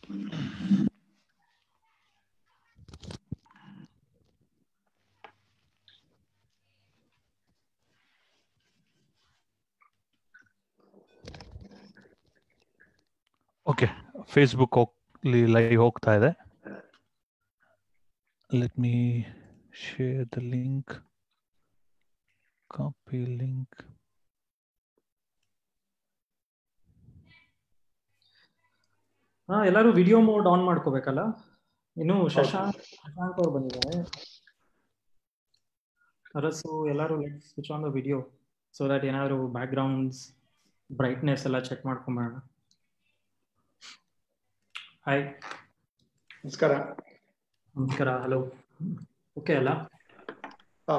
Okay Facebook ಹೋಗ್ಲಿ live ಹೋಗ್ತಾ ಇದೆ let me share the link copy link ಹಾ ಎಲ್ಲರೂ ವಿಡಿಯೋ ಮೋಡ್ ಆನ್ ಮಾಡ್ಕೋಬೇಕಲ್ಲ ಇನ್ನು ಶಶಾಂಕ್ ಶಶಾಂಕ್ ಅವ್ರು ಬಂದಿದ್ದಾರೆ ಅರಸು ಎಲ್ಲರೂ let switch on the video so that ಏನಾದ್ರು ಬ್ಯಾಕ್ ಗ್ರೌಂಡ್ಸ್ ಬ್ರೈಟ್ನೆಸ್ ಎಲ್ಲ ಚೆಕ್ ಮಾಡ್ಕೊಂಬೇಡ ಹಾಯ್ ನಮಸ್ಕಾರ ನಮಸ್ಕಾರ ಹಲೋ ಓಕೆ ಅಲ್ಲ ಹಾ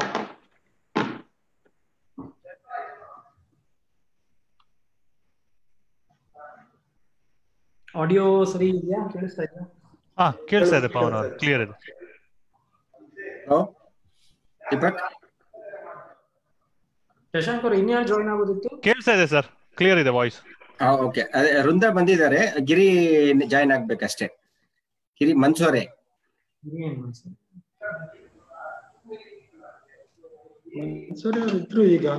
ಆಡಿಯೋ ಸರಿ ಇದೆಯಾ ಕೇಳಿಸ್ತಾ ಇದೆಯಾ ಹಾ ಕೇಳಿಸ್ತಾ ಇದೆ ಪವನ್ ಅವ್ರು ಕ್ಲಿಯರ್ ಇದೆ ಹಲೋ ದೀಪಕ್ ಶಶಾಂಕ್ ಅವ್ರು ಇನ್ಯಾರು ಜಾಯ್ನ್ ಆಗೋದಿತ್ತು ಕೇಳಿಸ್ತಾ ಇದೆ ಸರ್ ಕ್ಲಿಯರ್ ಇದೆ ವಾಯ್ಸ್ ಹಾ ಓಕೆ ಅದೇ ವೃಂದ ಬಂದಿದ್ದಾರೆ ಗಿರಿ ಜಾಯ್ನ್ ಆಗ್ಬೇಕಷ್ಟೇ ಗಿರಿ ಮನ್ಸೋರೆ ಏನ್ ಮನ್ಸು? ಸರಿ ಅವ್ರು ಇದ್ರು ಈಗ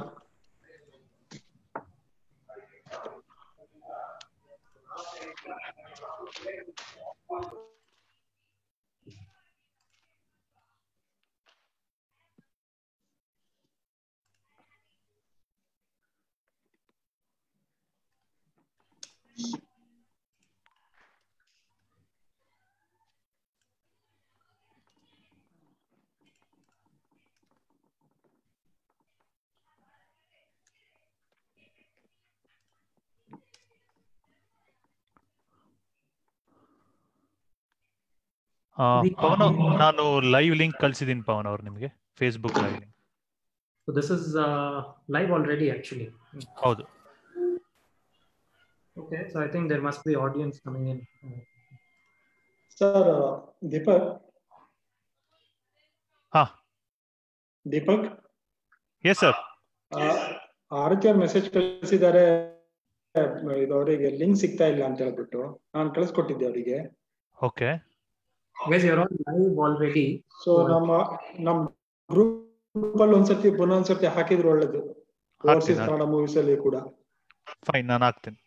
ಆ, ಪವನ್ ಅವ್ರು, ನಾನು ಲೈವ್ ಲಿಂಕ್ ಕಳ್ಸಿದ್ದೀನಿ ಪವನ್ ಅವ್ರು ನಿಮಗೆ Facebook live link So this is uh, live already actually. ಹೌದು Okay, so I think there must be audience coming in. Uh, sir Deepak ಹಾ ದೀಪಕ್ ಎಸ್ ಸರ್ ಆರತಿ ಅವ್ರು ಮೆಸೇಜ್ ಕಳಿಸಿದ್ದಾರೆ ಇದು ಅವರಿಗೆ ಲಿಂಕ್ ಸಿಗ್ತಾ ಇಲ್ಲ ಅಂತ ಹೇಳ್ಬಿಟ್ಟು ನಾನು ಕಳಿಸ್ಕೊಟ್ಟಿದ್ದೆ ಅವರಿಗೆ okay Guys, you're all live already. So ನಮ್ಮ ನಮ್ ಗ್ರೂಪ್ ಅಲ್ಲಿ ಒಂದ್ಸತಿ ಒಂದೊಂದ್ಸತಿ ಹಾಕಿದ್ರು ಒಳ್ಳೇದು ಹಾಕ್ತೀನಿ, ಓವರ್ಸೀಸ್ ಕನ್ನಡ ಮೂವೀಸ್ ಅಲ್ಲಿ ಕೂಡ ಫೈನ್ ನಾನು ಹಾಕ್ತೀನಿ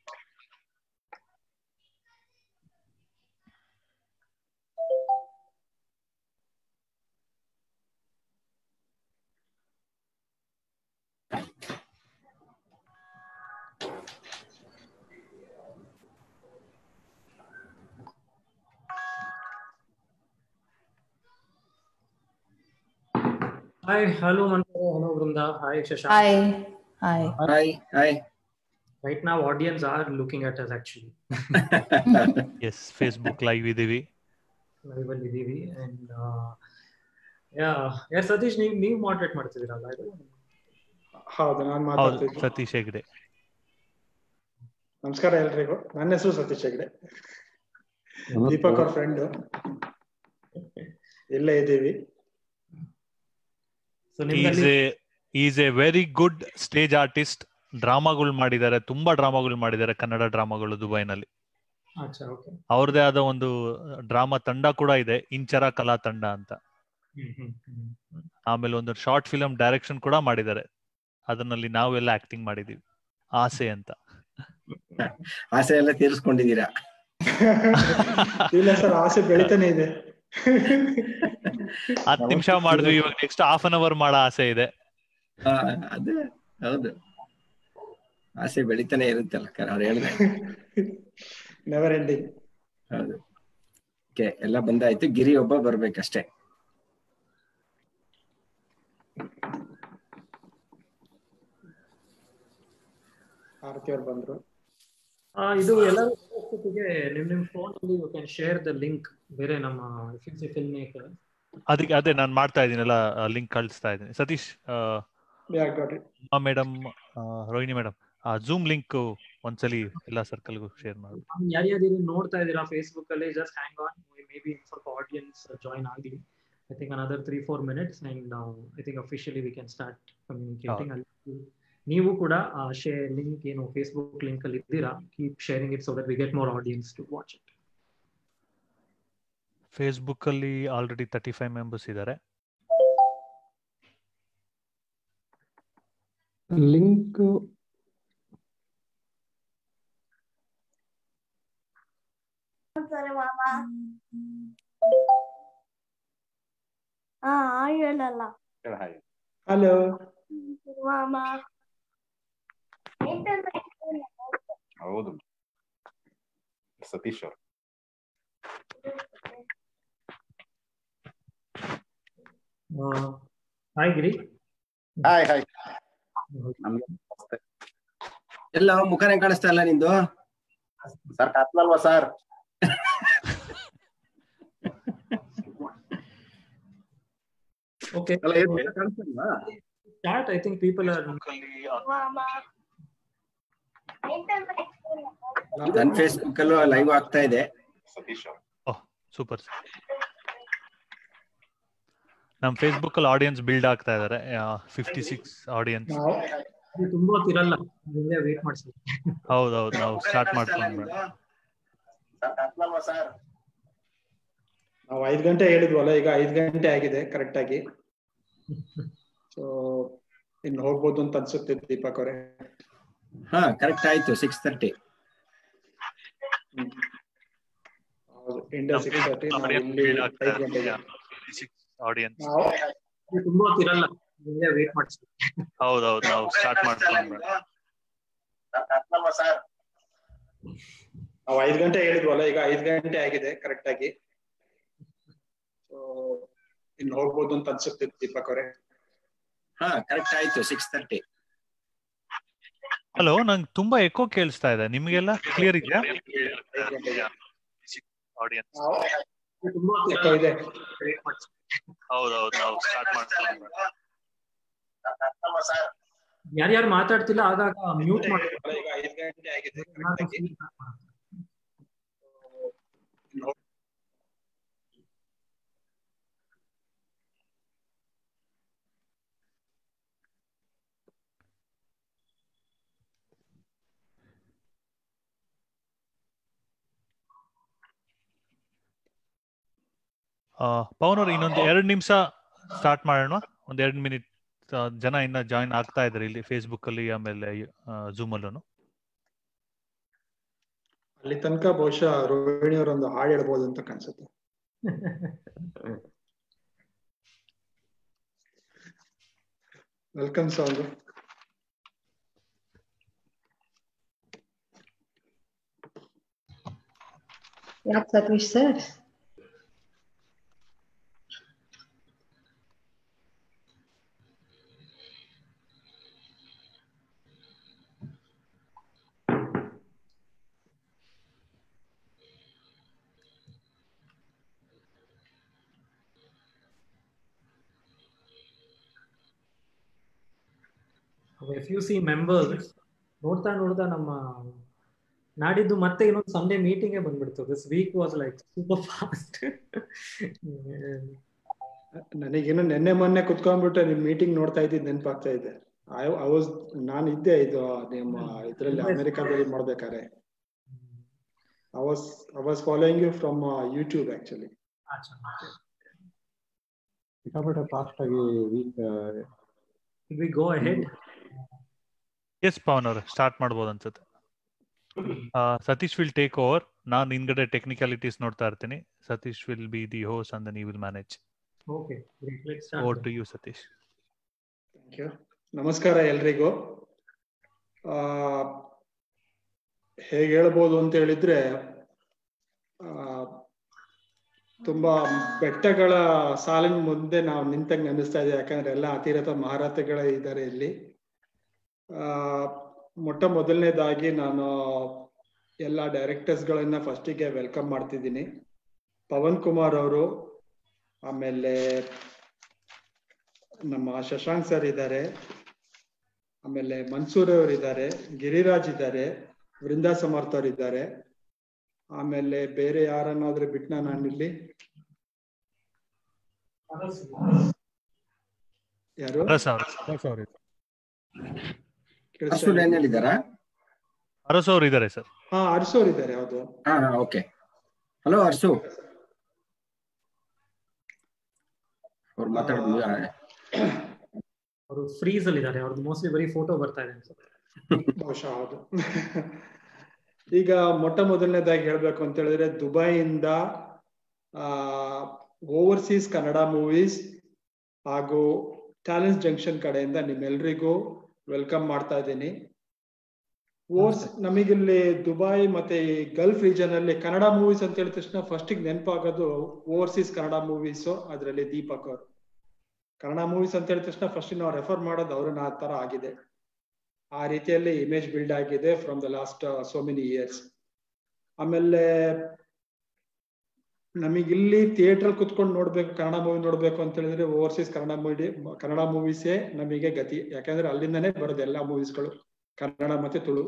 Hi, hello Mantra, hello Vrunda, hi Shashank. Hi. Hi. Hi hi Right now, audience are looking at us actually. Yes Facebook live ಇದೀವಿ Live ಅಲ್ಲಿ ಇದೀವಿ and uh, yeah, yeah, Satish ನೀವು ನೀವು ಮಾಡ್ರೇಟ್ ಮಾಡ್ತಿದ್ದೀರಲ್ಲ ಇದು ಹೌದು ನಾನು ಹೌದು ಮಾತಾಡ್ತಿದ್ದೆ ಸತೀಶ್ ಹೆಗ್ಡೆ ನಮಸ್ಕಾರ ಎಲ್ರಿಗೂ ನನ್ನ ಹೆಸರು ಸತೀಶ್ ಹೆಗ್ಡೆ ದೀಪಕ್ ಅವ್ರ ಫ್ರೆಂಡ್ ಇಲ್ಲೇ ಇದ್ದೀವಿ ಸೊ ಈಸ್ ನಿಮ್ದಲ್ಲಿ a is a very good stage artist ಡ್ರಾಮಾಗಳು ಮಾಡಿದ್ದಾರೆ ತುಂಬಾ ಡ್ರಾಮಾಗಳು ಮಾಡಿದ್ದಾರೆ ಕನ್ನಡ ಡ್ರಾಮಾಗಳು ದುಬೈನಲ್ಲಿ ಅಚ್ಚಾ ಓಕೆ ಅವ್ರದೇ ಆದ ಒಂದು ಡ್ರಾಮಾ ತಂಡ ಕೂಡ ಇದೆ ಇಂಚರ ಕಲಾ ತಂಡ ಅಂತ ಹ್ಮ್ ಹ್ಮ್ ಹ್ಮ್ ಹ್ಮ್. ಆಮೇಲೆ ಒಂದು ಶಾರ್ಟ್ ಫಿಲಂ ಡೈರೆಕ್ಷನ್ ಕೂಡ ಮಾಡಿದ್ದಾರೆ ಅದರಲ್ಲಿ ನಾವೆಲ್ಲ ಆಕ್ಟಿಂಗ್ ಮಾಡಿದೀವಿ ಆಸೆ ಅಂತ ಆಸೆ ಎಲ್ಲ ತೀರಿಸ್ಕೊಂಡಿದ್ದೀರಾ ಇಲ್ಲ ಸರ್ ಆಸೆ ಬೆಳಿತಾನೆ ಇದೆ ಹತ್ತು ನಿಮಿಷ ಮಾಡಿದ್ವಿ ಇವಾಗ ನೆಕ್ಸ್ಟ್ ಹಾಫ್ ಅನ್ ಅವರ್ ಮಾಡೋ ಆಸೆ ಇದೆ ಹಾ, ಅದೇ ಹೌದು ಆಸೆ ಬೆಳಿತಾನೆ ಇರುತ್ತಲ್ಲ ಕರೆ ಅವ್ರು ಹೇಳಿದೆ ನೆವರ್ ಎಂಡಿಂಗ್ ಹೌದು ಓಕೆ ಎಲ್ಲ ಬಂದಾಯ್ತು ಗಿರಿ ಒಬ್ಬ ಬರ್ಬೇಕಷ್ಟೇ ಆರತಿ ಅವ್ರು ಬಂದ್ರು ಆ, ಇದು ಎಲ್ಲರೂ ಜೊತೆಗೆ ನಿಮ್ ನಿಮ್ ಫೋನ್ ಅಲ್ಲಿ you can share the link ಬೇರೆ ನಮ್ಮ ಎಫ್ ಫಿಲ್ಮ್ ಮೇಕರ್ ಅದಕ್ಕೆ ಅದೇ ನಾನು ಮಾಡ್ತಾ ಇದ್ದೀನಲ್ಲ ಲಿಂಕ್ ಕಳಿಸ್ತಾ ಇದ್ದೀನಿ Satish Yeah, got it. Madam Rohini madam ಆ ಜೂಮ್ ಲಿಂಕ್ ಒಂದ್ಸಲಿ ಎಲ್ಲಾ ಸರ್ಕಲ್ಗೂ ಶೇರ್ ಮಾಡಿ ಯಾರ್ಯಾರು ಇದನ್ನ ನೋಡ್ತಾ ಇದ್ದೀರಾ ಫೇಸ್ಬುಕ್ ಅಲ್ಲಿ just hang on maybe ಸ್ವಲ್ಪ ಆಡಿಯನ್ಸ್ ಜಾಯಿನ್ ಆಗಿ I think another three four minutes and I think officially we can start communicating ಅಲ್ಲಿ ನೀವು ಕೂಡ ಶೇರ್ ಲಿಂಕ್ ಏನು ಫೇಸ್ಬುಕ್ ಲಿಂಕ್ ಅಲ್ಲಿ ಇದ್ದೀರಾ keep sharing it so that we get more audience to watch it Facebook ಅಲ್ಲಿ already thirty five members ಇದ್ದಾರೆ link ಹಾ ಹೇಳಲ್ಲ ಹಲೋ ಮಾಮ ಹೌದು ಸತೀಶ್ ಅವ್ರು ಹಾಯ್ ಗಿರಿ ಹಾಯ್ ಹಾಯ್ ನಮ್ಗೆ ನಮಸ್ತೆ ಎಲ್ಲ ಮುಖನೇ ಕಾಣಿಸ್ತಾ ಇಲ್ಲ ನಿಂದು ಸರ್ ಕತ್ಲಲ್ವಾ ಸರ್ ಓಕೆ ಅಲ್ಲ ಏನ್ ಬೇಗ ಕಾಣಿಸ್ತಾ ಇಲ್ವಾ? Start I think people are ಮಾಮ ನನ್ ಫೇಸ್ಬುಕ್ ಅಲ್ಲೂ ಲೈವ್ ಆಗ್ತಾ ಇದೆ ಸತೀಶ್ ಅವ್ರು ಸೂಪರ್ ನಮ್ ಫೇಸ್ಬುಕ್ ಅಲ್ಲಿ ಆಡಿಯನ್ಸ್ ಬಿಲ್ಡ್ ಆಗ್ತಾ ಇದಾರೆ ಫಿಫ್ಟಿ ಸಿಕ್ಸ್ ಆಡಿಯನ್ಸ್ ನಾವು ತುಂಬಾ ಹೊತ್ತಿರಲ್ಲ ಇಲ್ಲೇ ವೇಟ್ ಮಾಡಿಸಿ ಹೌದೌದು ನಾವು ಸ್ಟಾರ್ಟ್ ಮಾಡ್ಕೊಂಡು ಸರ್ ಕತ್ಲಲ್ವಾ ಸರ್ ನಾವು ಐದ್ ಗಂಟೆ ಹೇಳಿದ್ವಲ್ಲ ಈಗ ಐದ್ ಗಂಟೆ ಆಗಿದೆ ಕರೆಕ್ಟ್ ಆಗಿ ಸೊ ಇನ್ನು ಹೋಗ್ಬೋದು ಅಂತ ಅನ್ಸುತ್ತೆ ದೀಪಕ್ ಅವರೇ ಹಾ ಕರೆಕ್ಟ್ ಆಯ್ತು ಸಿಕ್ಸ್ ತರ್ಟಿ ಹೌದು ಇಂಡಿಯಾ ಸಿಕ್ಸ್ ತರ್ಟಿ ನಾವು ಇಲ್ಲಿ ಐದ್ ಗಂಟೆಗೆ ಆಡಿಯನ್ಸ್ ನಾವು ತುಂಬಾ ಹೊತ್ತಿರಲ್ಲ ಇಲ್ಲೇ ವೇಟ್ ಮಾಡಿಸಿ ಹೌದೌದು ನಾವು ಸ್ಟಾರ್ಟ್ ಮಾಡ್ಕೊಂಡು ಸರ್ ಕತ್ಲಲ್ವಾ ಸರ್ ನಾವು ಐದ್ ಗಂಟೆ ಹೇಳಿದ್ವಲ್ಲ ಈಗ ಐದ್ ಗಂಟೆ ಆಗಿದೆ ಕರೆಕ್ಟ್ ಆಗಿ ಸೊ ಇನ್ನು ಹೋಗ್ಬೋದು ಅಂತ ಅನ್ಸುತ್ತೆ ದೀಪಕ್ ಅವರೇ ಹಾ ಕರೆಕ್ಟ್ ಆಯ್ತು ಸಿಕ್ಸ್ ತರ್ಟಿ ಹಲೋ ನಂಗೆ ತುಂಬಾ ಎಕೋ ಕೇಳಿಸ್ತಾ ಇದೆ ನಿಮ್ಗೆಲ್ಲ ಕ್ಲಿಯರ್ ಇದೆಯಾ ಐದ್ ಗಂಟೆಗೆ ಆಡಿಯನ್ಸ್ ನಾವು ತುಂಬಾ ಎಕೋ ಇದೆ ವೇಟ್ ಮಾಡಿಸಿ ಹೌದೌದು ನಾವು ಸ್ಟಾರ್ಟ್ ಮಾಡ್ಕೊಂಡು ಸರ್ ಕತ್ಲಲ್ವಾ ಸರ್ ಯಾರ್ಯಾರು ಮಾತಾಡ್ತಿಲ್ಲ ಆಗಾಗ ಮ್ಯೂಟ್ ಮಾಡಿ ಈಗ ಐದ್ ಗಂಟೆ ಆಗಿದೆ ಕರೆಕ್ಟ್ ಆಗಿ ಇನ್ನು ಹೋಗ್- ಪವನ್ ಅವ್ರು ಇನ್ನೊಂದು ಎರಡು ನಿಮಿಷ ಸ್ಟಾರ್ಟ್ ಮಾಡೋಣ ಒಂದ್ ಎರಡು ಮಿನಿಟ್ ಜನ ಇನ್ನ ಜಾಯಿನ್ ಆಗ್ತಾ ಇದಾರೆ ಇಲ್ಲಿ ಫೇಸ್ಬುಕ್ ಅಲ್ಲಿ ಆಮೇಲೆ ಜೂಮ್ ಅಲ್ಲೂ ಅಲ್ಲಿ ತನಕ ಬಹುಶಃ ರೋಹಿಣಿ ಅವರೊಂದು ಹಾಡು ಹೇಳ್ಬೋದು ಅಂತ ಕಾಣಿಸುತ್ತೆ ವೆಲ್ಕಮ್ ಸಾಂಗ್ ಯಾಕೆ Satish sir F U C members ನೋಡ್ತಾ ನೋಡ್ತಾ ನಮ್ಮ ನಾಡಿದ್ದು ಮತ್ತೆ ಇನ್ನೊಂದು ಸಂಡೇ ಮೀಟಿಂಗೇ ಬಂದ್ಬಿಡ್ತು this week was like super fast ನನಗೇನು ನಿನ್ನೆ ಮೊನ್ನೆ ಕುತ್ಕೊಂಡ್ಬಿಟ್ಟು ನಿಮ್ ಮೀಟಿಂಗ್ ನೋಡ್ತಾ ಇದ್ದಿದ್ ನೆನಪಾಗ್ತಾ ಇದೆ ಐ ವಾಸ್ ನಾನು ಇದ್ದೆ ಇದು ನಿಮ್ಮ ಇದ್ರಲ್ಲಿ ಅಮೆರಿಕಾದಲ್ಲಿ ಮಾಡ್ಬೇಕಾರೆ I was I was following you from YouTube actually ಸಿಕ್ಕಾಪಟ್ಟೆ ಫಾಸ್ಟ್ ಆಗಿ week we go ahead yes Pavan ಅವ್ರೆ ಸ್ಟಾರ್ಟ್ ಮಾಡ್ಬೋದು ಅನ್ಸುತ್ತೆ ಆ, ಸತೀಶ್ ವಿಲ್ ಟೇಕ್ ಓವರ್ ನಾನು ಹಿಂದ್ಗಡೆ ಟೆಕ್ನಿಕಾಲಿಟೀಸ್ ನೋಡ್ತಾ ಇರ್ತೀನಿ Satish will be the host and ನೀವು will manage okay let's over start to you Satish thank you ನಮಸ್ಕಾರ ಎಲ್ರಿಗೂ ಆ ಹೇಗೆ ಹೇಳ್ಬೋದು ಅಂತ ಹೇಳಿದ್ರೆ ಆ ತುಂಬಾ ಬೆಟ್ಟಗಳ ಸಾಲಿನ ಮುಂದೆ ನಾವು ನಿಂತಂಗೆ ಅನಿಸ್ತಾ ಇದೆ ಯಾಕಂದ್ರೆ ಎಲ್ಲ ಅತಿರಥ ಮಹಾರಥಗಳ ಇದ್ದಾರೆ ಇಲ್ಲಿ ಆ ಮೊಟ್ಟ ಮೊದಲನೇದಾಗಿ ನಾನು ಎಲ್ಲ ಡೈರೆಕ್ಟರ್ಸ್ ಗಳನ್ನ ಫಸ್ಟಿಗೆ ವೆಲ್ಕಮ್ ಮಾಡ್ತಿದ್ದೀನಿ ಪವನ್ ಕುಮಾರ್ ಅವರು ಆಮೇಲೆ ನಮ್ಮ ಶಶಾಂಕ್ ಸರ್ ಇದ್ದಾರೆ ಆಮೇಲೆ ಮನ್ಸೂರ್ ಅವರು ಇದ್ದಾರೆ ಗಿರಿರಾಜ್ ಇದ್ದಾರೆ ವೃಂದಾ ಸಮರ್ಥ ಅವ್ರು ಇದ್ದಾರೆ ಆಮೇಲೆ ಬೇರೆ ಯಾರನ್ನಾದ್ರೂ ಬಿಟ್ನ ನಾನಿಲ್ಲಿ ಯಾರು ಅರಸ್ ಅವ್ರು ಕೇಳಿಸ್ತಾ ಅಷ್ಟು ಇದೆಯಾ? ಲೈನ್ ಇದ್ದಾರಾ ಅರಸ್ ಅವ್ರು ಇದ್ದಾರೆ ಸರ್ ಹಾ ಅರ್ಸೋರ್ ಇದ್ದಾರೆ ಹೌದು ಹಾ ಓಕೆ ಹಲೋ ಅರ್ಸು ಅವ್ರು ಮಾತಾಡೋದು ಅವರು ಫ್ರೀಸ್ ಅಲ್ಲಿ ಇದ್ದಾರೆ ಅವ್ರದ್ದು ಮೋಸ್ಟ್ಲಿ ಬರೀ ಫೋಟೋ ಬರ್ತಾ ಇದೆ ಅನ್ಸುತ್ತೆ ಬಹುಶಃ ಹೌದು ಈಗ ಮೊಟ್ಟ ಮೊದಲನೇದಾಗಿ ಹೇಳ್ಬೇಕು ಅಂತ ಹೇಳಿದ್ರೆ ದುಬೈಯಿಂದ ಓವರ್ಸೀಸ್ ಕನ್ನಡ ಮೂವೀಸ್ ಹಾಗೂ ಟ್ಯಾಲೆಂಟ್ ಜಂಕ್ಷನ್ ಕಡೆಯಿಂದ ನಿಮ್ಮೆಲ್ರಿಗೂ ವೆಲ್ಕಮ್ ಮಾಡ್ತಾ ಇದ್ದೀನಿ ಓರ್ಸ್ ನಮಗಿಲ್ಲಿ ದುಬೈ ಮತ್ತೆ ಈ ಗಲ್ಫ್ ರೀಜನ್ ಅಲ್ಲಿ ಕನ್ನಡ ಮೂವೀಸ್ ಅಂತ ಹೇಳಿದ ತಕ್ಷಣ ಫಸ್ಟ್ ನೆನಪಾಗೋದು ಓವರ್ಸೀಸ್ ಕನ್ನಡ ಮೂವೀಸ್ ಅದರಲ್ಲಿ ದೀಪಕ್ ಅವರು ಕನ್ನಡ ಮೂವೀಸ್ ಅಂತ ಹೇಳಿದ ತಕ್ಷಣ ಫಸ್ಟ್ ನಾವು ರೆಫರ್ ಮಾಡೋದು ಅವ್ರನ್ನ ಆ ತರ ಆಗಿದೆ ಆ ರೀತಿಯಲ್ಲಿ ಇಮೇಜ್ ಬಿಲ್ಡ್ ಆಗಿದೆ from the last so many years ಆಮೇಲೆ ನಮಗಿಲ್ಲಿ ಥಿಯೇಟರ್ ಕುತ್ಕೊಂಡು ನೋಡ್ಬೇಕು ಕನ್ನಡ ಮೂವಿ ನೋಡ್ಬೇಕು ಅಂತ ಹೇಳಿದ್ರೆ ಓವರ್ಸೀಸ್ ಕನ್ನಡ ಮೂವಿ ಕನ್ನಡ ಮೂವೀಸೇ ನಮಗೆ ಗತಿ ಯಾಕಂದ್ರೆ ಅಲ್ಲಿಂದನೇ ಬರೋದು ಎಲ್ಲಾ ಮೂವೀಸ್ಗಳು ಕನ್ನಡ ಮತ್ತೆ ತುಳು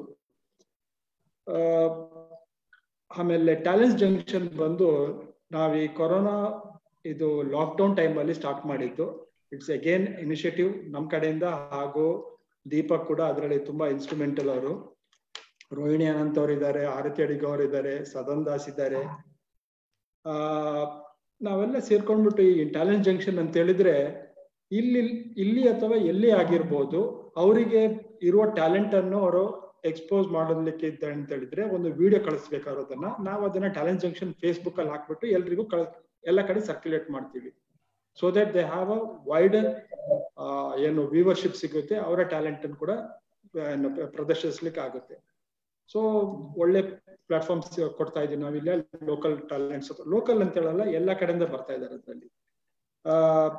ಆಮೇಲೆ ಟ್ಯಾಲೆಂಟ್ ಜಂಕ್ಷನ್ ಬಂದು ನಾವ್ ಈ ಕೊರೋನಾ ಇದು ಲಾಕ್ಡೌನ್ ಟೈಮ್ ಅಲ್ಲಿ ಸ್ಟಾರ್ಟ್ ಮಾಡಿದ್ದು ಇಟ್ಸ್ ಅಗೇನ್ ಇನಿಷಿಯೇಟಿವ್ ನಮ್ ಕಡೆಯಿಂದ ಹಾಗೂ ದೀಪಕ್ ಕೂಡ ಅದರಲ್ಲಿ ತುಂಬಾ ಇನ್ಸ್ಟ್ರೂಮೆಂಟಲ್ ಅವರು ರೋಹಿಣಿ ಅನಂತ್ ಅವರು ಇದ್ದಾರೆ ಆರತಿ ಅಡಿಗ ಅವರು ಇದ್ದಾರೆ ಸದನ್ ದಾಸ್ ಇದ್ದಾರೆ ಆ ನಾವೆಲ್ಲ ಸೇರ್ಕೊಂಡ್ಬಿಟ್ಟು ಈ ಟ್ಯಾಲೆಂಟ್ ಜಂಕ್ಷನ್ ಅಂತ ಹೇಳಿದ್ರೆ ಇಲ್ಲಿ ಇಲ್ಲಿ ಅಥವಾ ಎಲ್ಲಿ ಆಗಿರ್ಬೋದು ಅವರಿಗೆ ಇರುವ ಟ್ಯಾಲೆಂಟ್ ಅನ್ನು ಅವರು ಎಕ್ಸ್ಪೋಸ್ ಮಾಡೋದಕ್ಕೆ ಇದ್ದ ಅಂತ ಹೇಳಿದ್ರೆ ಒಂದು ವಿಡಿಯೋ ಕಳಿಸ್ಬೇಕಾರೋದನ್ನ ನಾವು ಅದನ್ನ ಟ್ಯಾಲೆಂಟ್ ಜಂಕ್ಷನ್ ಫೇಸ್ಬುಕ್ ಅಲ್ಲಿ ಹಾಕ್ಬಿಟ್ಟು ಎಲ್ರಿಗೂ ಕಳ ಎಲ್ಲ ಕಡೆ ಸರ್ಕ್ಯುಲೇಟ್ ಮಾಡ್ತೀವಿ so that they have a wider ಏನು ವ್ಯೂವರ್ಶಿಪ್ ಸಿಗುತ್ತೆ ಅವರ ಟ್ಯಾಲೆಂಟ್ ಅನ್ನು ಕೂಡ ಪ್ರದರ್ಶಿಸ್ಲಿಕ್ಕೆ ಆಗುತ್ತೆ ಸೊ ಒಳ್ಳೆ ಪ್ಲಾಟ್ಫಾರ್ಮ್ಸ್ ಕೊಡ್ತಾ ಇದೀವಿ ನಾವಿಲ್ಲ ಲೋಕಲ್ ಟ್ಯಾಲೆಂಟ್ಸ್ ಲೋಕಲ್ ಅಂತ ಹೇಳಲ್ಲ ಎಲ್ಲ ಕಡೆಯಿಂದ ಬರ್ತಾ ಇದ್ದಾರೆ ಅದರಲ್ಲಿ ಆ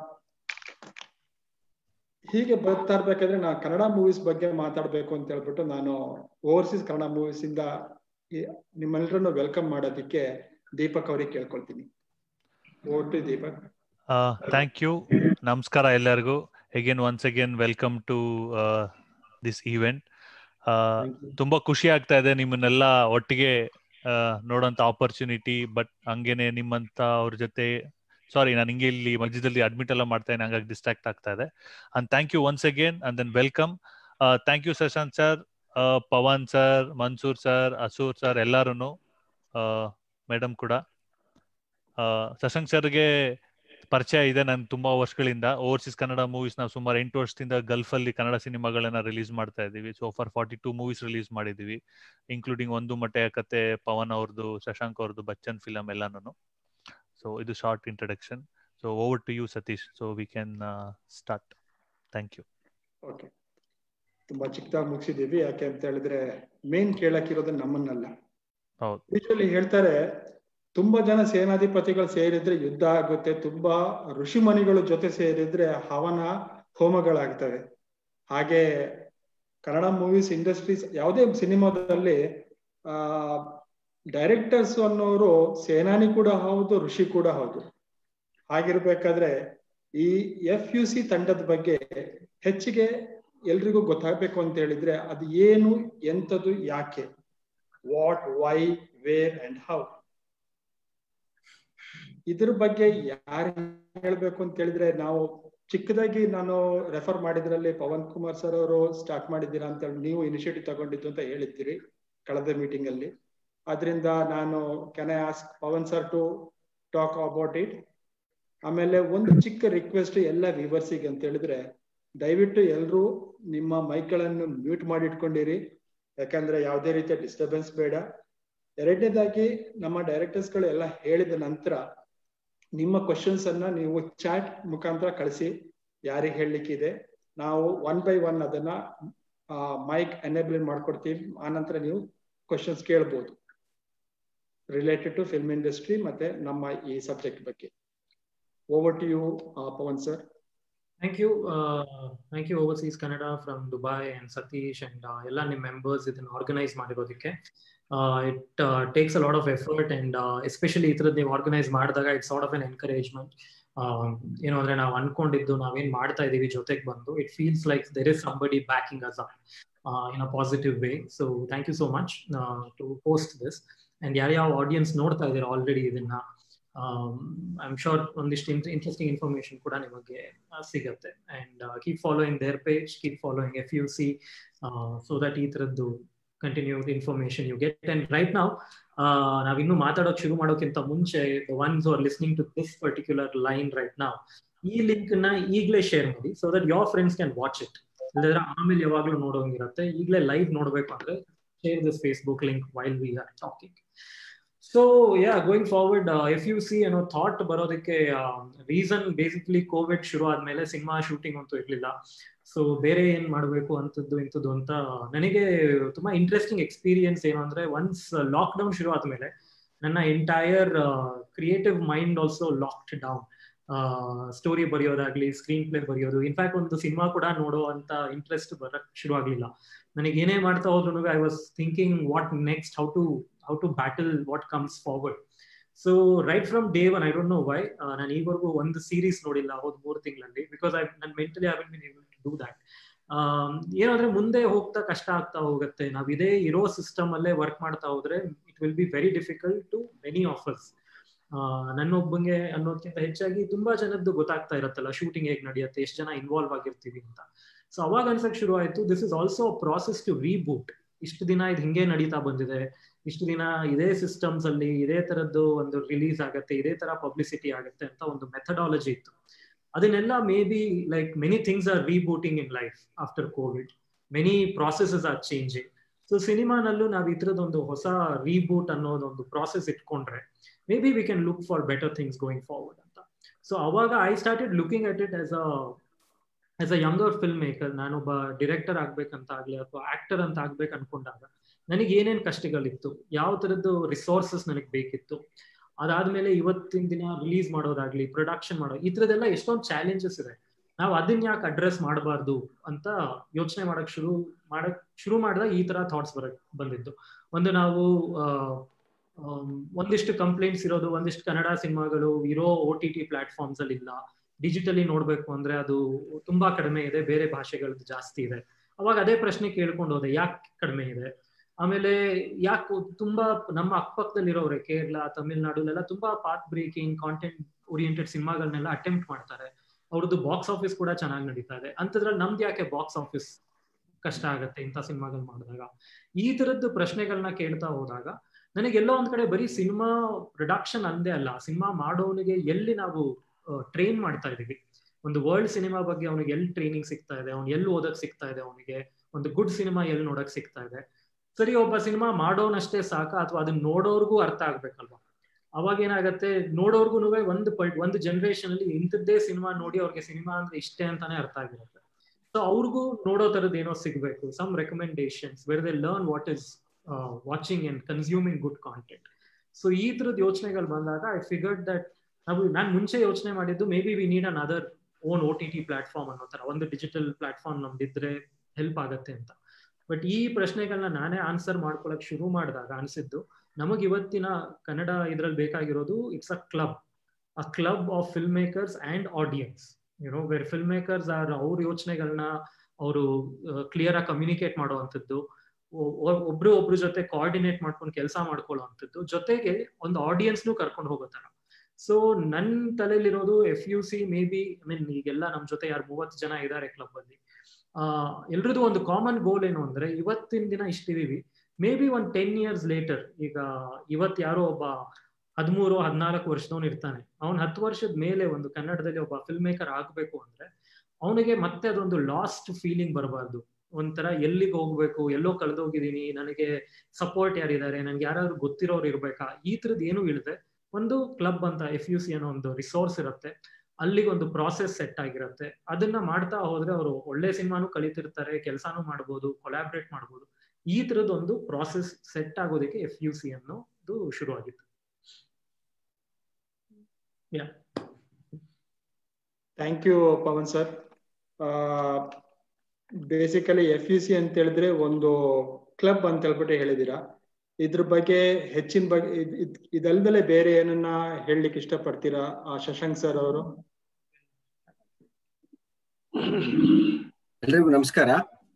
ಹೀಗೆ ಬರ್ತಾ ಇರ್ಬೇಕಾದ್ರೆ ನಾ ಕನ್ನಡ ಮೂವೀಸ್ ಬಗ್ಗೆ ಮಾತಾಡ್ಬೇಕು ಅಂತ ಹೇಳ್ಬಿಟ್ಟು ನಾನು ಓವರ್ಸೀಸ್ ಕನ್ನಡ ಮೂವೀಸ್ ಇಂದ ನಿಮ್ಮೆಲ್ಲರನ್ನು ವೆಲ್ಕಮ್ ಮಾಡೋದಕ್ಕೆ ದೀಪಕ್ ಅವ್ರಿಗೆ ಕೇಳ್ಕೊಳ್ತೀನಿ over to Deepak thank you ನಮಸ್ಕಾರ ಎಲ್ಲರಿಗೂ again once again welcome to this event ತುಂಬಾ ಖುಷಿ ಆಗ್ತಾ ಇದೆ ನಿಮ್ಮನ್ನೆಲ್ಲ ಒಟ್ಟಿಗೆ ನೋಡೋಂತ ಆಪರ್ಚುನಿಟಿ ಬಟ್ ಹಂಗೇನೆ ನಿಮ್ಮಂತ ಅವ್ರ ಜೊತೆ ಸಾರಿ ನಾನು ಹಿಂಗೆ ಇಲ್ಲಿ ಮಧ್ಯದಲ್ಲಿ ಅಡ್ಮಿಟ್ ಎಲ್ಲ ಮಾಡ್ತಾ ಇದ್ದೀನಿ ಹಂಗಾಗಿ ಡಿಸ್ಟ್ರಾಕ್ಟ್ ಆಗ್ತಾ ಇದೆ and thank you once again and then welcome thank you Shashant sir Pavan sir Mansoor sir Asoor sir ಎಲ್ಲರೂ ಮೇಡಮ್ ಕೂಡ ಶಶಾಂಕ್ ಸರ್ಗೆ ಪರಿಚಯ ಇದೆ ನಾನು ತುಂಬಾ ವರ್ಷಗಳಿಂದ ಓವರ್ಸೀಸ್ ಕನ್ನಡ ಮೂವೀಸ್ ನಾವು ಸುಮಾರು ಎಂಟು ವರ್ಷದಿಂದ ಗಲ್ಫ್ ಅಲ್ಲಿ ಕನ್ನಡ ಸಿನಿಮಾಗಳನ್ನ ರಿಲೀಸ್ ಮಾಡ್ತಾ ಇದೀವಿ so for forty two movies release ಮಾಡಿದೀವಿ ಇನ್ಕ್ಲೂಡಿಂಗ್ ಒಂದು ಮಟ್ಟೆಯ ಕತೆ ಪವನ್ ಅವ್ರದ್ದು ಶಶಾಂಕ್ ಅವ್ರದ್ದು ಬಚ್ಚನ್ ಫಿಲಮ್ ಎಲ್ಲಾನು ಸೊ ಇದು short introduction so over to you Satish so we can start thank you okay ತುಂಬಾ ಚಿಕ್ಕದಾಗಿ ಮುಗಿಸಿದೀವಿ ಯಾಕೆ ಅಂತ ಹೇಳಿದ್ರೆ ಮೇನ್ ಕೇಳಕ್ಕಿರೋದು ನಮ್ಮನ್ನಲ್ಲ ಹೌದು ಯೂಶಲಿ ಹೇಳ್ತಾರೆ ತುಂಬಾ ಜನ ಸೇನಾಧಿಪತಿಗಳು ಸೇರಿದ್ರೆ ಯುದ್ಧ ಆಗುತ್ತೆ ತುಂಬಾ ಋಷಿಮಣಿಗಳ ಜೊತೆ ಸೇರಿದ್ರೆ ಹವನ ಹೋಮಗಳಾಗ್ತವೆ ಹಾಗೆ ಕನ್ನಡ ಮೂವೀಸ್ ಇಂಡಸ್ಟ್ರೀಸ್ ಯಾವುದೇ ಸಿನಿಮಾದಲ್ಲಿ ಆ ಡೈರೆಕ್ಟರ್ಸ್ ಅನ್ನೋರು ಸೇನಾನಿ ಕೂಡ ಹೌದು ಋಷಿ ಕೂಡ ಹೌದು ಹಾಗಿರ್ಬೇಕಾದ್ರೆ ಈ ಎಫ್ ಯು ಸಿ ತಂಡದ ಬಗ್ಗೆ ಹೆಚ್ಚಿಗೆ ಎಲ್ರಿಗೂ ಗೊತ್ತಾಗ್ಬೇಕು ಅಂತ ಹೇಳಿದ್ರೆ ಅದು ಏನು ಎಂಥದ್ದು ಯಾಕೆ what why where and how ಇದ್ರ ಬಗ್ಗೆ ಯಾರು ಹೇಳ್ಬೇಕು ಅಂತ ಹೇಳಿದ್ರೆ ನಾವು ಚಿಕ್ಕದಾಗಿ ನಾನು ರೆಫರ್ ಮಾಡಿದ್ರಲ್ಲಿ ಪವನ್ ಕುಮಾರ್ ಸರ್ ಅವರು ಸ್ಟಾರ್ಟ್ ಮಾಡಿದ್ದೀರಾ ಅಂತ ಹೇಳಿ ನೀವು ಇನಿಷಿಯೇಟಿವ್ ತಗೊಂಡಿದ್ದು ಅಂತ ಹೇಳಿದ್ದೀರಿ ಕಳೆದ ಮೀಟಿಂಗ್ ಅಲ್ಲಿ ಅದರಿಂದ ನಾನು can I ask Pavan sir to talk about it ಆಮೇಲೆ ಒಂದು ಚಿಕ್ಕ ರಿಕ್ವೆಸ್ಟ್ ಎಲ್ಲ ವಿವರ್ಸಿಗೆ ಅಂತ ಹೇಳಿದ್ರೆ ದಯವಿಟ್ಟು ಎಲ್ಲರೂ ನಿಮ್ಮ ಮೈಕ್ಗಳನ್ನು ಮ್ಯೂಟ್ ಮಾಡಿ ಇಟ್ಕೊಂಡಿರಿ ಯಾಕಂದ್ರೆ ಯಾವುದೇ ರೀತಿಯ ಡಿಸ್ಟರ್ಬೆನ್ಸ್ ಬೇಡ ಎರಡನೇದಾಗಿ ನಮ್ಮ ಡೈರೆಕ್ಟರ್ಸ್ಗಳು ಎಲ್ಲ ಹೇಳಿದ ನಂತರ ನಿಮ್ಮ ಕ್ವಶನ್ಸ್ ಅನ್ನ ನೀವು ಚಾಟ್ ಮುಖಾಂತರ ಕಳಿಸಿ ಯಾರಿಗೆ ಹೇಳಲಿಕ್ಕಿದೆ ನಾವು ಒನ್ ಬೈ ಒನ್ ಅದನ್ನ ಮೈಕ್ ಎನೇಬಲ್ ಮಾಡ್ಕೊಡ್ತೀವಿ ಆನಂತರ ನೀವು ಕ್ವಶನ್ಸ್ ಕೇಳ್ಬೋದು ರಿಲೇಟೆಡ್ ಟು ಫಿಲ್ಮ್ ಇಂಡಸ್ಟ್ರಿ ಮತ್ತೆ ನಮ್ಮ ಈ ಸಬ್ಜೆಕ್ಟ್ ಬಗ್ಗೆ over to you Pavan sir thank you thank you overseas Kannada from Dubai and Satish and ಎಲ್ಲ ನಿಮ್ಮ ಮೆಂಬರ್ಸ್ ಇದನ್ನ ಆರ್ಗನೈಸ್ ಮಾಡಿರೋದಕ್ಕೆ it takes a lot of effort and especially ಈ ಥರದ್ದು ನೀವು ಆರ್ಗನೈಸ್ ಮಾಡಿದಾಗ it's sort of en encouragement ಏನು ಅಂದ್ರೆ ನಾವು ಅನ್ಕೊಂಡಿದ್ದು ನಾವೇನ್ ಮಾಡ್ತಾ ಇದೀವಿ ಜೊತೆಗೆ ಬಂದು it feels like there is somebody backing us in a positive way so thank you so much to post this and ಯಾರ್ಯಾವ ಆಡಿಯನ್ಸ್ ನೋಡ್ತಾ ಇದ್ದೀರಾ ಆಲ್ರೆಡಿ ಇದನ್ನ ಐ ಆಮ್ ಶೋರ್ ಒಂದಿಷ್ಟು ಇಂಟ್ರೆಸ್ಟಿಂಗ್ ಇನ್ಫಾರ್ಮೇಶನ್ ಕೂಡ ನಿಮಗೆ ಸಿಗುತ್ತೆ and keep following their page keep following F U C so that ಈ ಥರದ್ದು continue information you get and right ನಾವು ನಾವಿನ್ನು ಮಾತಾಡೋಕೆ ಶುರು ಮಾಡೋಕ್ಕಿಂತ ಮುಂಚೆ once are listening to this particular line right ನಾವು ಈ ಲಿಂಕ್ ನ ಈಗಲೇ ಶೇರ್ ಮಾಡಿ so that your friends can watch it ಇಲ್ಲದ್ರೆ ಆಮೇಲೆ ಯಾವಾಗ್ಲೂ ನೋಡೋಂಗಿರುತ್ತೆ ಈಗಲೇ ಲೈವ್ ನೋಡ್ಬೇಕು ಅಂದ್ರೆ share this Facebook link while we are talking so yeah going forward F U C ಏನೋ ಥಾಟ್ ಬರೋದಕ್ಕೆ ರೀಸನ್ ಬೇಸಿಕ್ಲಿ ಕೋವಿಡ್ ಶುರು ಆದ್ಮೇಲೆ ಸಿನಿಮಾ ಶೂಟಿಂಗ್ ಅಂತೂ ಇರ್ಲಿಲ್ಲ ಸೊ ಬೇರೆ ಏನ್ ಮಾಡಬೇಕು ಅಂತದ್ದು ಇಂಥದ್ದು ಅಂತ ನನಗೆ ತುಂಬಾ ಇಂಟ್ರೆಸ್ಟಿಂಗ್ ಎಕ್ಸ್ಪೀರಿಯನ್ಸ್ ಏನು ಅಂದ್ರೆ ಒನ್ಸ್ ಲಾಕ್ ಡೌನ್ ಶುರು ಆದ್ಮೇಲೆ ನನ್ನ entire creative mind also locked down story ಬರೆಯೋದಾಗ್ಲಿ ಸ್ಕ್ರೀನ್ ಪ್ಲೇ ಬರೆಯೋದು ಇನ್ಫ್ಯಾಕ್ಟ್ ಒಂದು ಸಿನಿಮಾ ಕೂಡ ನೋಡೋ ಅಂತ ಇಂಟ್ರೆಸ್ಟ್ ಬರಕ್ ಶುರು ಆಗ್ಲಿಲ್ಲ ನನಗೆ ಏನೇ ಮಾಡ್ತಾ ಹೋದ್ರು I was thinking what next how to how to battle what comes forward so right from day one I don't know why ನಾನು ಈವರೆಗೂ ಒಂದು ಸೀರೀಸ್ ನೋಡಿಲ್ಲ ಹೋದ್ ಮೂರು ತಿಂಗಳಲ್ಲಿ ಬಿಕಾಸ್ ಐ ನನ್ mentally I been able to do that ಏನಂದ್ರೆ ಮುಂದೆ ಹೋಗ್ತಾ ಕಷ್ಟ ಆಗ್ತಾ ಹೋಗುತ್ತೆ ನಾವ್ ಇದೇ ಇರೋ ಸಿಸ್ಟಮ್ ಅಲ್ಲೇ ವರ್ಕ್ ಮಾಡ್ತಾ ಹೋದ್ರೆ it will be very difficult to many offers ನನ್ನೊಬ್ಬಂಗೆ ಅನ್ನೋದಕ್ಕಿಂತ ಹೆಚ್ಚಾಗಿ ತುಂಬಾ ಜನದ್ದು ಗೊತ್ತಾಗ್ತಾ ಇರತ್ತಲ್ಲ ಶೂಟಿಂಗ್ ಹೇಗ್ ನಡೆಯುತ್ತೆ ಎಷ್ಟು ಜನ ಇನ್ವಾಲ್ವ್ ಆಗಿರ್ತೀವಿ ಅಂತ ಸೊ ಅವಾಗ ಅನ್ಸಕ್ ಶುರು ಆಯ್ತು this is also process to reboot ಇಷ್ಟು ದಿನ ಇದು ಹಿಂಗೆ ನಡೀತಾ ಬಂದಿದೆ ಇಷ್ಟು ದಿನ ಇದೇ ಸಿಸ್ಟಮ್ಸ್ ಅಲ್ಲಿ ಇದೇ ತರದ್ದು ಒಂದು ರಿಲೀಸ್ ಆಗತ್ತೆ ಇದೇ ತರ ಪಬ್ಲಿಸಿಟಿ ಆಗುತ್ತೆ ಅಂತ ಒಂದು ಮೆಥಡಾಲಜಿ ಇತ್ತು ಅದನ್ನೆಲ್ಲ maybe like many things are rebooting in life after Covid many processes are changing so ಸಿನಿಮಾನಲ್ಲೂ ನಾವು ಈ ತರದೊಂದು ಹೊಸ ರೀಬೂಟ್ ಅನ್ನೋದೊಂದು ಪ್ರಾಸೆಸ್ ಇಟ್ಕೊಂಡ್ರೆ maybe we can look for better things going forward ಅಂತ ಸೊ ಅವಾಗ I started looking at it as a as a younger filmmaker ನಾನೊಬ್ಬ ಡಿರೆಕ್ಟರ್ ಆಗ್ಬೇಕಂತ ಆಗ್ಲಿ ಅಥವಾ ಆಕ್ಟರ್ ಅಂತ ಆಗ್ಬೇಕು ಅನ್ಕೊಂಡಾಗ ನನಗೆ ಏನೇನ್ ಕಷ್ಟಗಳಿತ್ತು ಯಾವ ತರದ್ದು ರಿಸೋರ್ಸಸ್ ನನಗೆ ಬೇಕಿತ್ತು ಅದಾದ್ಮೇಲೆ ಇವತ್ತಿನ ದಿನ ರಿಲೀಸ್ ಮಾಡೋದಾಗ್ಲಿ ಪ್ರೊಡಕ್ಷನ್ ಮಾಡೋ ಈ ತರದೆಲ್ಲ ಎಷ್ಟೊಂದು ಚಾಲೆಂಜಸ್ ಇದೆ ನಾವು ಅದನ್ನ ಯಾಕೆ ಅಡ್ರೆಸ್ ಮಾಡಬಾರ್ದು ಅಂತ ಯೋಚನೆ ಮಾಡಕ್ ಶುರು ಮಾಡಕ್ ಶುರು ಮಾಡಿದಾಗ ಈ ತರ ಥಾಟ್ಸ್ ಬರಕ್ ಬಂದಿದ್ದು ಒಂದು ನಾವು ಒಂದಿಷ್ಟು ಕಂಪ್ಲೇಂಟ್ಸ್ ಇರೋದು ಒಂದಿಷ್ಟು ಕನ್ನಡ ಸಿನಿಮಾಗಳು ಇರೋ ಓ ಟಿ ಟಿ ಪ್ಲಾಟ್ಫಾರ್ಮ್ಸ್ ಅಲ್ಲಿ ಇಲ್ಲ ಡಿಜಿಟಲಿ ನೋಡ್ಬೇಕು ಅಂದ್ರೆ ಅದು ತುಂಬಾ ಕಡಿಮೆ ಇದೆ ಬೇರೆ ಭಾಷೆಗಳದ್ದು ಜಾಸ್ತಿ ಇದೆ ಅವಾಗ ಅದೇ ಪ್ರಶ್ನೆ ಕೇಳ್ಕೊಂಡು ಹೋದೆ ಯಾಕೆ ಕಡಿಮೆ ಇದೆ ಆಮೇಲೆ ಯಾಕೆ ತುಂಬಾ ನಮ್ಮ ಅಕ್ಕಪಕ್ಕದಲ್ಲಿರೋರೆ ಕೇರಳ ತಮಿಳ್ನಾಡುಲೆಲ್ಲ ತುಂಬಾ ಪಾತ್ ಬ್ರೇಕಿಂಗ್ ಕಾಂಟೆಂಟ್ ಓರಿಯೆಂಟೆಡ್ ಸಿನಿಮಾಗಳನ್ನೆಲ್ಲ ಅಟೆಂಪ್ಟ್ ಮಾಡ್ತಾರೆ ಅವ್ರದ್ದು ಬಾಕ್ಸ್ ಆಫೀಸ್ ಕೂಡ ಚೆನ್ನಾಗಿ ನಡೀತಾ ಇದೆ ಅಂತದ್ರಲ್ಲಿ ನಮ್ದು ಯಾಕೆ ಬಾಕ್ಸ್ ಆಫೀಸ್ ಕಷ್ಟ ಆಗತ್ತೆ ಇಂಥ ಸಿನಿಮಾಗಳು ಮಾಡಿದಾಗ ಈ ತರದ್ದು ಪ್ರಶ್ನೆಗಳನ್ನ ಕೇಳ್ತಾ ಹೋದಾಗ ನನಗೆ ಎಲ್ಲೋ ಒಂದ್ ಕಡೆ ಬರೀ ಸಿನಿಮಾ ಪ್ರೊಡಕ್ಷನ್ ಅಂದೇ ಅಲ್ಲ ಸಿನಿಮಾ ಮಾಡೋನಿಗೆ ಎಲ್ಲಿ ನಾವು ಟ್ರೈನ್ ಮಾಡ್ತಾ ಇದೀವಿ ಒಂದು ವರ್ಲ್ಡ್ ಸಿನಿಮಾ ಬಗ್ಗೆ ಅವನಿಗೆ ಎಲ್ಲಿ ಟ್ರೈನಿಂಗ್ ಸಿಗ್ತಾ ಇದೆ ಅವ್ನು ಎಲ್ಲಿ ಓದಕ್ ಸಿಗ್ತಾ ಇದೆ ಅವನಿಗೆ ಒಂದು ಗುಡ್ ಸಿನಿಮಾ ಎಲ್ಲಿ ನೋಡಕ್ ಸಿಗ್ತಾ ಇದೆ ಸರಿ ಒಬ್ಬ ಸಿನಿಮಾ ಮಾಡೋನಷ್ಟೇ ಸಾಕ ಅಥವಾ ಅದನ್ನ ನೋಡೋರ್ಗೂ ಅರ್ಥ ಆಗ್ಬೇಕಲ್ವಾ ಅವಾಗ ಏನಾಗತ್ತೆ ನೋಡೋರ್ಗು ಒಂದು ಪಲ್ಟ್ ಒಂದು ಜನರೇಷನ್ ಅಲ್ಲಿ ಇಂಥದ್ದೇ ಸಿನಿಮಾ ನೋಡಿ ಅವ್ರಿಗೆ ಸಿನಿಮಾ ಅಂದ್ರೆ ಇಷ್ಟೇ ಅಂತಾನೆ ಅರ್ಥ ಆಗಿರುತ್ತೆ ಸೊ ಅವ್ರಿಗೂ ನೋಡೋ ತರದ್ ಏನೋ ಸಿಗ್ಬೇಕು some recommendations where they learn what is watching and consuming good content so ಈ ತರದ ಯೋಚನೆಗಳು ಬಂದಾಗ ಐ ಫಿಗರ್ಡ್ ದಟ್ ನಾವು ನಾನು ಮುಂಚೆ ಯೋಚನೆ ಮಾಡಿದ್ದು maybe we need another own O T T platform ಅನ್ನೋ ತರ ಒಂದು ಡಿಜಿಟಲ್ ಪ್ಲಾಟ್ಫಾರ್ಮ್ ನಮ್ದಿದ್ರೆ ಹೆಲ್ಪ್ ಆಗತ್ತೆ ಅಂತ ಬಟ್ ಈ ಪ್ರಶ್ನೆಗಳನ್ನ ನಾನೇ ಆನ್ಸರ್ ಮಾಡ್ಕೊಳಕ್ ಶುರು ಮಾಡಿದಾಗ ಅನ್ಸಿದ್ದು ನಮಗ್ ಇವತ್ತಿನ ಕನ್ನಡ ಇದ್ರಲ್ಲಿ ಬೇಕಾಗಿರೋದು it's a club a club of filmmakers and audience you know where film makers are ಅವ್ರ ಯೋಚನೆಗಳನ್ನ ಅವರು ಕ್ಲಿಯರ್ ಆಗಿ ಕಮ್ಯುನಿಕೇಟ್ ಮಾಡುವಂಥದ್ದು ಒಬ್ರು ಒಬ್ರು ಜೊತೆ ಕೋಆರ್ಡಿನೇಟ್ ಮಾಡ್ಕೊಂಡು ಕೆಲಸ ಮಾಡ್ಕೊಳ್ಳೋ ಅಂಥದ್ದು ಜೊತೆಗೆ ಒಂದು ಆಡಿಯನ್ಸ್ನು ಕರ್ಕೊಂಡು ಹೋಗೋ ತರ ಸೊ ನನ್ ತಲೆಯಲ್ಲಿರೋದು F U C maybe I mean ಈಗೆಲ್ಲ ನಮ್ ಜೊತೆ ಯಾರು ಮೂವತ್ತು ಜನ ಇದ್ದಾರೆ ಕ್ಲಬ್ ಅಲ್ಲಿ ಆ ಎಲ್ರದ್ದು ಒಂದು ಕಾಮನ್ ಗೋಲ್ ಏನು ಅಂದ್ರೆ ಇವತ್ತಿನ ದಿನ ಇಷ್ಟಿದೀವಿ ಮೇ ಬಿ ಒಂದ್ ಟೆನ್ ಇಯರ್ಸ್ ಲೇಟರ್ ಈಗ ಇವತ್ ಯಾರೋ ಒಬ್ಬ ಹದಿಮೂರು ಹದಿನಾಲ್ಕು ವರ್ಷದವನು ಇರ್ತಾನೆ ಅವ್ನ್ ಹತ್ತು ವರ್ಷದ ಮೇಲೆ ಒಂದು ಕನ್ನಡದಲ್ಲಿ ಒಬ್ಬ ಫಿಲ್ಮ್ ಮೇಕರ್ ಆಗ್ಬೇಕು ಅಂದ್ರೆ ಅವನಿಗೆ ಮತ್ತೆ ಅದೊಂದು ಲಾಸ್ಟ್ ಫೀಲಿಂಗ್ ಬರಬಾರ್ದು ಒಂಥರ ಎಲ್ಲಿಗೆ ಹೋಗ್ಬೇಕು ಎಲ್ಲೋ ಕಳೆದೋಗಿದ್ದೀನಿ ನನಗೆ ಸಪೋರ್ಟ್ ಯಾರಿದ್ದಾರೆ ನನ್ಗೆ ಯಾರಾದ್ರು ಗೊತ್ತಿರೋರು ಇರ್ಬೇಕಾ ಈ ತರದ್ ಏನು ಇಲ್ಲದೆ ಒಂದು ಕ್ಲಬ್ ಅಂತ ಎಫ್ ಯು ಸಿ ಅನ್ನೋ ಒಂದು ರಿಸೋರ್ಸ್ ಇರುತ್ತೆ ಅಲ್ಲಿಗೆ ಒಂದು ಪ್ರಾಸೆಸ್ ಸೆಟ್ ಆಗಿರುತ್ತೆ ಅದನ್ನ ಮಾಡ್ತಾ ಹೋದ್ರೆ ಅವರು ಒಳ್ಳೆ ಸಿನಿಮಾನು ಕಲಿತಿರ್ತಾರೆ ಕೆಲಸನೂ ಮಾಡ್ಬೋದು ಕೊಲಾಬ್ರೇಟ್ ಮಾಡ್ಬೋದು ಈ ತರದೊಂದು ಪ್ರಾಸೆಸ್ ಸೆಟ್ ಆಗೋದಕ್ಕೆ ಎಫ್ ಯು ಸಿ ಅನ್ನೋದು ಶುರು ಆಗಿತ್ತು yeah thank you Pavan sir basically F U C ಅಂತ ಹೇಳಿದ್ರೆ ಒಂದು ಕ್ಲಬ್ ಅಂತ ಹೇಳ್ಬಿಟ್ಟು ಹೇಳಿದೀರಾ ಇದ್ರ ಬಗ್ಗೆ ಹೆಚ್ಚಿನ ಬಗ್ಗೆ ಇದಲ್ದಲೆ ಬೇರೆ ಏನನ್ನ ಹೇಳಲಿಕ್ಕೆ ಇಷ್ಟಪಡ್ತೀರಾ ಆ ಶಶಾಂಕ್ ಸರ್ ಅವರು ಎಲ್ರಿಗೂ ನಮಸ್ಕಾರ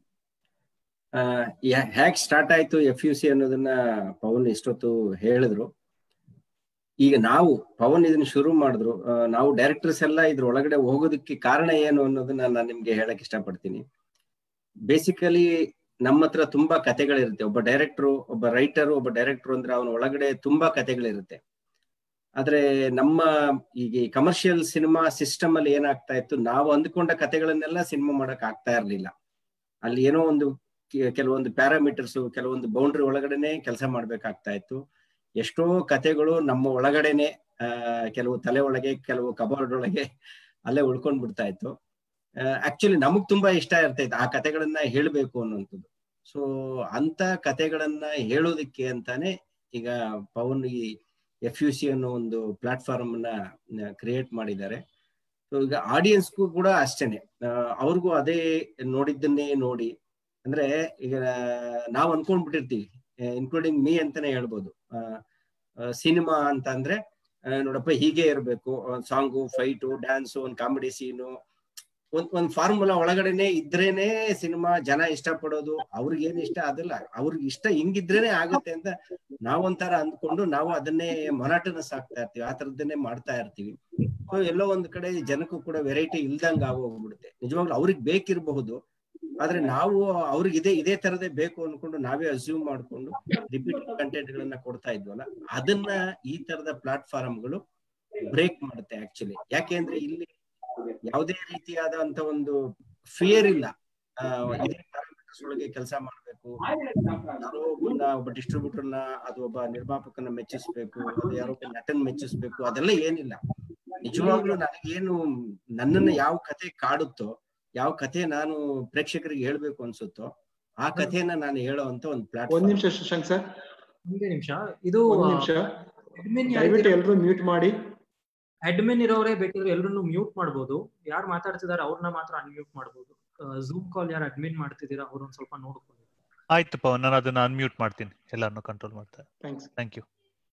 ಹ್ಯಾಕ್ ಸ್ಟಾರ್ಟ್ ಆಯ್ತು ಎಫ್ ಯು ಸಿ ಅನ್ನೋದನ್ನ ಪವನ್ ಇಷ್ಟೊತ್ತು ಹೇಳಿದ್ರು ಈಗ ನಾವು ಪವನ್ ಇದನ್ನ ಶುರು ಮಾಡಿದ್ರು ನಾವು ಡೈರೆಕ್ಟರ್ಸ್ ಎಲ್ಲ ಇದ್ರ ಒಳಗಡೆ ಹೋಗೋದಕ್ಕೆ ಕಾರಣ ಏನು ಅನ್ನೋದನ್ನ ನಾನು ನಿಮ್ಗೆ ಹೇಳಕ್ ಇಷ್ಟಪಡ್ತೀನಿ ಬೇಸಿಕಲಿ ನಮ್ಮ ಹತ್ರ ತುಂಬಾ ಕತೆಗಳಿರುತ್ತೆ ಒಬ್ಬ ಡೈರೆಕ್ಟ್ರು ಒಬ್ಬ ರೈಟರು ಒಬ್ಬ ಡೈರೆಕ್ಟ್ರು ಅಂದ್ರೆ ಅವನ ಒಳಗಡೆ ತುಂಬಾ ಕತೆಗಳಿರುತ್ತೆ ಆದ್ರೆ ನಮ್ಮ ಈಗ ಕಮರ್ಷಿಯಲ್ ಸಿನಿಮಾ ಸಿಸ್ಟಮ್ ಅಲ್ಲಿ ಏನಾಗ್ತಾ ಇತ್ತು ನಾವು ಅಂದ್ಕೊಂಡ ಕತೆಗಳನ್ನೆಲ್ಲ ಸಿನಿಮಾ ಮಾಡಕ್ ಆಗ್ತಾ ಇರ್ಲಿಲ್ಲ ಅಲ್ಲಿ ಏನೋ ಒಂದು ಕೆ- ಕೆಲವೊಂದು ಪ್ಯಾರಾಮೀಟರ್ಸ್ ಕೆಲವೊಂದು ಬೌಂಡ್ರಿ ಒಳಗಡೆನೆ ಕೆಲಸ ಮಾಡ್ಬೇಕಾಗ್ತಾ ಇತ್ತು ಎಷ್ಟೋ ಕತೆಗಳು ನಮ್ಮ ಒಳಗಡೆನೆ ಆ ಕೆಲವು ತಲೆ ಒಳಗೆ ಕೆಲವು ಕಬೋರ್ಡ್ ಒಳಗೆ ಅಲ್ಲೇ ಉಳ್ಕೊಂಡ್ ಬಿಡ್ತಾ ಇತ್ತು ಆಕ್ಚುಲಿ ನಮಗ್ ತುಂಬಾ ಇಷ್ಟ ಇರ್ತೈತೆ ಆ ಕತೆಗಳನ್ನ ಹೇಳ್ಬೇಕು ಅನ್ನುವಂಥದ್ದು ಸೊ ಅಂತ ಕತೆಗಳನ್ನ ಹೇಳೋದಕ್ಕೆ ಅಂತಾನೆ ಈಗ ಪವನ್ ಈ ಎಫ್ ಯು ಸಿ ಅನ್ನೋ ಒಂದು ಪ್ಲಾಟ್ಫಾರ್ಮ್ ಅನ್ನ ಕ್ರಿಯೇಟ್ ಮಾಡಿದ್ದಾರೆ ಸೊ ಈಗ ಆಡಿಯನ್ಸ್ಗೂ ಕೂಡ ಅಷ್ಟೇನೆ ಆ, ಅವ್ರಿಗೂ ಅದೇ ನೋಡಿದ್ದನ್ನೇ ನೋಡಿ ಅಂದ್ರೆ ಈಗ ನಾವು ಅನ್ಕೊಂಡ್ಬಿಟ್ಟಿರ್ತೀವಿ ಇನ್ಕ್ಲೂಡಿಂಗ್ ಮೀ ಅಂತಾನೆ ಹೇಳ್ಬೋದು ಸಿನಿಮಾ ಅಂತ ಅಂದ್ರೆ ಆ, ನೋಡಪ್ಪ ಹೀಗೆ ಇರ್ಬೇಕು ಸಾಂಗು ಫೈಟು ಡ್ಯಾನ್ಸು ಒಂದು ಕಾಮಿಡಿ ಸೀನು ಒಂದ್ ಒಂದ್ ಫಾರ್ಮುಲಾ ಒಳಗಡೆನೆ ಇದ್ರೇನೆ ಸಿನಿಮಾ ಜನ ಇಷ್ಟಪಡೋದು ಅವ್ರಿಗೆ ಏನ್ ಇಷ್ಟ ಅದಲ್ಲ ಅವ್ರಿಗೆ ಇಷ್ಟ ಹಿಂಗಿದ್ರೇನೆ ಆಗತ್ತೆ ಅಂತ ನಾವೊಂಥರ ಅಂದ್ಕೊಂಡು ನಾವು ಅದನ್ನೇ ಮೊನಾಟನಸ್ ಆಗ್ತಾ ಇರ್ತೀವಿ ಆ ತರದನ್ನೇ ಮಾಡ್ತಾ ಇರ್ತೀವಿ ಸೊ ಎಲ್ಲೋ ಒಂದ್ ಕಡೆ ಜನಕ್ಕೂ ಕೂಡ ವೆರೈಟಿ ಇಲ್ದಂಗ ಆಗೋಗ್ಬಿಡುತ್ತೆ ನಿಜವಾಗ್ಲೂ ಅವ್ರಿಗೆ ಬೇಕಿರಬಹುದು ಆದ್ರೆ ನಾವು ಅವ್ರಿಗೆ ಇದೇ ಇದೇ ತರದೇ ಬೇಕು ಅನ್ಕೊಂಡು ನಾವೇ ಅಸ್ಯೂಮ್ ಮಾಡ್ಕೊಂಡು ರಿಪೀಟ್ ಕಂಟೆಂಟ್ ಗಳನ್ನ ಕೊಡ್ತಾ ಇದ್ವಲ್ಲ ಅದನ್ನ ಈ ತರದ ಪ್ಲಾಟ್ಫಾರ್ಮ್ಗಳು ಬ್ರೇಕ್ ಮಾಡುತ್ತೆ ಆಕ್ಚುಲಿ ಯಾಕೆಂದ್ರೆ ಇಲ್ಲಿ ಯಾವುದೇ ರೀತಿಯಾದಂತ ಒಂದು ಫಿಯರ್ ಇಲ್ಲ ಆ, ಇದೇ ಪ್ಯಾರಾಮೀಟರ್ಸ್ ಒಳಗೆ ಕೆಲಸ ಮಾಡ್ಬೇಕು ಯಾರೋ ಒಬ್ಬನ ಒಬ್ಬ ಡಿಸ್ಟ್ರಿಬ್ಯೂಟರ್ನ ಅದು ಒಬ್ಬ ನಿರ್ಮಾಪಕನ ಮೆಚ್ಚಿಸ್ಬೇಕು ಅದು ಯಾರೋ ಒಬ್ಬ ನಟನ್ ಮೆಚ್ಚಿಸ್ಬೇಕು ಅದೆಲ್ಲ ಏನಿಲ್ಲ ನಿಜವಾಗ್ಲೂ ನನಗೇನು ನನ್ನನ್ನ ಯಾವ ಕತೆ ಕಾಡುತ್ತೋ ಯಾವ ಕತೆ ನಾನು ಪ್ರೇಕ್ಷಕರಿಗೆ ಹೇಳ್ಬೇಕು ಅನ್ಸುತ್ತೋ ಆ ಕಥೆನ ನಾನು ಹೇಳೋ ಅಂತ ಒಂದು ಒಂದ್ ಪ್ಲಾಟ್ಫಾರ್ಮ್ ನಿಮಿಷ ಶಶಾಂಕ್ ಸರ್ ಒಂದೇ ನಿಮಿಷ ಇದು ಒಂದ್ ನಿಮಿಷ ಅಡ್ಮಿನ್ ದಯವಿಟ್ಟು ಎಲ್ರು ಮ್ಯೂಟ್ ಮಾಡಿ ಅಡ್ಮಿನ್ ಇರೋರೇ ಬೇಕಿದ್ರೆ ಎಲ್ಲರನ್ನು ಮ್ಯೂಟ್ ಮಾಡ್ಬೋದು ಯಾರು ಮಾತಾಡ್ತಿದಾರೆ ಅವ್ರನ್ನ ಮಾತ್ರ ಅನ್ಮ್ಯೂಟ್ ಮಾಡ್ಬೋದು ಝೂಮ್ ಕಾಲ್ ಯಾರು ಅಡ್ಮಿನ್ ಮಾಡ್ತಿದ್ದೀರಾ ಅವ್ರನ್ನ ಸ್ವಲ್ಪ ನೋಡ್ಕೊಳ್ಳಿ ಆಯ್ತು ಪವನ್ ನಾನು ಅದನ್ನ ಅನ್ಮ್ಯೂಟ್ ಮಾಡ್ತೀನಿ ಎಲ್ಲಾನು ಕಂಟ್ರೋಲ್ ಮಾಡ್ತಾ thanks thank you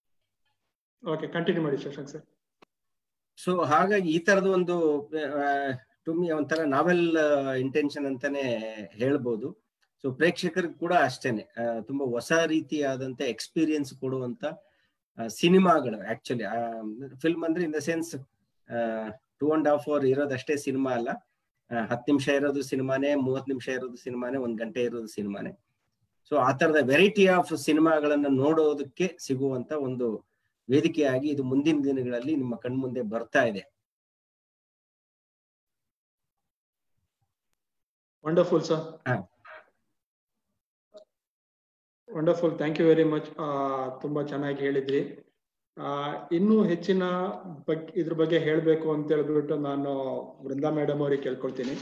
okay continue ಮಾಡಿ ಶಶಾಂಕ್ ಸರ್ ಸೊ ಹಾಗಾಗಿ ಈ ತರದ ಒಂದು ಟು ಮಿ ಒಂಥರ ನಾವೆಲ್ ಇಂಟೆನ್ಷನ್ ಅಂತಾನೆ ಹೇಳ್ಬೋದು ಸೊ ಪ್ರೇಕ್ಷಕರಿಗೆ ಕೂಡ ಅಷ್ಟೇನೆ ಆ, ತುಂಬಾ ಹೊಸ ರೀತಿಯಾದಂತ ಎಕ್ಸ್ಪೀರಿಯನ್ಸ್ ಕೊಡುವಂತ ಸಿನಿಮಾಗಳು ಆಕ್ಚುಲಿ ಫಿಲ್ಮ್ ಅಂದ್ರೆ in the sense two and half hour ಇರೋದಷ್ಟೇ ಸಿನಿಮಾ ಅಲ್ಲ ಹತ್ತು ನಿಮಿಷ ಇರೋದು ಸಿನಿಮಾನೇ ಮೂವತ್ತು ನಿಮಿಷ ಇರೋದು ಸಿನಿಮಾನೇ ಒಂದ್ ಗಂಟೆ ಇರೋದು ಸಿನಿಮಾನೇ ಸೊ ಆ ತರದ ವೆರೈಟಿ ಆಫ್ ಸಿನಿಮಾಗಳನ್ನ ನೋಡೋದಕ್ಕೆ ಸಿಗುವಂತ ಒಂದು ವೇದಿಕೆಯಾಗಿ ಇದು ಮುಂದಿನ ದಿನಗಳಲ್ಲಿ ನಿಮ್ಮ ಕಣ್ಮುಂದೆ ಬರ್ತಾ ಇದೆ ವಂಡರ್ಫುಲ್ ಸರ್ ಹಾ. Wonderful thank you very much ತುಂಬಾ ಚೆನ್ನಾಗಿ ಹೇಳಿದ್ರಿ ಆ, ಇನ್ನೂ ಹೆಚ್ಚಿನ ಬಗ್ಗೆ ಇದ್ರ ಬಗ್ಗೆ ಹೇಳ್ಬೇಕು ಅಂತ ಹೇಳ್ಬಿಟ್ಟು ನಾನು ವೃಂದಾ ಮೇಡಮ್ ಅವ್ರಿಗೆ ಕೇಳ್ಕೊಳ್ತೀನಿ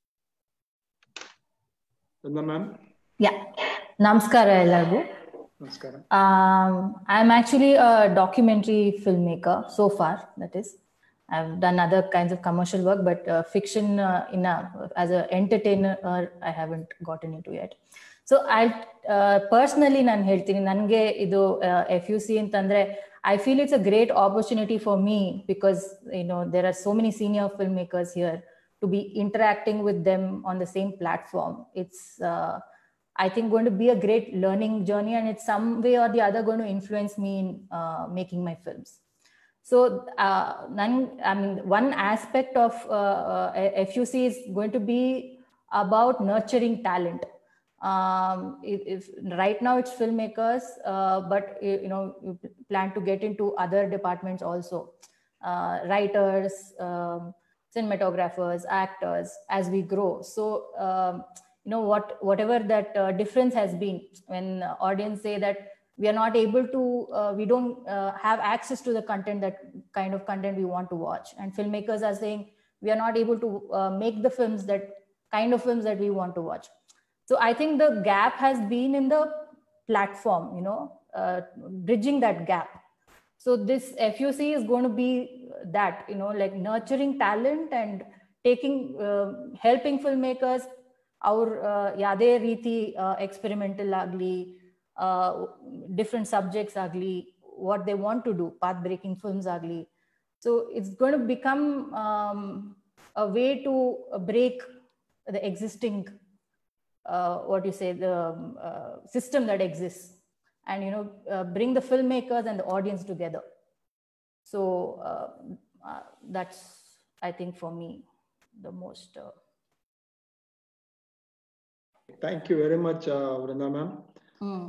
ವೃಂದಾ ಮ್ಯಾಮ್ Yeah. ನಮಸ್ಕಾರ ಎಲ್ಲರಿಗೂ ನಮಸ್ಕಾರ Um, I'm actually a documentary filmmaker so far. That is, I've done other kinds of commercial work, but uh, fiction uh, in a, as an entertainer, uh, I haven't gotten into yet. So I personally ನಾನು ಹೇಳ್ತೀನಿ ನನಗೆ ಇದು F U C ಅಂತಂದ್ರೆ I feel it's a great opportunity for me because no there are so many senior filmmakers here to be interacting with them on the same platform it's I think going to be a great learning journey and it's some way or the other going to influence me in uh, making my films. So, uh, none, I mean, one aspect of uh, uh, FUC is going to be about nurturing talent. Um, if, if right now it's filmmakers, uh, but you you know, you plan to get into other departments also, uh, writers, um, cinematographers, actors, as we grow. So, um, you know what whatever that uh, difference has been when uh, audience say that we are not able to uh, we don't uh, have access to the content that kind of content we want to watch and filmmakers are saying we are not able to uh, make the films that kind of films that we want to watch so i think the gap has been in the platform you know uh, bridging that gap so this fuc is going to be that you know like nurturing talent and taking uh, helping filmmakers ಅವ್ರ ಯಾವುದೇ ರೀತಿ experimental ಆಗಲಿ different subjects ಆಗಲಿ what they want to do path breaking films ಆಗಲಿ so it's gonna become a way to break the existing what you say the system that exist and you know uh, bring the filmmakers and the audience together so uh, uh, that's i think for me the most thank you very much Vrinda ma'am hmm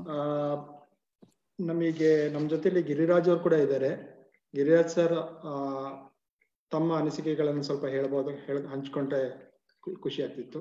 ನಮಗೆ ನಮ್ಮ ಜೊತೆಲಿ ಗಿರಿರಾಜ್ ಅವ್ರು ಕೂಡ ಇದ್ದಾರೆ Giriraj sir ತಮ್ಮ ಅನಿಸಿಕೆಗಳನ್ನು ಸ್ವಲ್ಪ ಹೇಳ್ಬೋದು ಹೇಳ ಹಂಚ್ಕೊಂಡ್ರೆ ಖು- ಖುಷಿ ಆಗ್ತಿತ್ತು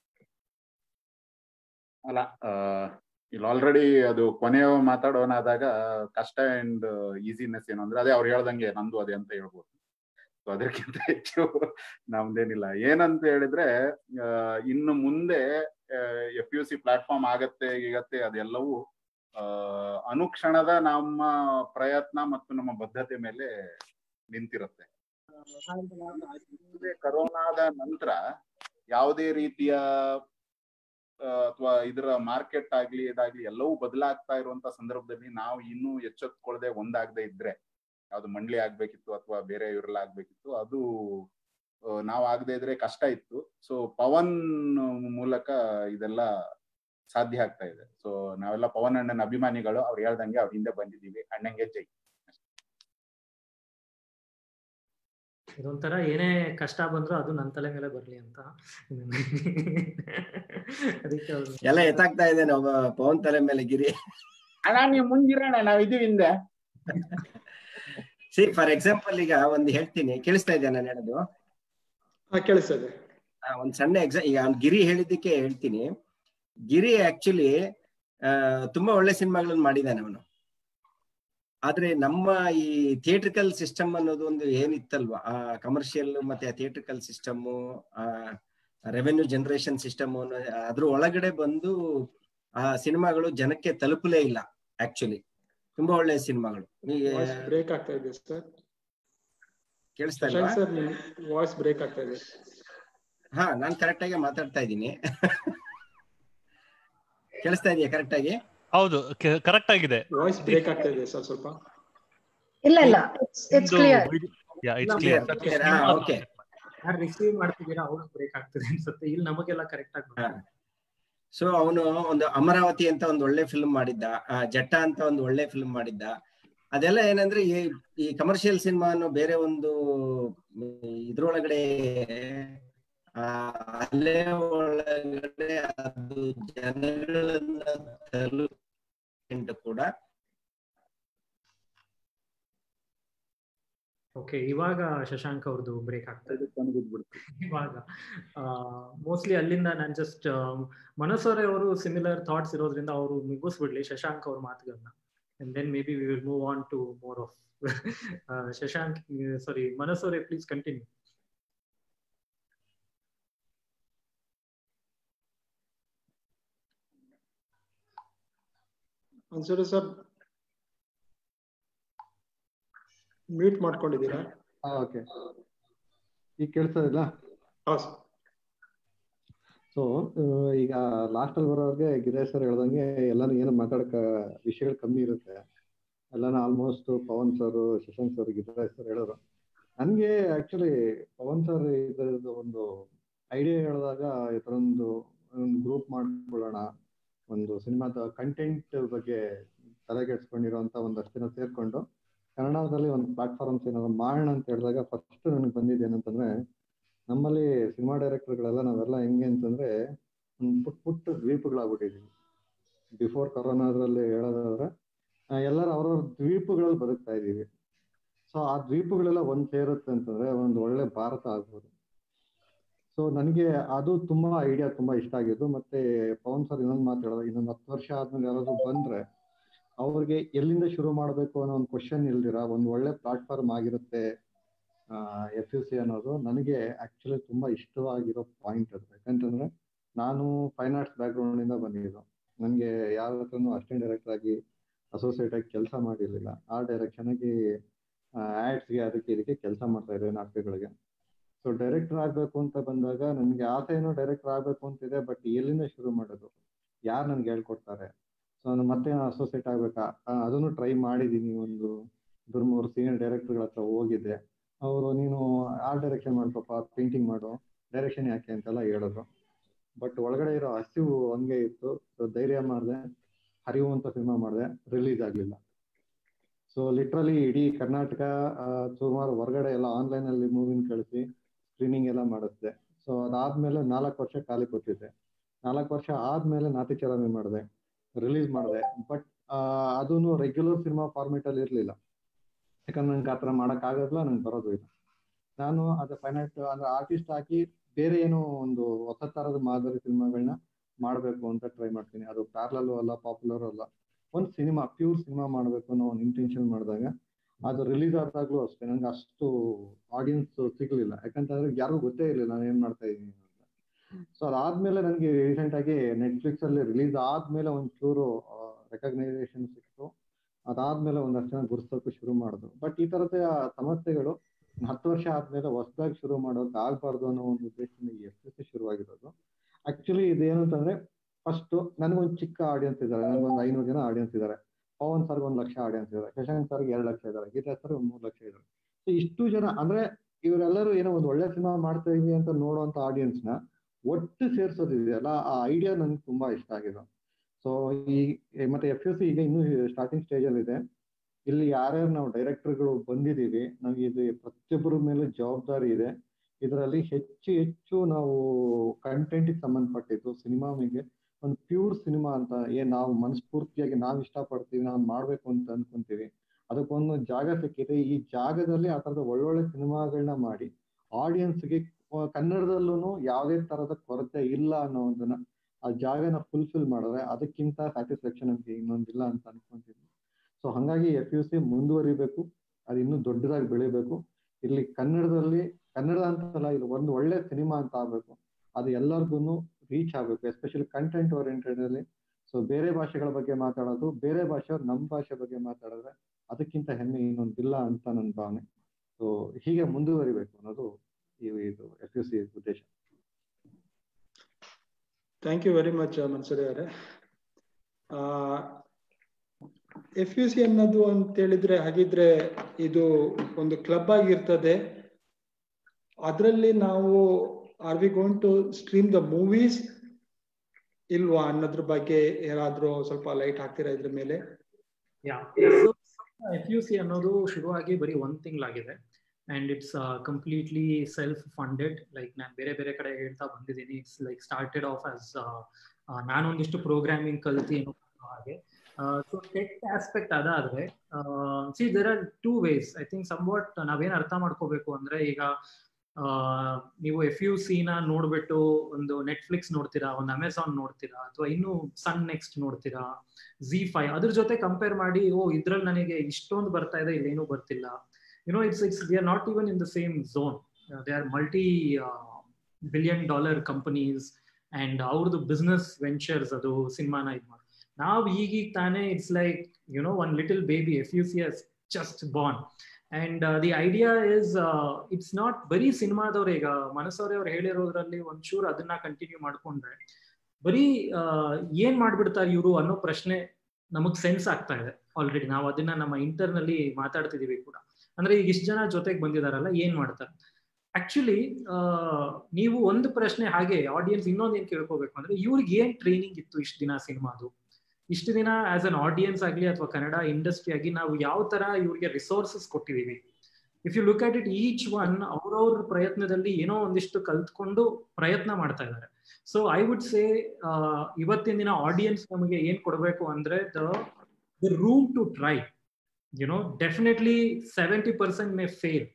ಅಲ್ಲ ಆ, ಇಲ್ಲಿ ಆಲ್ರೆಡಿ ಅದು ಕೊನೆಯ ಮಾತಾಡೋನಾದಾಗ ಕಷ್ಟ ಅಂಡ್ ಈಸಿನೆಸ್ ಏನು ಅಂದ್ರೆ ಅದೇ ಅವ್ರು ಹೇಳ್ದಂಗೆ ನಂದು ಅದೇ ಅಂತ ಹೇಳ್ಬೋದು ಸೊ ಅದಕ್ಕಿಂತ ಹೆಚ್ಚು ನಮ್ದೇನಿಲ್ಲ ಏನಂತ ಹೇಳಿದ್ರೆ ಆ, ಇನ್ನು ಮುಂದೆ ಎಫ್ ಯು ಸಿ ಪ್ಲಾಟ್ಫಾರ್ಮ್ ಆಗತ್ತೆ ಈಗತ್ತೆ ಅದೆಲ್ಲವೂ ಆ, ಅನುಕ್ಷಣದ ನಮ್ಮ ಪ್ರಯತ್ನ ಮತ್ತು ನಮ್ಮ ಬದ್ಧತೆ ಮೇಲೆ ನಿಂತಿರುತ್ತೆ ಮುಂದೆ ಕರೋನಾದ ನಂತರ ಯಾವುದೇ ರೀತಿಯ ಅಥವಾ ಇದರ ಮಾರ್ಕೆಟ್ ಆಗ್ಲಿ ಇದಾಗ್ಲಿ ಎಲ್ಲವೂ ಬದಲಾಗ್ತಾ ಇರುವಂತ ಸಂದರ್ಭದಲ್ಲಿ ನಾವು ಇನ್ನೂ ಎಚ್ಚೆತ್ಕೊಳ್ಳದೆ ಒಂದಾಗದೆ ಇದ್ರೆ ಯಾವ್ದು ಮಂಡ್ಲಿ ಆಗ್ಬೇಕಿತ್ತು ಅಥವಾ ಬೇರೆ ಇವರೆಲ್ಲ ಆಗ್ಬೇಕಿತ್ತು ಅದು ಆ, ನಾವು ಆಗದೆ ಇದ್ರೆ ಕಷ್ಟ ಇತ್ತು ಸೊ ಪವನ್ ಮೂಲಕ ಇದೆಲ್ಲ ಸಾಧ್ಯ ಆಗ್ತಾ ಇದೆ ಸೊ ನಾವೆಲ್ಲ ಪವನ್ ಅಣ್ಣನ ಅಭಿಮಾನಿಗಳು ಅವ್ರು ಹೇಳ್ದಂಗೆ ಅವ್ರ ಹಿಂದೆ ಬಂದಿದ್ದೀವಿ ಅಣ್ಣಂಗೆ ಜೈ ಇದೊಂಥರ ಏನೇ ಕಷ್ಟ ಬಂದ್ರು ಅದು ನನ್ನ ತಲೆ ಮೇಲೆ ಬರ್ಲಿ ಅಂತ ಅದಕ್ಕೆ ಅವ್ರು ಎಲ್ಲ ಎತ್ತಾಗ್ತಾ ಇದೆ ನಾವು ಪವನ್ ತಲೆ ಮೇಲೆ ಗಿರಿ ಅಣ್ಣ ನೀವು ಮುಂದಿರೋಣ ನಾವ್ ಇದೀವಿ ಹಿಂದೆ ಸಿ ಫಾರ್ ಎಕ್ಸಾಂಪಲ್ ಈಗ ಒಂದು ಹೇಳ್ತೀನಿ ಕೇಳಿಸ್ತಾ ಇದೆಯಾ ನಾನು ಹೇಳೋದು ಹಾ ಕೇಳಿಸ್ತದೆ ಆ, ಒಂದ್ ಸಣ್ಣ ಎಕ್ಸಾ ಈಗ ಅವ್ನ್ ಗಿರಿ ಹೇಳಿದ್ದಕ್ಕೆ ಹೇಳ್ತೀನಿ ಗಿರಿ ಆಕ್ಚುಲಿ ತುಂಬಾ ಒಳ್ಳೆ ಸಿನಿಮಾಗಳನ್ನ ಮಾಡಿದ್ದಾನೆ ಅವನು ಆದ್ರೆ ನಮ್ಮ ಈ ಥಿಯೇಟ್ರಿಕಲ್ ಸಿಸ್ಟಮ್ ಅನ್ನೋದು ಒಂದು ಏನಿತ್ತಲ್ವಾ ಆ ಕಮರ್ಷಿಯಲ್ ಮತ್ತೆ theatrical system revenue generation system ಅದ್ರ ಒಳಗಡೆ ಬಂದು ಆ ಸಿನಿಮಾಗಳು ಜನಕ್ಕೆ ತಲುಪಲೇ ಇಲ್ಲ ಆಕ್ಚುಲಿ ತುಂಬಾ ಒಳ್ಳೆ ಸಿನಿಮಾಗಳು ಈಗ ವಾಯ್ಸ್ ಬ್ರೇಕ್ ಆಗ್ತಾ ಇದೆ ಸರ್ ಕೇಳಿಸ್ತಾ ಇಲ್ವಾ ಶಶಾಂಕ್ ಸರ್ ನಿಮ್ ವಾಯ್ಸ್ ಬ್ರೇಕ್ ಆಗ್ತಾ ಇದೆ ಹಾ ನಾನ್ ಕರೆಕ್ಟ್ ಆಗಿ ಮಾತಾಡ್ತಾ ಇದ್ದೀನಿ ಕೇಳಿಸ್ತಾ ಇದೆಯಾ ಕರೆಕ್ಟ್ ಆಗಿ ಹೌದು ಕರೆಕ್ಟ್ ಆಗಿದೆ ವಾಯ್ಸ್ ಬ್ರೇಕ್ ಆಗ್ತಾ ಇದೆ ಸರ್ ಸ್ವಲ್ಪ ಇಲ್ಲ ಇಲ್ಲ it's clear it's Clear, clear clear. ಹಾ, okay. ಯಾರು ರಿಸೀವ್ ಮಾಡ್ತಿದ್ದೀರಾ ಅವ್ರು ಬ್ರೇಕ್ ಆಗ್ತದೆ ಅನ್ಸುತ್ತೆ ಇಲ್ಲಿ ನಮಗೆಲ್ಲ ಕರೆಕ್ಟ್ ಆಗಿ ಹಾ. ಸೊ ಅವನು ಒಂದು ಅಮರಾವತಿ ಅಂತ ಒಂದು ಒಳ್ಳೆ ಫಿಲ್ಮ್ ಮಾಡಿದ್ದ ಆ, ಜಟ್ಟ ಅಂತ ಒಂದು ಒಳ್ಳೆ ಫಿಲ್ಮ್ ಮಾಡಿದ್ದ ಅದೆಲ್ಲ ಏನಂದ್ರೆ ಈ ಈ ಕಮರ್ಷಿಯಲ್ ಸಿನಿಮಾನು ಬೇರೆ ಒಂದು ಮ್, ಇದ್ರೊಳಗಡೆ ಆ ಅಲೆ ಒಳಗಡೆ ಅದು ಜನಗಳನ್ನ ತಲುಪಿಕೊಂಡು ಕೂಡ ಓಕೆ ಇವಾಗ ಶಶಾಂಕ್ ಅವ್ರದ್ದು ಬ್ರೇಕ್ ಆಗ್ತದೆ ಇವಾಗ ಮೋಸ್ಟ್ಲಿ ಅಲ್ಲಿಂದ ನಾನು ಜಸ್ಟ್ ಮನಸೋರೆ ಅವರು ಸಿಮಿಲರ್ ಥಾಟ್ಸ್ ಇರೋದ್ರಿಂದ ಅವರು ಮುಗಿಸ್ಬಿಡ್ಲಿ ಶಶಾಂಕ್ ಅವ್ರ ಮಾತುಗಳನ್ನ and then maybe we will move on to more of Shashank sorry ಮನಸೋರೆ ಪ್ಲೀಸ್ ಕಂಟಿನ್ಯೂ ಅನ್ಸೂರಿ ಸರ್ ಮ್ಯೂಟ್ ಮಾಡ್ಕೊಂಡಿದ್ದೀರಾ ಓಕೆ ಈಗ ಕೇಳ್ತದಿಲ್ಲ ಹಾ ಸರ್ ಸೊ ಈಗ ಲಾಸ್ಟ್ ಅಲ್ಲಿ ಬರೋರಿಗೆ ಗಿರೀಶ್ ಸರ್ ಹೇಳ್ದಂಗೆ ಎಲ್ಲಾನು ಏನು ಮಾತಾಡಕ ವಿಷಯಗಳು ಕಮ್ಮಿ ಇರುತ್ತೆ ಎಲ್ಲಾನು almost Pavan sir Shashank sir Girish sir ಹೇಳೋರು ನನ್ಗೆ ಆಕ್ಚುಲಿ ಪವನ್ ಸರ್ ಇದರದ್ದು ಒಂದು ಐಡಿಯಾ ಹೇಳಿದಾಗ ಈ ಥರ ಒಂದು ಒಂದು ಗ್ರೂಪ್ ಮಾಡ್ಕೊಳ್ಳೋಣ ಒಂದು ಸಿನಿಮಾದ ಕಂಟೆಂಟ್ ಬಗ್ಗೆ ತಲೆಗೆಡ್ಸ್ಕೊಂಡಿರೋಂಥ ಒಂದಷ್ಟು ಜನ ಸೇರ್ಕೊಂಡು ಕನ್ನಡದಲ್ಲಿ ಒಂದು ಪ್ಲಾಟ್ಫಾರ್ಮ್ಸ್ ಏನಾದ್ರು ಮಾಡೋಣ ಅಂತ ಹೇಳಿದಾಗ ಫಸ್ಟ್ ನನಗೆ ಬಂದಿದ್ದು ಏನಂತಂದ್ರೆ ನಮ್ಮಲ್ಲಿ ಸಿನಿಮಾ ಡೈರೆಕ್ಟರ್ಗಳೆಲ್ಲ ನಾವೆಲ್ಲ ಹೆಂಗೆ ಅಂತಂದ್ರೆ ಒಂದು ಪುಟ್ ಪುಟ್ಟ ದ್ವೀಪಗಳಾಗ್ಬಿಟ್ಟಿದೀವಿ ಬಿಫೋರ್ ಕೊರೋನಾದ್ರಲ್ಲಿ ಹೇಳೋದಾದ್ರೆ ಆ, ಎಲ್ಲರೂ ಅವ್ರವ್ರ ದ್ವೀಪಗಳಲ್ಲಿ ಬದುಕ್ತಾ ಇದೀವಿ ಸೊ ಆ ದ್ವೀಪಗಳೆಲ್ಲ ಒಂದ್ ಸೇರುತ್ತೆ ಅಂತಂದ್ರೆ ಒಂದು ಒಳ್ಳೆ ಭಾರತ ಆಗ್ಬೋದು ಸೊ ನನಗೆ ಅದು ತುಂಬಾ ಐಡಿಯಾ ತುಂಬಾ ಇಷ್ಟ ಆಗಿದ್ದು ಮತ್ತೆ ಪವನ್ ಸರ್ ಇನ್ನೊಂದು ಮಾತು ಹೇಳಿದ ಇನ್ನೊಂದು ಹತ್ತು ವರ್ಷ ಆದ್ಮೇಲೆ ಯಾರಾದ್ರೂ ಬಂದ್ರೆ ಅವ್ರಿಗೆ ಎಲ್ಲಿಂದ ಶುರು ಮಾಡಬೇಕು ಅನ್ನೋ ಒಂದು ಕ್ವಶನ್ ಇಲ್ದಿರ ಒಂದು ಒಳ್ಳೆ ಪ್ಲಾಟ್ಫಾರ್ಮ್ ಆಗಿರುತ್ತೆ ಎಫ್ ಯು ಸಿ ಅನ್ನೋದು ನನಗೆ ಆಕ್ಚುಲಿ ತುಂಬಾ ಇಷ್ಟವಾಗಿರೋ ಪಾಯಿಂಟ್ ಅದು ಯಾಕಂತಂದ್ರೆ ನಾನು ಫೈನ್ ಆರ್ಟ್ಸ್ ಬ್ಯಾಕ್ಗ್ರೌಂಡ್ ಇಂದ ಬಂದಿದ್ದು ನನಗೆ ಯಾವ ಹತ್ರನೂ ಅಸಿಸ್ಟೆಂಟ್ ಡೈರೆಕ್ಟರ್ ಆಗಿ ಅಸೋಸಿಯೇಟ್ ಆಗಿ ಕೆಲಸ ಮಾಡಿರ್ಲಿಲ್ಲ ಆ ಡೈರೆಕ್ಷನ್ ಆಗಿ ಆಡ್ಸ್ಗೆ ಅದಕ್ಕೆ ಇದಕ್ಕೆ ಕೆಲಸ ಮಾಡ್ತಾ ಇದ್ದೆ ನಾಟಕಗಳಿಗೆ ಸೊ ಡೈರೆಕ್ಟರ್ ಆಗ್ಬೇಕು ಅಂತ ಬಂದಾಗ ನನಗೆ ಆಸೆ ಏನೋ ಡೈರೆಕ್ಟರ್ ಆಗ್ಬೇಕು ಅಂತಿದೆ ಬಟ್ ಎಲ್ಲಿಂದ ಶುರು ಮಾಡೋದು ಯಾರು ನನ್ಗೆ ಹೇಳ್ಕೊಡ್ತಾರೆ ಸೊ ನಾನು ಮತ್ತೆ ಅಸೋಸಿಯೇಟ್ ಆಗ್ಬೇಕಾ ಆ, ಅದನ್ನು ಟ್ರೈ ಮಾಡಿದ್ದೀನಿ ಒಂದು ಇಬ್ಬರು ಮೂರು ಸೀನಿಯರ್ ಡೈರೆಕ್ಟರ್ಗಳ ಹತ್ರ ಹೋಗಿದ್ದೆ ಅವರು ನೀನು ಆ ಡೈರೆಕ್ಷನ್ ಮಾಡ್ಕೊಪ್ಪ ಪೇಂಟಿಂಗ್ ಮಾಡು ಡೈರೆಕ್ಷನ್ ಯಾಕೆ ಅಂತೆಲ್ಲ ಹೇಳಿದ್ರು ಬಟ್ ಒಳಗಡೆ ಇರೋ ಹಸಿವು ಹಂಗೆ ಇತ್ತು ಸೊ ಧೈರ್ಯ ಮಾಡಿದೆ ಹರಿವು ಅಂತ ಸಿನಿಮಾ ಮಾಡಿದೆ ರಿಲೀಸ್ ಆಗಲಿಲ್ಲ ಸೊ ಲಿಟ್ರಲಿ ಇಡೀ ಕರ್ನಾಟಕ ಆ, ಸುಮಾರು ಹೊರಗಡೆ ಎಲ್ಲ ಆನ್ಲೈನ್ ಅಲ್ಲಿ ಮೂವಿನ ಕಳಿಸಿ ಸ್ಕ್ರೀನಿಂಗ್ ಎಲ್ಲ ಮಾಡಿಸ್ದೆ ಸೊ ಅದಾದ್ಮೇಲೆ ನಾಲ್ಕು ವರ್ಷ ಖಾಲಿ ಕೊಟ್ಟಿದ್ದೆ ನಾಲ್ಕು ವರ್ಷ ಆದ್ಮೇಲೆ ನಾತಿಚರಾಮಿ ಮಾಡಿದೆ ರಿಲೀಸ್ ಮಾಡಿದೆ ಬಟ್ ಅದೂ ರೆಗ್ಯುಲರ್ ಸಿನಿಮಾ ಫಾರ್ಮೇಟ್ ಅಲ್ಲಿ ಇರಲಿಲ್ಲ ಯಾಕಂದ್ರೆ ನಂಗೆ ಆ ಥರ ಮಾಡೋಕ್ಕಾಗೋದಿಲ್ಲ ನಂಗೆ ಬರೋದು ಇಲ್ಲ ನಾನು ಅದು ಫೈನೈಟ್ ಅಂದ್ರೆ ಆರ್ಟಿಸ್ಟ್ ಹಾಕಿ ಬೇರೆ ಏನೋ ಒಂದು ಹೊಸ ಥರದ ಮಾದರಿ ಸಿನಿಮಾಗಳನ್ನ ಮಾಡಬೇಕು ಅಂತ ಟ್ರೈ ಮಾಡ್ತೀನಿ ಅದು ಪ್ಯಾರ್ಲಲ್ಲೂ ಅಲ್ಲ ಪಾಪ್ಯುಲರ್ ಅಲ್ಲ ಒಂದು ಸಿನಿಮಾ ಪ್ಯೂರ್ ಸಿನಿಮಾ ಮಾಡಬೇಕು ಅನ್ನೋ ಒಂದು ಇಂಟೆನ್ಷನ್ ಮಾಡಿದಾಗ ಅದು ರಿಲೀಸ್ ಆದಾಗ್ಲೂ ಅಷ್ಟೇ ನಂಗೆ ಅಷ್ಟು ಆಡಿಯನ್ಸ್ ಸಿಗ್ಲಿಲ್ಲ ಯಾಕಂತಂದ್ರೆ ಯಾರಿಗೂ ಗೊತ್ತೇ ಇರಲಿಲ್ಲ ನಾನು ಏನ್ ಮಾಡ್ತಾ ಇದ್ದೀನಿ ಅಂತ ಸೊ ಅದಾದ್ಮೇಲೆ ನನಗೆ ರೀಸೆಂಟ್ ಆಗಿ ನೆಟ್ಫ್ಲಿಕ್ಸ್ ಅಲ್ಲಿ ರಿಲೀಸ್ ಆದ್ಮೇಲೆ ಒಂಚೂರು ರೆಕಗ್ನೈಸೇಷನ್ ಸಿಕ್ತು ಅದಾದ್ಮೇಲೆ ಒಂದಷ್ಟು ಜನ ಗುರ್ಸೋಕೆ ಶುರು ಮಾಡಿದ್ರು ಬಟ್ ಈ ತರದ ಸಮಸ್ಯೆಗಳು ಹತ್ತು ವರ್ಷ ಆದ್ಮೇಲೆ ಹೊಸದಾಗಿ ಶುರು ಮಾಡೋಕೆ ಆಗ್ಬಾರ್ದು ಅನ್ನೋ ಒಂದು ಉದ್ದೇಶದಿಂದ ಈ ಎಫ್ ಎಸ್ ಶುರುವಾಗಿರೋದು ಆಕ್ಚುಲಿ ಇದೇನು ಅಂತಂದ್ರೆ ಫಸ್ಟ್ ನನಗೊಂದು ಚಿಕ್ಕ ಆಡಿಯನ್ಸ್ ಇದ್ದಾರೆ ನನಗೊಂದು ಐನೂರು ಜನ ಆಡಿಯನ್ಸ್ ಇದ್ದಾರೆ ಪವನ್ ಸರ್ಗೆ ಒಂದು ಲಕ್ಷ ಆಡಿಯನ್ಸ್ ಇದ್ದಾರೆ ಶಶಾಂಕ್ ಸರ್ಗೆ ಎರಡು ಲಕ್ಷ ಇದ್ದಾರೆ ಗೀತಾ ಸರ್ ಒಂದು ಮೂರು ಲಕ್ಷ ಇದ್ದಾರೆ ಸೊ ಇಷ್ಟು ಜನ ಅಂದ್ರೆ ಇವರೆಲ್ಲರೂ ಏನೋ ಒಂದು ಒಳ್ಳೆ ಸಿನಿಮಾ ಮಾಡ್ತಾ ಇದೀವಿ ಅಂತ ನೋಡುವಂತ ಆಡಿಯನ್ಸ್ ನ ಒಟ್ಟು ಸೇರ್ಸೋದಿದೆಯಲ್ಲ ಆ ಐಡಿಯಾ ನನಗೆ ತುಂಬಾ ಇಷ್ಟ ಆಗಿದೆ ಸೊ ಈ ಮತ್ತೆ ಎಫ್ ಯು ಸಿ ಈಗ ಇನ್ನೂ ಸ್ಟಾರ್ಟಿಂಗ್ ಸ್ಟೇಜ್ ಅಲ್ಲಿ ಇದೆ ಇಲ್ಲಿ ಯಾರ್ಯಾರು ನಾವು ಡೈರೆಕ್ಟರ್ಗಳು ಬಂದಿದ್ದೀವಿ ನಾವು ಇದು ಪ್ರತಿಯೊಬ್ಬರ ಮೇಲೆ ಜವಾಬ್ದಾರಿ ಇದೆ ಇದರಲ್ಲಿ ಹೆಚ್ಚು ಹೆಚ್ಚು ನಾವು ಕಂಟೆಂಟ್ ಸಂಬಂಧಪಟ್ಟಿದ್ದು ಸಿನಿಮಾ ಮೇಲೆ ಒಂದು ಪ್ಯೂರ್ ಸಿನಿಮಾ ಅಂತ ಏನ್ ನಾವು ಮನಸ್ಫೂರ್ತಿಯಾಗಿ ನಾವು ಇಷ್ಟಪಡ್ತೀವಿ ನಾವು ಮಾಡ್ಬೇಕು ಅಂತ ಅನ್ಕೊಂತೀವಿ ಅದಕ್ಕೊಂದು ಜಾಗ ಸಿಕ್ಕಿದೆ ಈ ಜಾಗದಲ್ಲಿ ಆ ತರದ ಒಳ್ಳೊಳ್ಳೆ ಸಿನಿಮಾಗಳನ್ನ ಮಾಡಿ ಆಡಿಯನ್ಸ್ಗೆ ಕನ್ನಡದಲ್ಲೂ ಯಾವುದೇ ತರದ ಕೊರತೆ ಇಲ್ಲ ಅನ್ನೋದನ್ನ ಆ ಜಾಗನ ಫುಲ್ಫಿಲ್ ಮಾಡಿದ್ರೆ ಅದಕ್ಕಿಂತ ಸ್ಯಾಟಿಸ್ಫ್ಯಾಕ್ಷನ್ ನಮ್ಗೆ ಇನ್ನೊಂದಿಲ್ಲ ಅಂತ ಅನ್ಕೊಂತೀನಿ ಸೊ ಹಾಗಾಗಿ ಎಫ್ ಯು ಸಿ ಮುಂದುವರಿಬೇಕು ಅದು ಇನ್ನೂ ದೊಡ್ಡದಾಗಿ ಬೆಳಿಬೇಕು ಇಲ್ಲಿ ಕನ್ನಡದಲ್ಲಿ ಕನ್ನಡ ಅಂತಲ್ಲ ಇದು ಒಂದು ಒಳ್ಳೆ ಸಿನಿಮಾ ಅಂತ ಆಗ್ಬೇಕು ಅದು ಎಲ್ಲರಿಗೂ ರೀಚ್ ಆಗಬೇಕು ಎಸ್ಪೆಷಲಿ ಕಂಟೆಂಟ್ ಓರಿಯೆಂಟೆಡ್ ಅಲ್ಲಿ ಸೊ ಬೇರೆ ಭಾಷೆಗಳ ಬಗ್ಗೆ ಮಾತಾಡೋದು ಬೇರೆ ಭಾಷೆಯವ್ರು ನಮ್ಮ ಭಾಷೆ ಬಗ್ಗೆ ಮಾತಾಡಿದ್ರೆ ಅದಕ್ಕಿಂತ ಹೆಮ್ಮೆ ಇನ್ನೊಂದಿಲ್ಲ ಅಂತ ನನ್ನ ಭಾವನೆ ಸೊ ಹೀಗೆ ಮುಂದುವರಿಬೇಕು ಅನ್ನೋದು ಇದು ಎಫ್ ಯು ಸಿ ಉದ್ದೇಶ thank you very much Mansoori ಅವರೇ ಎಫ್ ಯು ಸಿ ಅನ್ನೋದು ಅಂತ ಹೇಳಿದ್ರೆ ಹಾಗಿದ್ರೆ ಇದು ಒಂದು ಕ್ಲಬ್ ಆಗಿರ್ತದೆ ಅದರಲ್ಲಿ ನಾವು are we going to stream the movies ಇಲ್ವಾ ಅನ್ನೋದ್ರ ಬಗ್ಗೆ ಯಾರಾದ್ರೂ ಸ್ವಲ್ಪ ಲೈಟ್ ಹಾಕ್ತೀರಾ ಇದ್ರ ಮೇಲೆ ಎಫ್ ಯು ಸಿ ಅನ್ನೋದು ಶುರುವಾಗಿ ಬರೀ ಒಂದ್ ತಿಂಗಳಾಗಿದೆ and it's completely self funded like ನಾನು ಬೇರೆ ಬೇರೆ ಕಡೆ ಹೇಳ್ತಾ ಬಂದಿದ್ದೀನಿ it's like started off as ನಾನೊಂದಿಷ್ಟು ಪ್ರೋಗ್ರಾಮಿಂಗ್ ಕಲ್ತಿ ಹಾಗೆ ಸೊ ಟೆಕ್ ಆಸ್ಪೆಕ್ಟ್ ಅದಾದ್ರೆ see there are two ways I think somewhat ನಾವೇನ್ ಅರ್ಥ ಮಾಡ್ಕೋಬೇಕು ಅಂದ್ರೆ ಈಗ ನೀವು ಎಫ್ ಯು ನ ನೋಡ್ಬಿಟ್ಟು ಒಂದು ನೆಟ್ಫ್ಲಿಕ್ಸ್ ನೋಡ್ತೀರಾ ಒಂದು ಅಮೆಝಾನ್ ನೋಡ್ತೀರಾ ಅಥವಾ ಇನ್ನು ಸನ್ ನೆಕ್ಸ್ಟ್ ನೋಡ್ತೀರಾ ಜಿ ಫೈ ಅದ್ರ ಜೊತೆ ಕಂಪೇರ್ ಮಾಡಿ ಓ ಇದ್ರಲ್ಲಿ ನನಗೆ ಇಷ್ಟೊಂದು ಬರ್ತಾ ಇದೆ ಇಲ್ಲೇನು ಬರ್ತಿಲ್ಲ you know it's it's they are not even in the same zone they are multi billion dollar companies and ಅವ್ರದ್ದು ಬಿಸ್ನೆಸ್ ವೆಂಚರ್ಸ್ ಅದು ಸಿನಿಮಾನ ಇದು ಮಾಡಿ ನಾವು ಈಗೀಗ ತಾನೇ it's like you know one little baby F U C is just born and the idea is it's not ಬರೀ ಸಿನಿಮಾದವ್ರು ಈಗ ಮನಸ್ಸವ್ರೆ ಅವ್ರು ಹೇಳಿರೋದ್ರಲ್ಲಿ ಒಂಚೂರು ಅದನ್ನ ಕಂಟಿನ್ಯೂ ಮಾಡ್ಕೊಂಡ್ರೆ ಬರೀ ಏನ್ ಮಾಡ್ಬಿಡ್ತಾರೆ ಇವರು ಅನ್ನೋ ಪ್ರಶ್ನೆ ನಮಗ್ ಸೆನ್ಸ್ ಆಗ್ತಾ ಇದೆ ಆಲ್ರೆಡಿ ನಾವು ಅದನ್ನ ನಮ್ಮ ಇಂಟರ್ನಲ್ಲಿ ಮಾತಾಡ್ತಿದೀವಿ ಕೂಡ ಅಂದ್ರೆ ಈಗ ಇಷ್ಟು ಜನ ಜೊತೆಗೆ ಬಂದಿದಾರಲ್ಲ ಏನ್ ಮಾಡ್ತಾರೆ ಆಕ್ಚುಲಿ ನೀವು ಒಂದು ಪ್ರಶ್ನೆ ಹಾಗೆ ಆಡಿಯನ್ಸ್ ಇನ್ನೊಂದು ಏನ್ ಕೇಳ್ಕೋಬೇಕು ಅಂದ್ರೆ ಇವ್ರಿಗೆ ಏನ್ ಟ್ರೈನಿಂಗ್ ಇತ್ತು ಇಷ್ಟು ದಿನ ಸಿನಿಮಾದು ಇಷ್ಟು ದಿನ ಆಸ್ ಅನ್ ಆಡಿಯನ್ಸ್ ಆಗಲಿ ಅಥವಾ ಕನ್ನಡ ಇಂಡಸ್ಟ್ರಿ ಆಗಿ ನಾವು ಯಾವ ತರ ಇವ್ರಿಗೆ ರಿಸೋರ್ಸಸ್ ಕೊಟ್ಟಿದೀವಿ if you look at it each one ಅವ್ರವ್ರ ಪ್ರಯತ್ನದಲ್ಲಿ ಏನೋ ಒಂದಿಷ್ಟು ಕಲ್ತ್ಕೊಂಡು ಪ್ರಯತ್ನ ಮಾಡ್ತಾ ಇದ್ದಾರೆ ಸೊ ಐ ವುಡ್ ಸೇ ಇವತ್ತಿನ ದಿನ ಆಡಿಯನ್ಸ್ ನಮಗೆ ಏನ್ ಕೊಡಬೇಕು ಅಂದ್ರೆ the the room to try you know definitely seventy percent may fail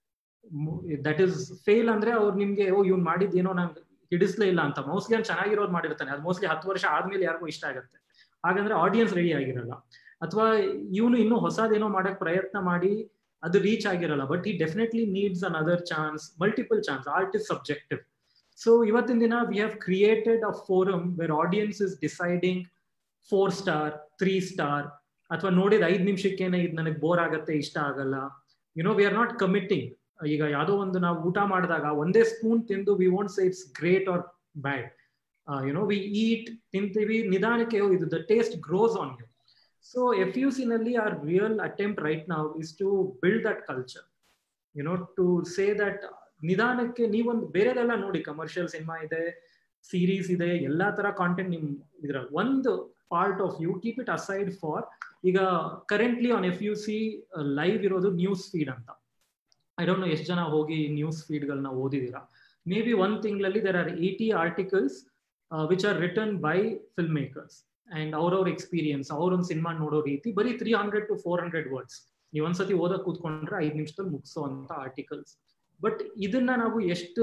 that is fail ಅಂದ್ರೆ ಅವ್ರು ನಿಮ್ಗೆ ಓ ಇವ್ನು ಮಾಡಿದ್ದೇನೋ ನಂಗೆ ಹಿಡಿಸ್ಲೇ ಇಲ್ಲ ಅಂತ ಮೋಸ್ಟ್ಲಿ ಅವ್ನು ಚೆನ್ನಾಗಿರೋದು ಮಾಡಿರ್ತಾನೆ ಅದು ಮೋಸ್ಟ್ಲಿ ಹತ್ತು ವರ್ಷ ಆದ್ಮೇಲೆ ಯಾರಿಗೂ ಇಷ್ಟ ಆಗುತ್ತೆ ಹಾಗಂದ್ರೆ ಆಡಿಯನ್ಸ್ ರೆಡಿ ಆಗಿರಲ್ಲ ಅಥವಾ ಇವನು ಇನ್ನೂ ಹೊಸದೇನೋ ಮಾಡಕ್ ಪ್ರಯತ್ನ ಮಾಡಿ ಅದು ರೀಚ್ ಆಗಿರಲ್ಲ ಬಟ್ ಈ definitely needs another chance multiple chance art is subjective so ಇವತ್ತಿನ ದಿನ we have created a forum where audience is deciding four star three star ಅಥವಾ ನೋಡಿದ ಐದ್ ನಿಮಿಷಕ್ಕೇನೆ ಇದು ನನಗೆ ಬೋರ್ ಆಗತ್ತೆ ಇಷ್ಟ ಆಗಲ್ಲ you know we are not committing ಈಗ ಯಾವುದೋ ಒಂದು ನಾವು ಊಟ ಮಾಡಿದಾಗ ಒಂದೇ ಸ್ಪೂನ್ ತಿಂದು we want say it's great or bad you know we eat ತಿಂತೀವಿ ನಿಧಾನಕ್ಕೆ ಇದು the taste grows on you so F U C ನಲ್ಲಿ ಆರ್ ರಿಯಲ್ ಅಟೆಂಪ್ಟ್ ರೈಟ್ ನಾವು is to build that culture you know to say that ನಿಧಾನಕ್ಕೆ ನೀವೊಂದು ಬೇರೆದೆಲ್ಲ ನೋಡಿ commercial cinema ಇದೆ series ಇದೆ ಎಲ್ಲಾ ತರ ಕಾಂಟೆಂಟ್ ನಿಮ್ ಇದ್ರಲ್ಲಿ ಒಂದು part of you keep it aside for ಈಗ currently on F U C live ಇರೋದು ನ್ಯೂಸ್ ಫೀಡ್ ಅಂತ ಐ ಡೋಂಟ್ ನೋ ಎಷ್ಟು ಜನ ಹೋಗಿ ನ್ಯೂಸ್ ಫೀಡ್ಗಳನ್ನ ಓದಿದೀರಾ ಮೇ ಬಿ ಒಂದ್ ತಿಂಗಳಲ್ಲಿ there are eighty articles which are written by filmmakers and ಅವ್ರವ್ರ ಎಕ್ಸ್ಪೀರಿಯನ್ಸ್ ಅವ್ರೊಂದು ಸಿನಿಮಾ ನೋಡೋ ರೀತಿ ಬರೀ three hundred to four hundred words ನೀವು ಒಂದ್ಸತಿ ಓದಕ್ ಕೂತ್ಕೊಂಡ್ರೆ ಐದ್ ನಿಮಿಷದಲ್ಲಿ ಮುಗಿಸೋ ಅಂತ ಆರ್ಟಿಕಲ್ಸ್ ಬಟ್ ಇದನ್ನ ನಾವು ಎಷ್ಟು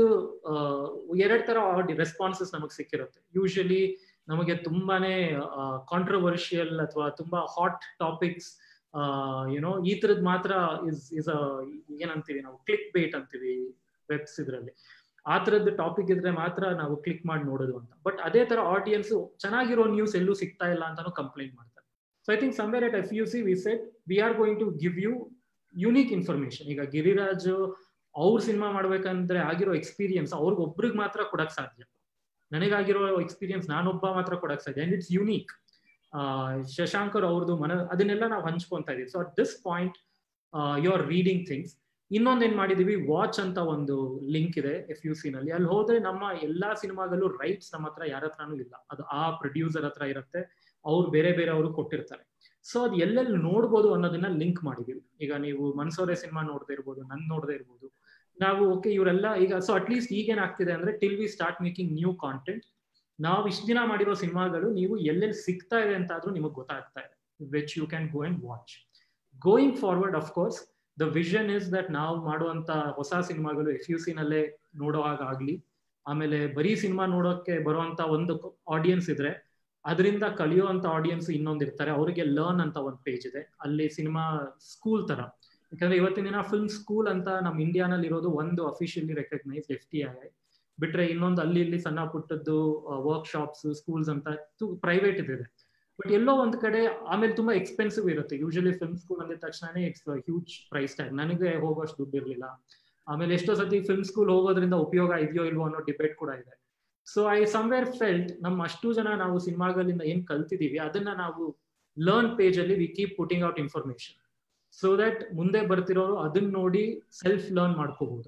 ಎರಡ್ ತರ ರೆಸ್ಪಾನ್ಸಸ್ ನಮಗೆ ಸಿಕ್ಕಿರುತ್ತೆ ಯೂಶಲಿ ನಮಗೆ ತುಂಬಾನೇ ಕಾಂಟ್ರವರ್ಷಿಯಲ್ ಅಥವಾ ತುಂಬಾ ಹಾಟ್ ಟಾಪಿಕ್ಸ್ ಯುನೋ ಈ ತರದ್ ಮಾತ್ರ ಇಸ್ ಇಸ್ ಅ ಏನಂತೀವಿ ನಾವು ಕ್ಲಿಕ್ ಬೇಟ್ ಅಂತೀವಿ ವೆಬ್ಸ್ ಇದ್ರಲ್ಲಿ ಆ ತರದ್ದು ಟಾಪಿಕ್ ಇದ್ರೆ ಮಾತ್ರ ನಾವು ಕ್ಲಿಕ್ ಮಾಡಿ ನೋಡೋದು ಅಂತ ಬಟ್ ಅದೇ ತರ ಆಡಿಯನ್ಸ್ ಚೆನ್ನಾಗಿರೋ ನ್ಯೂಸ್ ಎಲ್ಲೂ ಸಿಗ್ತಾ ಇಲ್ಲ ಅಂತಾನು ಕಂಪ್ಲೇಂಟ್ ಮಾಡ್ತಾರೆ so I think somewhere at F U C we set we are going to give you unique information ಈಗ ಗಿರಿರಾಜ್ ಅವ್ರ ಸಿನಿಮಾ ಮಾಡ್ಬೇಕಂದ್ರೆ ಆಗಿರೋ ಎಕ್ಸ್ಪೀರಿಯನ್ಸ್ ಅವ್ರಿಗೊಬ್ರಿಗೆ ಮಾತ್ರ ಕೊಡಕ್ ಸಾಧ್ಯ ನನಗಾಗಿರೋ ಎಕ್ಸ್ಪೀರಿಯನ್ಸ್ ನಾನೊಬ್ಬ ಮಾತ್ರ ಕೊಡಕ್ ಸಾಧ್ಯ ಅಂಡ್ ಇಟ್ಸ್ ಯುನೀಕ್ ಶಶಾಂಕರ್ ಅವ್ರದ್ದು ಮನ ಅದನ್ನೆಲ್ಲ ನಾವು ಹಂಚ್ಕೊಂತ ಇದೀವಿ so at this point you are reading things ಇನ್ನೊಂದ್ ಏನ್ ಮಾಡಿದೀವಿ ವಾಚ್ ಅಂತ ಒಂದು ಲಿಂಕ್ ಇದೆ ಎಫ್ ಯು ಸಿ ನಲ್ಲಿ ಅಲ್ಲಿ ಹೋದ್ರೆ ನಮ್ಮ ಎಲ್ಲಾ ಸಿನಿಮಾಗಲ್ಲೂ ರೈಟ್ಸ್ ನಮ್ಮ ಹತ್ರ ಯಾರ ಹತ್ರನೂ ಇಲ್ಲ ಅದು ಆ ಪ್ರೊಡ್ಯೂಸರ್ ಹತ್ರ ಇರುತ್ತೆ ಅವ್ರು ಬೇರೆ ಬೇರೆ ಅವರು ಕೊಟ್ಟಿರ್ತಾರೆ ಸೊ ಅದು ಎಲ್ಲೆಲ್ಲಿ ನೋಡ್ಬೋದು ಅನ್ನೋದನ್ನ ಲಿಂಕ್ ಮಾಡಿದೀವಿ ಈಗ ನೀವು ಮನ್ಸೋರೆ ಸಿನಿಮಾ ನೋಡದೆ ಇರ್ಬೋದು ನನ್ ನೋಡದೆ ಇರ್ಬೋದು ನಾವು ಓಕೆ ಇವರೆಲ್ಲ ಈಗ ಸೊ ಅಟ್ಲೀಸ್ಟ್ ಈಗೇನಾಗ್ತಿದೆ ಅಂದ್ರೆ till we start making new content ನಾವು ಇಷ್ಟು ದಿನ ಮಾಡಿರೋ ಸಿನಿಮಾಗಳು ನೀವು ಎಲ್ಲೆಲ್ಲಿ ಸಿಗ್ತಾ ಇದೆ ಅಂತ ಆದ್ರೂ ನಿಮಗೆ ಗೊತ್ತಾಗ್ತಾ ಇದೆ which you can go and watch going forward of course the vision is that ನಾವು ಮಾಡುವಂತ ಹೊಸ ಸಿನಿಮಾಗಳು ಎಫ್ ಯು ಸಿ ನಲ್ಲೇ ನೋಡೋ ಹಾಗಾಗ್ಲಿ ಆಮೇಲೆ ಬರೀ ಸಿನಿಮಾ ನೋಡೋಕೆ ಬರುವಂತ ಒಂದು ಆಡಿಯನ್ಸ್ ಇದ್ರೆ ಅದರಿಂದ ಕಲಿಯುವಂತ ಆಡಿಯನ್ಸ್ ಇನ್ನೊಂದು ಇರ್ತಾರೆ ಅವರಿಗೆ ಲರ್ನ್ ಅಂತ ಒಂದು ಪೇಜ್ ಇದೆ ಅಲ್ಲಿ ಸಿನಿಮಾ ಸ್ಕೂಲ್ ತರ ಯಾಕಂದ್ರೆ ಇವತ್ತಿನ ದಿನ ಫಿಲ್ಮ್ ಸ್ಕೂಲ್ ಅಂತ ನಮ್ಮ ಇಂಡಿಯಾನಲ್ಲಿ ಇರೋದು ಒಂದು officially recognise F T I ಬಿಟ್ರೆ ಇನ್ನೊಂದು ಅಲ್ಲಿ ಇಲ್ಲಿ ಸಣ್ಣ ಪುಟ್ಟದ್ದು ವರ್ಕ್ ಶಾಪ್ಸ್ ಸ್ಕೂಲ್ಸ್ ಅಂತ ಪ್ರೈವೇಟ್ ಇದೆ ಬಟ್ ಎಲ್ಲೋ ಒಂದ್ ಕಡೆ ಆಮೇಲೆ ತುಂಬಾ ಎಕ್ಸ್ಪೆನ್ಸಿವ್ ಇರುತ್ತೆ ಯೂಶಲಿ ಫಿಲ್ಮ್ ಸ್ಕೂಲ್ ಅಂದಿದ ತಕ್ಷಣ ಇಟ್ಸ್ ಹ್ಯೂಜ್ ಪ್ರೈಸ್ ಟ್ಯಾಗ್ ನನಗೆ ಹೋಗೋಷ್ಟು ದುಡ್ಡು ಇರ್ಲಿಲ್ಲ ಆಮೇಲೆ ಎಷ್ಟೋ ಸತಿ ಫಿಲ್ಮ್ ಸ್ಕೂಲ್ ಹೋಗೋದ್ರಿಂದ ಉಪಯೋಗ ಇದೆಯೋ ಇಲ್ವೋ ಅನ್ನೋ ಡಿಬೇಟ್ ಕೂಡ ಇದೆ ಸೊ ಐ ಸಮ್ವೇರ್ ಫೆಲ್ಟ್ ನಮ್ಮ ಅಷ್ಟು ಜನ ನಾವು ಸಿನಿಮಾಗಳಿಂದ ಏನ್ ಕಲ್ತಿದೀವಿ ಅದನ್ನ ನಾವು ಲರ್ನ್ ಪೇಜ್ ಅಲ್ಲಿ we keep putting out information so that ಮುಂದೆ ಬರ್ತಿರೋರು ಅದನ್ನ ನೋಡಿ ಸೆಲ್ಫ್ ಲರ್ನ್ ಮಾಡ್ಕೋಬಹುದು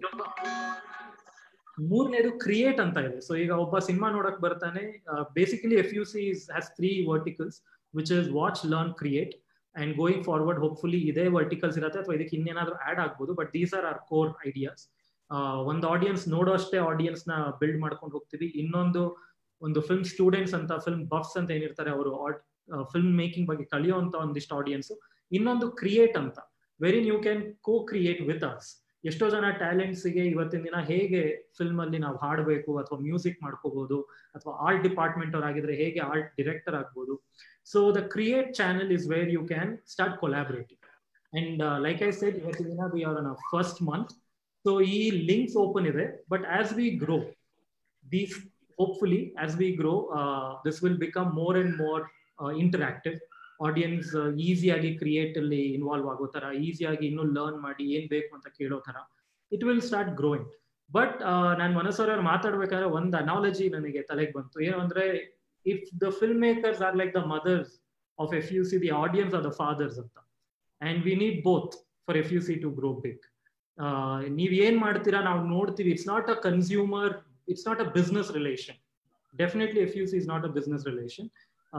ಮೂರನೇದು ಕ್ರಿಯೇಟ್ ಅಂತ ಇದೆ ಸೊ ಈಗ ಒಬ್ಬ ಸಿನಿಮಾ ನೋಡಕ್ ಬರ್ತಾನೆ basically F U C has three verticals which is watch learn create and going forward hopefully ಇದೇ ವರ್ಟಿಕಲ್ಸ್ ಇರುತ್ತೆ ಅಥವಾ ಇದಕ್ಕೆ ಇನ್ನೇನಾದ್ರೂ ಆಡ್ ಆಗ್ಬೋದು but these are are core ideas ಒಂದು ಆಡಿಯನ್ಸ್ ನೋಡೋ ಅಷ್ಟೇ ಆಡಿಯನ್ಸ್ ನ ಬಿಲ್ಡ್ ಮಾಡ್ಕೊಂಡು ಹೋಗ್ತೀವಿ ಇನ್ನೊಂದು ಒಂದು ಫಿಲ್ಮ್ ಸ್ಟೂಡೆಂಟ್ಸ್ ಅಂತ ಫಿಲ್ಮ್ ಬಫ್ಸ್ ಅಂತ ಏನಿರ್ತಾರೆ ಅವರು ಫಿಲ್ಮ್ ಮೇಕಿಂಗ್ ಬಗ್ಗೆ ಕಲಿಯುವಂತ ಒಂದಿಷ್ಟು ಆಡಿಯನ್ಸ್ ಇನ್ನೊಂದು ಕ್ರಿಯೇಟ್ ಅಂತ where you can co-create with us ಎಷ್ಟೋ ಜನ ಟ್ಯಾಲೆಂಟ್ಸ್ ಗೆ ಇವತ್ತಿನ ದಿನ ಹೇಗೆ ಫಿಲ್ಮ್ ಅಲ್ಲಿ ನಾವು ಹಾಡಬೇಕು ಅಥವಾ ಮ್ಯೂಸಿಕ್ ಮಾಡ್ಕೋಬಹುದು ಅಥವಾ ಆರ್ಟ್ ಡಿಪಾರ್ಟ್ಮೆಂಟ್ ಅವ್ರು ಆಗಿದ್ರೆ ಹೇಗೆ ಆರ್ಟ್ ಡೈರೆಕ್ಟರ್ ಆಗ್ಬೋದು so the create channel is where you can start collaborating and like I said ಇವತ್ತಿನ ದಿನ we are first month so ಈ ಲಿಂಕ್ಸ್ ಓಪನ್ ಇದೆ but as we grow these hopefully as we grow this will become more and more interactive audience ಈಸಿಯಾಗಿ create ಅಲ್ಲಿ involve ಆಗೋ ತರ ಈಸಿಯಾಗಿ ಇನ್ನೂ ಲರ್ನ್ ಮಾಡಿ ಏನ್ ಬೇಕು ಅಂತ ಕೇಳೋ ತರ it will start growing but ನಾನು ಮನಸ್ಸವ್ರ ಮಾತಾಡ್ಬೇಕಾದ್ರೆ ಒಂದು ಅನಾಲಜಿ ನನಗೆ ತಲೆಗೆ ಬಂತು ಏನು ಅಂದ್ರೆ if the film makers are like the mothers of F U C the audience are the fathers ಅಂತ and we need both for F U C to grow big ನೀವ್ ಏನ್ ಮಾಡ್ತೀರಾ ನಾವು ನೋಡ್ತೀವಿ it's not a consumer it's not a business relation definitely F U C is not a business relation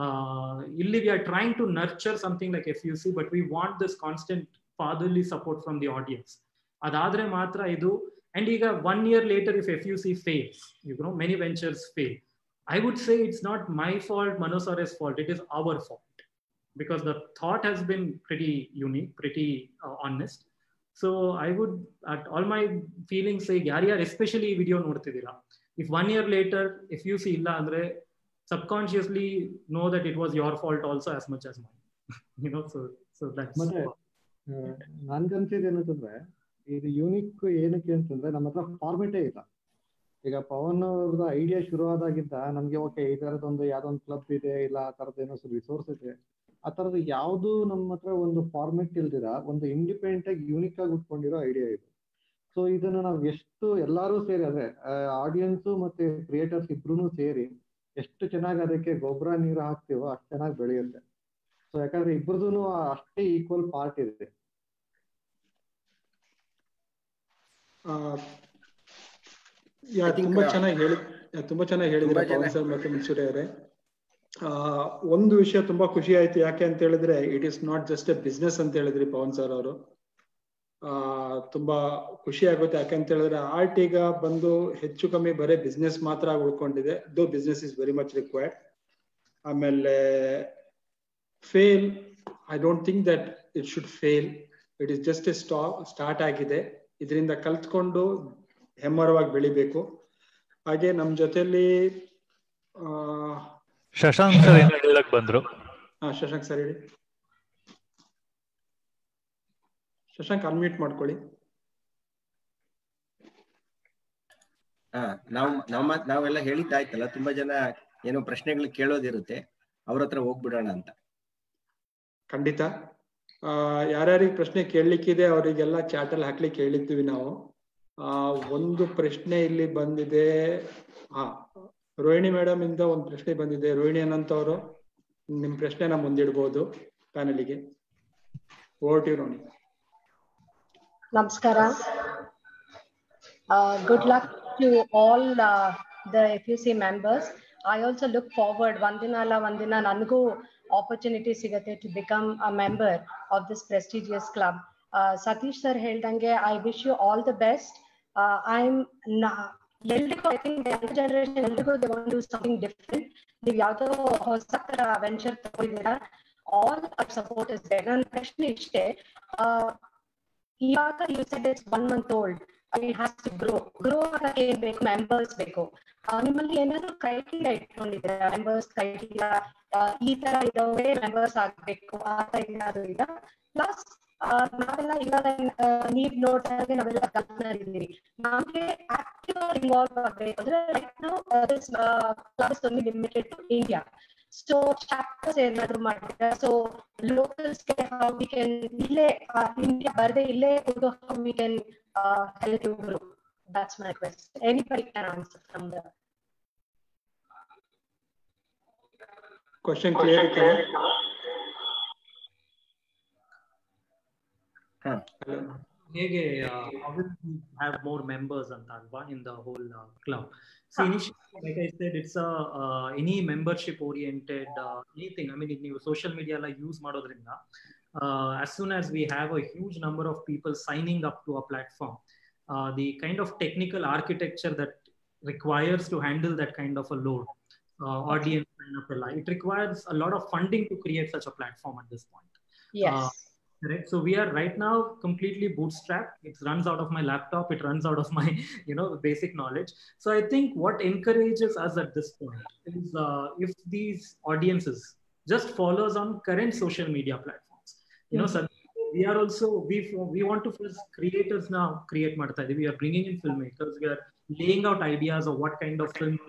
ಇಲ್ಲಿ we are trying to nurture something like F U C but we want this constant fatherly support from the audience ಅದಾದ್ರೆ ಮಾತ್ರ ಇದು and ಈಗ one year later if F U C fails you know many ventures fail I would say it's not my fault ಮನೋಸಾರೆಸ್ fault it is our fault because the thought has been pretty unique, pretty uh, honest. So I would, at all my feelings, say, ಯಾರ್ಯಾರು especially video ನೋಡ್ತಿದ್ದೀರಾ if one year later if U C ಇಲ್ಲ ಅಂದ್ರೆ subconsciously know that it was your fault also as much as my you know so so that's ಮತ್ತೆ ನನ್ಗನ್ಸಿದ್ ಏನಂತಂದ್ರೆ ಇದು unique ಏನಕ್ಕೆ ಅಂತಂದ್ರೆ ನಮ್ಮ ಹತ್ರ ಫಾರ್ಮೆಟೇ ಇಲ್ಲ ಈಗ ಪವನ್ ಅವ್ರದ್ದು ಐಡಿಯಾ ಶುರು ಆದಾಗಿಂದ ನಮ್ಗೆ ಓಕೆ ಈ ತರದೊಂದು ಯಾವ್ದೊಂದು ಕ್ಲಬ್ ಇದೆ ಇಲ್ಲ ಆ ತರದ ಏನೋ ರಿಸೋರ್ಸ್ ಇದೆ ಆ ತರದ್ದು ಯಾವ್ದು ನಮ್ಮ ಹತ್ರ ಒಂದು ಫಾರ್ಮೆಟ್ ಇಲ್ದಿರ ಒಂದು ಇಂಡಿಪೆಂಡೆಂಟ್ ಆಗಿ ಯೂನಿಕ್ ಆಗಿ ಉಟ್ಕೊಂಡಿರೋ ಐಡಿಯಾ ಇದು ಸೊ ಇದನ್ನ ನಾವು ಎಷ್ಟು ಎಲ್ಲಾರು ಸೇರಿ ಅಂದ್ರೆ ಆಡಿಯನ್ಸ್ ಮತ್ತೆ ಕ್ರಿಯೇಟರ್ಸ್ ಇಬ್ರು ಸೇರಿ ಎಷ್ಟು ಚೆನ್ನಾಗಿ ಅದಕ್ಕೆ ಗೊಬ್ಬರ ನೀರು ಹಾಕ್ತಿವೋ ಅಷ್ಟು ಚೆನ್ನಾಗಿ ಬೆಳೆಯುತ್ತೆ ಸೊ ಯಾಕಂದ್ರೆ ಇಬ್ರದ್ದು ಅಷ್ಟೇ ಈಕ್ವಲ್ ಪಾರ್ಟ್ ಇದೆ ತುಂಬಾ ಚೆನ್ನಾಗಿ ಹೇಳಿ ತುಂಬಾ ಚೆನ್ನಾಗಿ ಹೇಳಿದ್ರೆ ಪವನ್ ಸರ್ ಮತ್ತೆ ಮುನ್ಸೂರಿ ಅವರೇ ಒಂದು ವಿಷಯ ತುಂಬಾ ಖುಷಿ ಆಯ್ತು ಯಾಕೆ ಅಂತ ಹೇಳಿದ್ರೆ it is not just a business ಅಂತ ಹೇಳಿದ್ರಿ ಪವನ್ ಸರ್ ಅವರು ಆ ತುಂಬಾ ಖುಷಿ ಆಗುತ್ತೆ ಯಾಕಂತ ಹೇಳಿದ್ರೆ ಆರ್ಟ್ ಈಗ ಬಂದು ಹೆಚ್ಚು ಕಮ್ಮಿ ಬರೀ ಬಿಸ್ನೆಸ್ ಮಾತ್ರ ಉಳ್ಕೊಂಡಿದೆ though business is very much required ಆಮೇಲೆ fail I don't think that it should fail it is just a ಸ್ಟಾ ಸ್ಟಾರ್ಟ್ ಆಗಿದೆ ಇದರಿಂದ ಕಲ್ತ್ಕೊಂಡು ಹೆಮ್ಮರವಾಗಿ ಬೆಳಿಬೇಕು ಹಾಗೆ ನಮ್ಮ ಜೊತೆಲಿ ಆ ಶಶಾಂಕ್ ಸರ್ ಏನೋ ಹೇಳಕ್ ಬಂದ್ರು ಹಾ ಶಶಾಂಕ್ ಸರ್ ಹೇಳಿ ಶಶಾಂಕ್ ಅನ್ಮ್ಯೂಟ್ ಮಾಡ್ಕೊಳ್ಳಿ ಹಾ ನಾವು ನಮ್ಮ ನಾವೆಲ್ಲ ಹೇಳಿದ್ದಾಯ್ತಲ್ಲ ತುಂಬಾ ಜನ ಏನೋ ಪ್ರಶ್ನೆಗಳು ಕೇಳೋದಿರುತ್ತೆ ಅವ್ರ ಹತ್ರ ಹೋಗ್ಬಿಡೋಣ ಅಂತ ಖಂಡಿತ ಆ ಯಾರ್ಯಾರಿಗೆ ಪ್ರಶ್ನೆ ಕೇಳಲಿಕ್ಕಿದೆ ಅವರಿಗೆಲ್ಲ ಚಾಟ್ ಅಲ್ಲಿ ಹಾಕ್ಲಿಕ್ಕೆ ಹೇಳಿದ್ವಿ ನಾವು ಆ ಒಂದು ಪ್ರಶ್ನೆ ಇಲ್ಲಿ ಬಂದಿದೆ ಹಾ ರೋಹಿಣಿ ಮೇಡಮ್ ಇಂದ ಒಂದು ಪ್ರಶ್ನೆ ಬಂದಿದೆ ರೋಹಿಣಿ ಅನಂತ್ ಅವರು ನಿಮ್ ಪ್ರಶ್ನೆನ ಮುಂದಿಡ್ಬೋದು ಪ್ಯಾನಲಿಗೆ over to Rohini Namaskara. Uh, good luck to all uh, the FUC members. I also look forward, Vandina la Vandina Nangu opportunity sigate to become a member of this prestigious club. Uh, Satish sir ಹೇಳ್ದಂಗೆ I wish you all the best. Uh, I'm na- ಎಲ್ರಿಗೂ I think young generation ಎಲ್ರಿಗೂ they want do something different ನೀವು ಯಾವ್ದೋ ಹೊಸ ತರ venture ತಗೊಂಡಿದ್ದೀರಾ all support is there ನನ್ನ ಪ್ರಶ್ನೆ ಇಷ್ಟೇ ಆ, ಇವಾಗ you said it's one month old it has to grow grow ಆಗಕ್ಕೆ ಏನ್ ಬೇಕು ಮೆಂಬರ್ಸ್ ಬೇಕು ಆ, ನಿಮ್ಮಲ್ಲಿ ಏನಾದ್ರು ಕ್ರೈಟೀರಿಯಾ ಇಟ್ಕೊಂಡಿದ್ದೀರಾ ಮೆಂಬರ್ಸ್ ಕ್ರೈಟೀರಿಯಾ ಈ ತರ ಇರೋವೇ ಮೆಂಬರ್ಸ್ ಆಗ್ಬೇಕು ಆ ತರ ಏನಾದ್ರು ಈಗ ಪ್ಲಸ್ ನಾವೆಲ್ಲ ಇವಾಗ ಆ, ನೀವ್ ನೋಡ್ತಾ ಇದ್ರೆ ನಾವೆಲ್ಲ ಕಲ್ಪನಿದ್ದೀವಿ ನಮ್ಗೆ ಆಕ್ಟಿವ್ ಇನ್ವಾಲ್ವ್ ಆಗ್ಬೇಕು ಅಂದ್ರೆ ರೈಟ್ ನಾವು class only limited to India so chapters ಏನಾದ್ರು ಮಾಡಿದ್ರೆ ಸೊ ಲೋಕಲ್ಸ್ಗೆ ಹೌ ವಿ ಕ್ಯಾನ್ ಇಲ್ಲೇ ಇಂಡಿಯಾ ಬರದೆ ಇಲ್ಲೇ ಕೂತು how we can help you grow that's my question anybody can answer from the question clear ಇತ್ತು ಹೇಗೆ ಹ್ಯಾವ್ ಮೋರ್ ಮೆಂಬರ್ಸ್ ಅಂತ ಅಲ್ವಾ in the whole club so initially like I said it's any membership oriented anything I mean ನೀವು social media ಎಲ್ಲ use ಮಾಡೋದ್ರಿಂದ as soon as we have a huge number of people signing up to a platform uh, the kind of technical architecture that requires to handle that kind of a load uh, audience kind of a lie, it requires a lot of funding to create such a platform at this point yes Uh, correct so we are right now completely bootstrapped it runs out of my laptop it runs out of my you know basic knowledge so i think what encourages us at this point is uh, if these audiences just follows on current social media platforms you know suddenly we are also we we want to first creators now create ಮಾಡ್ತಾ ಇದೀವಿ we are bringing in filmmakers we are laying out ideas of what kind of film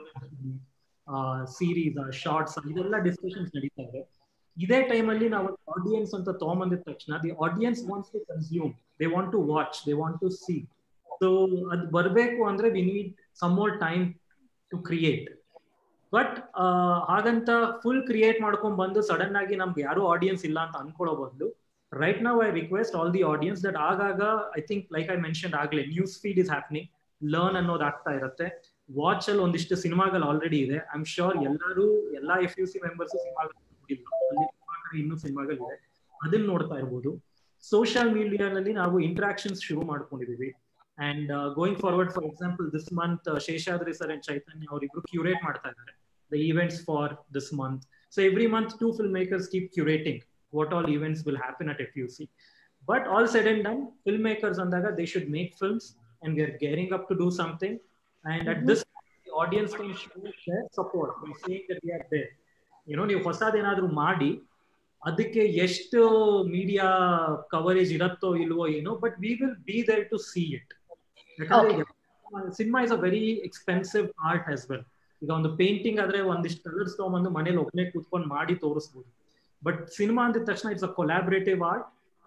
uh, series uh, shorts ಇದೆಲ್ಲ discussions ನಡೀತಾ ಇದೆ ಇದೇ ಟೈಮಲ್ಲಿ ನಾವು audience ಅಂತ ತಗೊಂಬಂದಿದ ತಕ್ಷಣ the audience wants to consume they want to watch they want to see so ಅದು ಬರಬೇಕು ಅಂದ್ರೆ we need some more time to create but ಹಾಗಂತ ಫುಲ್ ಕ್ರಿಯೇಟ್ ಮಾಡ್ಕೊಂಡ್ ಬಂದು ಸಡನ್ ಆಗಿ ನಮ್ಗೆ ಯಾರು ಆಡಿಯನ್ಸ್ ಇಲ್ಲ ಅಂತ ಅನ್ಕೊಳ್ಳೋ ಬದಲು ರೈಟ್ ನಾವ್ I request all the audience that ಆಗಾಗ I think like I mention ಆಗ್ಲೇ news feed is happening learn ಅನ್ನೋದು ಆಗ್ತಾ ಇರುತ್ತೆ ವಾಚ್ ಅಲ್ಲಿ ಒಂದಿಷ್ಟು ಸಿನಿಮಾಗಳು ಆಲ್ರೆಡಿ ಇದೆ ಐ ಆಮ್ ಶೋರ್ ಎಲ್ಲರೂ ಎಲ್ಲಾ ಎಫ್ ಯು ಸಿ ಮೆಂಬರ್ಸ್ ಸಿನಿಮಾಗಳು ನೋಡಿಲ್ಲ ಅಲ್ಲಿ ಸಿನಿಮಾಗಳು ಇನ್ನೂ ಸಿನಿಮಾಗಳಿದೆ ಅದನ್ನ ನೋಡ್ತಾ ಇರ್ಬೋದು ಸೋಷಿಯಲ್ ಮೀಡಿಯಾನಲ್ಲಿ ನಾವು ಇಂಟ್ರಾಕ್ಷನ್ಸ್ ಶುರು ಮಾಡ್ಕೊಂಡಿದೀವಿ and going forward for example this month Seshadri sir and Chaitanya ಅವರಿಬ್ರು ಕ್ಯೂರೇಟ್ ಮಾಡ್ತಾ ಇದ್ದಾರೆ the events for this month so every month two film makers keep curating what all events will happen at FUC. But all said and done, filmmakers andaga they should make films and we are gearing up to do something. And at this the audience can show their support by saying that we are there. You know, ನೀವು ಹೊಸದೇನಾದ್ರೂ ಮಾಡಿ ಅದಕ್ಕೆ ಎಷ್ಟು media coverage ಇರತ್ತೋ ಇಲ್ವೋ ಏನೋ but we will be there to see it ಯಾಕಂದ್ರೆ cinema is a very expensive art as well ಈಗ ಒಂದು ಪೇಂಟಿಂಗ್ ಆದ್ರೆ ಒಂದಿಷ್ಟು ಕಲರ್ಸ್ ತಗೊಂಬಂದು ಮನೇಲಿ ಒಬ್ಬನೇ ಕೂತ್ಕೊಂಡು ಮಾಡಿ ತೋರಿಸ್ಬೋದು ಬಟ್ ಸಿನಿಮಾ ಅಂದಿದ ತಕ್ಷಣ ಇಟ್ಸ್ ಅ ಕೊಲಾಬ್ರೇಟಿವ್ ಆರ್ಟ್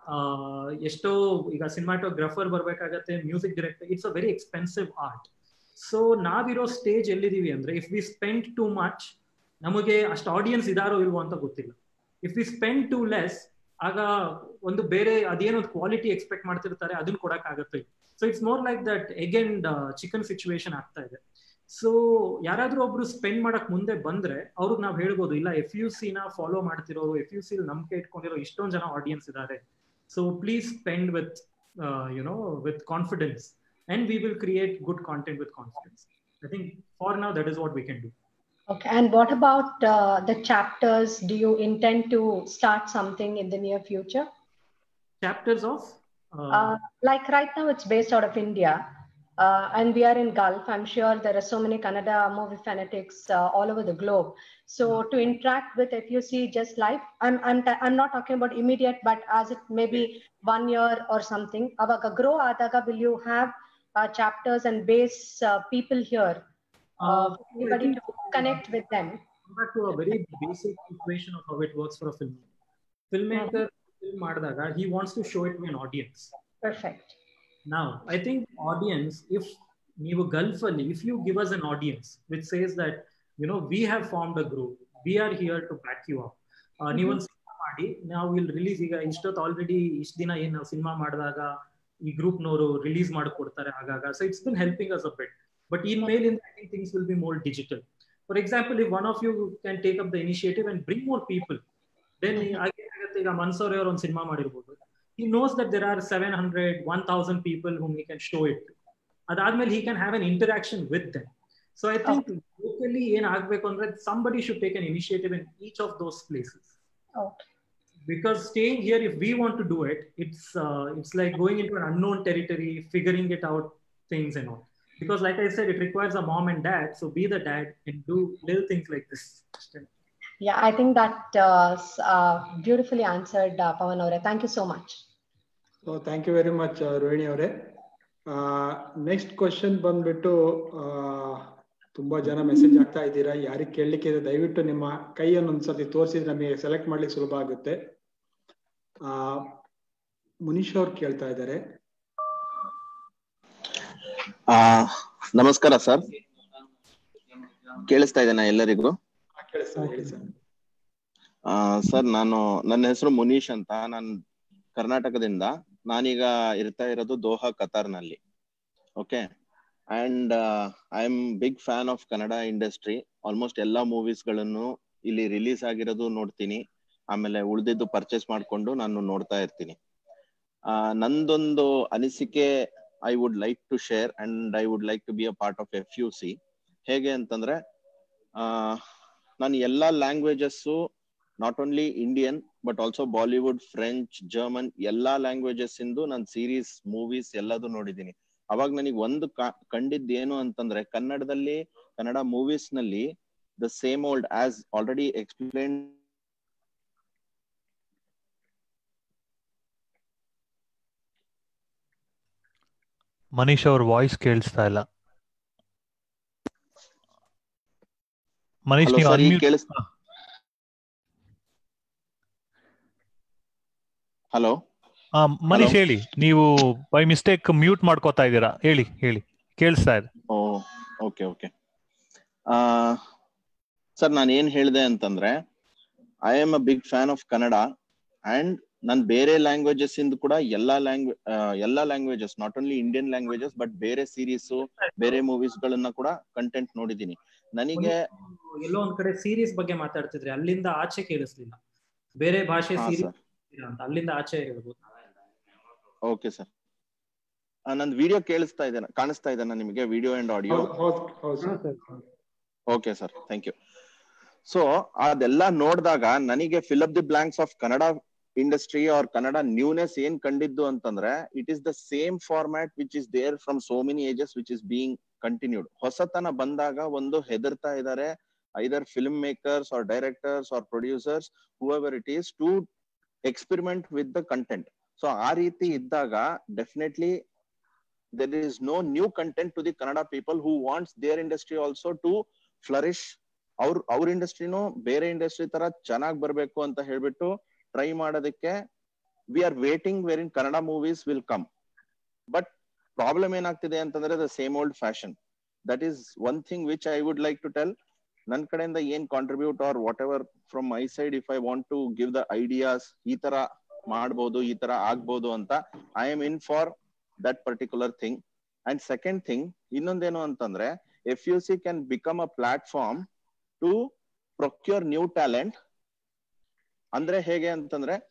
ಎಷ್ಟೋ ಈಗ ಸಿನಿಮಾಟೋಗ್ರಫರ್ ಬರ್ಬೇಕಾಗತ್ತೆ music director it's a very expensive art so ನಾವಿರೋ ಸ್ಟೇಜ್ ಎಲ್ಲಿದೀವಿ ಅಂದ್ರೆ if we spend too much ನಮಗೆ ಅಷ್ಟು ಆಡಿಯನ್ಸ್ ಇದಾರೋ ಇಲ್ವೋ ಅಂತ ಗೊತ್ತಿಲ್ಲ if we spend too less ಆಗ ಒಂದು ಬೇರೆ ಅದೇನೋ ಕ್ವಾಲಿಟಿ ಎಕ್ಸ್ಪೆಕ್ಟ್ ಮಾಡ್ತಿರ್ತಾರೆ ಅದನ್ನ ಕೊಡಕ್ ಆಗುತ್ತೆ so it's more like that again chicken situation ಆಗ್ತಾ ಇದೆ ಸೊ ಯಾರಾದ್ರೂ ಒಬ್ರು ಸ್ಪೆಂಡ್ ಮಾಡಕ್ ಮುಂದೆ ಬಂದ್ರೆ ಅವ್ರಿಗೆ ನಾವ್ ಹೇಳ್ಬೋದು ಇಲ್ಲ ಎಫ್ ಯು ಸಿ ನ ಫಾಲೋ ಮಾಡ್ತಿರೋರು ಎಫ್ ಯು ಸಿ ನಂಬಿಕೆ ಇಟ್ಕೊಂಡಿರೋ ಇಷ್ಟೊಂದ್ ಜನ ಆಡಿಯನ್ಸ್ ಇದ್ದಾರೆ so please spend with uh, you know with confidence and we will create good content with confidence i think for now that is what we can do Okay. And what about uh, the chapters? Do you intend to start something in the near future? chapters of uh, Uh, like right now, it's based out of India, uh, and we are in Gulf. I'm sure there are so many Kannada movie fanatics uh, all over the globe. So to interact with FUC just live, I'm I'm t- I'm not talking about immediate, but as it maybe one year or something. Avaga grow adaga, will you have uh, chapters and base uh, people here? Uh, for anybody to connect with them. come back to a very basic equation of how it works for a filmmaker. Filmmaker film ಮಾಡಿದಾಗ he wants to show it to an audience. Perfect. Now, I think audience, if ನೀವು Gulf ಅಲ್ಲಿ if you give us an audience which says that you know we have formed a group, we are here to back you up. Uh, ನೀವೊಂದು cinema ಮಾಡಿ ನಾವು ಇಲ್ಲಿ release ಈಗ ಇಷ್ಟೊತ್ತು already ಇಷ್ಟ ದಿನ ಏನ್ ನಾವು ಸಿನಿಮಾ ಮಾಡಿದಾಗ ಈ ಗ್ರೂಪ್ನವರು ರಿಲೀಸ್ ಮಾಡಿಕೊಡ್ತಾರೆ ಆಗಾಗ so it's been helping us a bit but in ಮೇಲಿಂದ I think things will be more digital for example if one of you can take up the initiative and bring more people then ಆಗೇನಾಗುತ್ತೆ ಈಗ ಮನ್ಸೂರ್ ಅವರು ಒಂದು cinema ಮಾಡಿರ್ಬೋದು he knows that there are 700 1000 people whom he can show it to ಅದಾದ್ಮೇಲೆ he can have an interaction with them so i think locally ಏನ್ ಆಗ್ಬೇಕು ಅಂದ್ರೆ somebody should take an initiative in each of those places Okay. because staying here if we want to do it it's uh, it's like going into an unknown territory figuring it out things and all because like i said it requires a mom and dad so be the dad and do little things like this Yeah, I think that uh, s- uh, beautifully answered, uh, Pawan Aure. Thank you so much. So thank you very much Rohini ಅವರೇ next question ಬಂದ್ಬಿಟ್ಟು ಆ, ತುಂಬಾ ಜನ message ಆಗ್ತಾ ಇದ್ದೀರಾ ಯಾರಿಗೆ ಕೇಳಲಿಕ್ಕೆ ಇದೆ ದಯವಿಟ್ಟು ನಿಮ್ಮ ಕೈಯನ್ನು ಒಂದ್ಸತಿ ತೋರಿಸಿದ್ರೆ ನಮಗೆ ಸೆಲೆಕ್ಟ್ ಮಾಡ್ಲಿಕ್ಕೆ ಸುಲಭ ಆಗುತ್ತೆ ಆ ಮುನೀಶ್ ಅವ್ರು ಕೇಳ್ತಾ ಇದ್ದಾರೆ ಆ ನಮಸ್ಕಾರ ಸರ್ ಕೇಳಿಸ್ತಾ ಇದೆನಾ ಎಲ್ಲರಿಗೂ ಕೇಳಿಸ್ತಾ ಹೇಳಿ ಸರ್ ಆ ಸರ್ ನಾನು ನನ್ನ ಹೆಸರು ಮುನೀಶ್ ಅಂತ ನಾನು ಕರ್ನಾಟಕದಿಂದ ನಾನೀಗ ಇರ್ತಾ ಇರೋದು ದೋಹಾ ಕತಾರ್ನಲ್ಲಿ okay and I am big fan of Kannada industry almost ಎಲ್ಲಾ ಮೂವೀಸ್ ಗಳನ್ನು ಇಲ್ಲಿ ರಿಲೀಸ್ ಆಗಿರೋದು ನೋಡ್ತೀನಿ ಆಮೇಲೆ ಉಳಿದಿದ್ದು ಪರ್ಚೇಸ್ ಮಾಡ್ಕೊಂಡು ನಾನು ನೋಡ್ತಾ ಇರ್ತೀನಿ ಆ ನಂದೊಂದು ಅನಿಸಿಕೆ I would like to share and I would like to be a part of F U C ಹೇಗೆ ಅಂತಂದ್ರೆ ಆ ನಾನು ಎಲ್ಲಾ languages not only Indian but also Bollywood French German ಎಲ್ಲಾ ಲ್ಯಾಂಗ್ವೇಜಸ್ ಇಂದು ನಾನು ಸೀರೀಸ್ ಮೂವೀಸ್ ಎಲ್ಲದೂ ನೋಡಿದೀನಿ ಅವಾಗ ನನಗೆ ಒಂದು ಕಂಡಿದ್ದು ಏನು ಅಂತಂದ್ರೆ ಕನ್ನಡದಲ್ಲಿ ಕನ್ನಡ ಮೂವೀಸ್ ನಲ್ಲಿ the same old as already explain Manish ಅವ್ರ ವಾಯ್ಸ್ ಕೇಳಿಸ್ತಾ ಇಲ್ಲ ಮನೀಶ್ Hello, ನೀವು sir, ಈಗ unmute- ಕೇಳಿಸ್ತಾ ಹಲೋ ಆ, ಮನೀಶ್ Hello. ಹೇಳಿ ನೀವು ಬೈ ಮಿಸ್ಟೇಕ್ ಮ್ಯೂಟ್ ಮಾಡ್ಕೋತಾ ಇದ್ದೀರಾ ಹೇಳಿ ಹೇಳಿ ಕೇಳಿಸ್ತಾ ಇದೆ ಓ ಓಕೆ ಓಕೆ ಸರ್ ನಾನು ಏನ್ ಹೇಳಿದೆ ಅಂತಂದ್ರೆ I am a big fan of Kannada and ನಾನು ಬೇರೆ ಲ್ಯಾಂಗ್ವೇಜಸ್ ಇಂದ ಕೂಡ ಎಲ್ಲಾ ಲ್ಯಾಂಗ್ವೇಜ್ ಎಲ್ಲಾ languages not only Indian languages but ಬೇರೆ ಸೀರೀಸ್ ಬೇರೆ ಮೂವೀಸ್ ಗಳನ್ನ ಕೂಡ ಕಂಟೆಂಟ್ ನೋಡಿದೀನಿ ನನಗೆ ಎಲ್ಲೋ ಒಂದ್ ಕಡೆ ಸೀರೀಸ್ ಬಗ್ಗೆ ಮಾತಾಡ್ತಿದ್ರಿ ಅಲ್ಲಿಂದ ಆಚೆ ಕೇಳಿಸ್ಲಿಲ್ಲ ಬೇರೆ ಭಾಷೆ ಹಾ ಸೀರೀಸ್ ಸರ್ ಅಂತ ಅಲ್ಲಿಂದ ಆಚೆ ಹೇಳ್ಬೋದು ಓಕೆ ಸರ್ ನಂದು ವಿಡಿಯೋ ಕೇಳಿಸ್ತಾ ಇದೆ ಕಾಣಿಸ್ತಾ ಇದೆ ನಿಮಗೆ ವಿಡಿಯೋ ಅಂಡ್ ಆಡಿಯೋ ಹೌದು ಹೌದು sir okay sir thank you so ಅದೆಲ್ಲ ನೋಡಿದಾಗ ನನಗೆ fill up the blanks of Kannada industry or Kannada newness ಏನ್ ಕಂಡಿದ್ದು ಅಂತಂದ್ರೆ it is the same format which is there from so many ages which is being continued ಹೊಸತನ ಬಂದಾಗ ಒಂದು ಹೆದರ್ತಾ ಇದ್ದಾರೆ either film makers or directors or producers whoever it is to experiment with the content so ಆ ರೀತಿ ಇದ್ದಾಗ definitely there is no new content to the Kannada people who wants their industry also to flourish. ಅವ್ರ ಅವ್ರ ಇಂಡಸ್ಟ್ರಿನೂ ಬೇರೆ industry ತರ ಚೆನ್ನಾಗಿ ಬರ್ಬೇಕು ಅಂತ ಹೇಳ್ಬಿಟ್ಟು ಟ್ರೈ ಮಾಡೋದಕ್ಕೆ we are waiting where in Kannada movies will come but problem ಏನಾಗ್ತಿದೆ ಅಂತಂದ್ರೆ the same old fashion that is one thing which I would like to tell ನನ್ ಕಡೆಯಿಂದ ಏನ್ contribute or whatever from my side if I want to give the ideas ಈ ತರ ಮಾಡ್ಬೋದು ಈ ತರ ಆಗ್ಬೋದು ಅಂತ I am in for that particular thing and second thing ಇನ್ನೊಂದೇನು ಅಂತಂದ್ರೆ F U C can become a platform to procure new talent ಅಂದ್ರೆ ಹೇಗೆ ಅಂತಂದ್ರೆ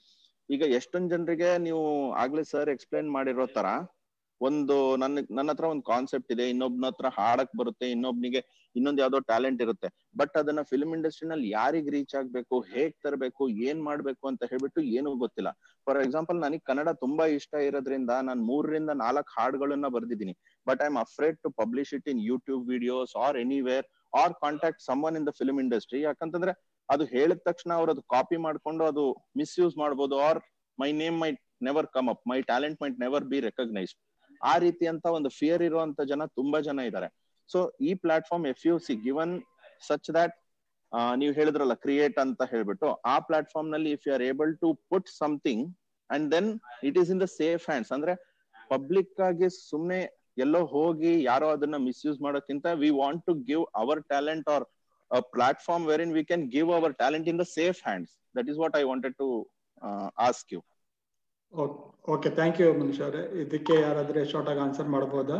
ಈಗ ಎಷ್ಟೊಂದ್ ಜನರಿಗೆ ನೀವು ಆಗ್ಲೇ ಸರ್ ಎಕ್ಸ್ಪ್ಲೈನ್ ಮಾಡಿರೋ ತರ ಒಂದು ನನ್ನ ನನ್ನ ಹತ್ರ ಒಂದು ಕಾನ್ಸೆಪ್ಟ್ ಇದೆ ಇನ್ನೊಬ್ನ ಹತ್ರ ಹಾಡಕ್ ಬರುತ್ತೆ ಇನ್ನೊಬ್ನಿಗೆ ಇನ್ನೊಂದ್ ಯಾವ್ದೋ ಟ್ಯಾಲೆಂಟ್ ಇರುತ್ತೆ ಬಟ್ ಅದನ್ನ ಫಿಲ್ಮ್ ಇಂಡಸ್ಟ್ರಿನಲ್ಲಿ ಯಾರಿಗ್ ರೀಚ್ ಆಗ್ಬೇಕು ಹೇಗ್ ತರಬೇಕು ಏನ್ ಮಾಡ್ಬೇಕು ಅಂತ ಹೇಳ್ಬಿಟ್ಟು ಏನೂ ಗೊತ್ತಿಲ್ಲ ಫಾರ್ ಎಕ್ಸಾಂಪಲ್ ನನಗೆ ಕನ್ನಡ ತುಂಬಾ ಇಷ್ಟ ಇರೋದ್ರಿಂದ ನಾನು ಮೂರರಿಂದ ನಾಲ್ಕು ಹಾಡುಗಳನ್ನ ಬರ್ದಿದ್ದೀನಿ but I am afraid to publish it in YouTube videos or anywhere or contact someone in the film industry ಯಾಕಂತಂದ್ರೆ ಅದು ಹೇಳಿದ ತಕ್ಷಣ ಅವ್ರು ಅದು ಕಾಪಿ ಮಾಡ್ಕೊಂಡು ಅದು ಮಿಸ್ಯೂಸ್ ಮಾಡ್ಬೋದು or my name might never come up my talent might never be recognised ಆ ರೀತಿ ಅಂತ ಒಂದು ಫಿಯರ್ ಇರುವಂತ ಜನ ತುಂಬಾ ಜನ ಇದ್ದಾರೆ ಸೊ ಈ platform F U C given such that ನೀವು ಹೇಳಿದ್ರಲ್ಲ ಕ್ರಿಯೇಟ್ ಅಂತ ಹೇಳ್ಬಿಟ್ಟು ಆ ಪ್ಲಾಟ್ಫಾರ್ಮ್ ನಲ್ಲಿ if you are able to put something and then it is in the safe hands ಅಂದ್ರೆ ಪಬ್ಲಿಕ್ ಆಗಿ ಸುಮ್ನೆ ಎಲ್ಲೋ ಹೋಗಿ ಯಾರೋ ಅದನ್ನ ಮಿಸ್ಯೂಸ್ ಮಾಡೋಕ್ಕಿಂತ we want to give our talent or platform where in we can give our talent in the safe hands that is what I wanted to ask you okay thank you ಮನುಷ್ಯ ಅವರೇ ಇದಕ್ಕೆ ಯಾರಾದ್ರೆ short ಆಗಿ answer ಮಾಡಬಹುದಾ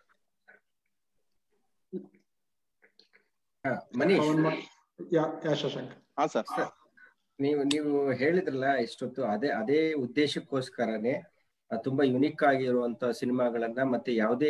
ಮನೀಶ್ ಯಾ ಯಾ ಶಶಾಂಕ್ ಹಾ sir ನೀವು ನೀವು ಹೇಳಿದ್ರಲ್ಲ ಇಷ್ಟೊತ್ತು ಅದೇ ಅದೇ ಉದ್ದೇಶಕ್ಕೋಸ್ಕರನೇ ತುಂಬಾ ಯುನಿಕ್ ಆಗಿರುವಂತ ಸಿನಿಮಾಗಳನ್ನ ಮತ್ತೆ ಯಾವುದೇ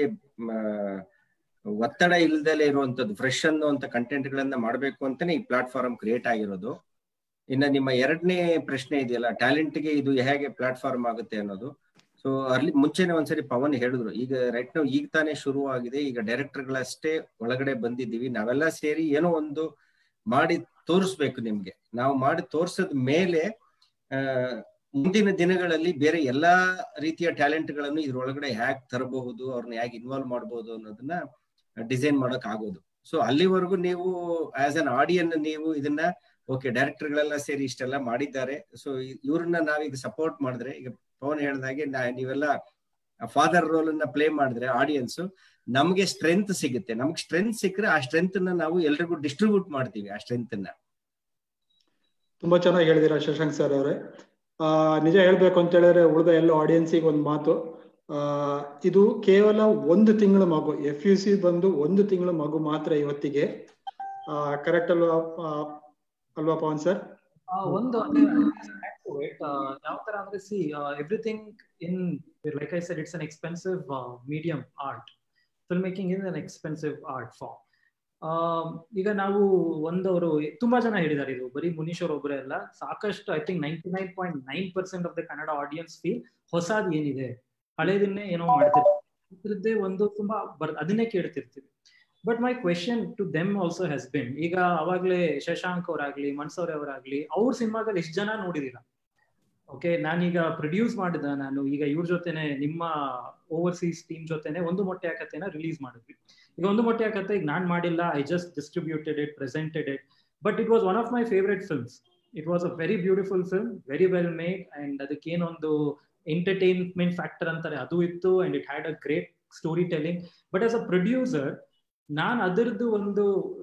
ಒತ್ತಡ ಇಲ್ದಲೇ ಇರುವಂತದ್ದು ಫ್ರೆಶ್ ಅನ್ನುವಂತ ಕಂಟೆಂಟ್ ಗಳನ್ನ ಮಾಡ್ಬೇಕು ಅಂತಾನೆ ಈ ಪ್ಲಾಟ್ಫಾರ್ಮ್ ಕ್ರಿಯೇಟ್ ಆಗಿರೋದು ಇನ್ನ ನಿಮ್ಮ ಎರಡನೇ ಪ್ರಶ್ನೆ ಇದೆಯಲ್ಲ ಟ್ಯಾಲೆಂಟ್ಗೆ ಇದು ಹೇಗೆ ಪ್ಲಾಟ್ಫಾರ್ಮ್ ಆಗುತ್ತೆ ಅನ್ನೋದು ಸೊ ಅಲ್ಲಿ ಮುಂಚೆನೆ ಒಂದ್ಸರಿ ಪವನ್ ಹೇಳಿದ್ರು ಈಗ ರೈಟ್ ನಾವು ಈಗ ತಾನೇ ಶುರು ಆಗಿದೆ ಈಗ ಡೈರೆಕ್ಟರ್ಗಳಷ್ಟೇ ಒಳಗಡೆ ಬಂದಿದ್ದೀವಿ ನಾವೆಲ್ಲ ಸೇರಿ ಏನೋ ಒಂದು ಮಾಡಿ ತೋರಿಸ್ಬೇಕು ನಿಮ್ಗೆ ನಾವು ಮಾಡಿ ತೋರ್ಸದ ಮೇಲೆ ಮುಂದಿನ ದಿನಗಳಲ್ಲಿ ಬೇರೆ ಎಲ್ಲಾ ರೀತಿಯ ಟ್ಯಾಲೆಂಟ್ ಗಳನ್ನು ಇದ್ರೊಳಗಡೆ ಹ್ಯಾಕ್ ತರಬಹುದು ಅವ್ರನ್ನ ಹೇಗೆ ಇನ್ವಾಲ್ವ್ ಮಾಡಬಹುದು ಅನ್ನೋದನ್ನ ಡಿಸೈನ್ ಮಾಡಕ್ ಆಗೋದು ಸೊ ಅಲ್ಲಿವರೆಗೂ ನೀವು ಆಸ್ ಅನ್ ಆಡಿಯನ್ ನೀವು ಇದನ್ನ ಓಕೆ ಡೈರೆಕ್ಟರ್ ಗಳೆಲ್ಲ ಸೇರಿ ಇಷ್ಟೆಲ್ಲ ಮಾಡಿದ್ದಾರೆ ಸೊ ಇವ್ರನ್ನ ನಾವೀಗ ಸಪೋರ್ಟ್ ಮಾಡಿದ್ರೆ ಈಗ ಪವನ್ ಹೇಳ್ದಾಗೆ ನೀವೆಲ್ಲ ಫಾದರ್ ರೋಲ್ ಅನ್ನ ಪ್ಲೇ ಮಾಡಿದ್ರೆ ಆಡಿಯನ್ಸ್ ನಮ್ಗೆ ಸ್ಟ್ರೆಂತ್ ಸಿಗುತ್ತೆ ನಮ್ಗೆ ಸ್ಟ್ರೆಂತ್ ಸಿಕ್ಕರೆ ಆ ಸ್ಟ್ರೆಂತ್ ನ ನಾವು ಎಲ್ರಿಗೂ ಡಿಸ್ಟ್ರಿಬ್ಯೂಟ್ ಮಾಡ್ತೀವಿ ಆ ಸ್ಟ್ರೆಂತ್ ನ ತುಂಬಾ ಚೆನ್ನಾಗಿ ಹೇಳಿದಿರ ಶಶಾಂಕ್ ಸರ್ ಅವರೇ ಆ ನಿಜ ಹೇಳ್ಬೇಕು ಅಂತ ಹೇಳಿದ್ರೆ ಉಳಿದ ಎಲ್ಲ ಆಡಿಯನ್ಸಿಗೆ ಒಂದು ಮಾತು ಆ ಇದು ಕೇವಲ ಒಂದು ತಿಂಗಳ ಮಗು ಎಫ್ ಯು ಸಿ ಬಂದು ಒಂದು ತಿಂಗಳ ಮಗು ಮಾತ್ರ ಇವತ್ತಿಗೆ ಕರೆಕ್ಟ್ ಅಲ್ವಾ ಅಲ್ವಾ ಪವನ್ ಸರ್ ಒಂದು ಯಾವ ತರ ಅಂದ್ರೆ see everything in like I said it's an expensive medium art film making is an expensive art form ಈಗ ನಾವು ಒಂದವರು ತುಂಬಾ ಜನ ಹೇಳಿದ್ದಾರೆ ಇದು ಬರೀ ಮುನೀಶ್ ಅವ್ರ ಒಬ್ಬರೇ ಅಲ್ಲ ಸಾಕಷ್ಟು I think ninety nine point nine percent of the Kannada audience feel ಹೊಸದ್ ಏನಿದೆ ಹಳೇದನ್ನೇ ಏನೋ ಮಾಡ್ತಿರ್ತೀವಿ ಒಂದು ತುಂಬಾ ಬರ್ ಅದನ್ನೇ ಕೇಳ್ತಿರ್ತೀವಿ but my question to them also has been ಈಗ ಅವಾಗ್ಲೇ ಶಶಾಂಕ್ ಅವರಾಗ್ಲಿ ಮನ್ಸವ್ರೆ ಅವರಾಗ್ಲಿ ಅವ್ರ ಸಿನಿಮಾದಲ್ಲಿ ಎಷ್ಟು ಜನ ನೋಡಿದೀರಾ ಓಕೆ ನಾನೀಗ ಪ್ರೊಡ್ಯೂಸ್ ಮಾಡಿದ ನಾನು ಈಗ ಇವ್ರ ಜೊತೆನೆ ನಿಮ್ಮ ಓವರ್ಸೀಸ್ ಟೀಮ್ ಜೊತೆನೆ ಒಂದು ಮೊಟ್ಟೆ ಕಥೆನ ರಿಲೀಸ್ ಮಾಡಿದ್ವಿ ಈಗ ಒಂದು ಮೊಟ್ಟೆ ಕಥೆ ಈಗ ನಾನ್ ಮಾಡಿಲ್ಲ I just distributed it presented it but it was one of my favourite films it was a very beautiful film very well made and ಅದಕ್ಕೇನೊಂದು ಎಂಟರ್ಟೈನ್ಮೆಂಟ್ ಫ್ಯಾಕ್ಟರ್ ಅಂತಾರೆ ಅದು ಇತ್ತು and it had a great story telling but as a producer ನಾನ್ ಅದರದ್ದು ಒಂದು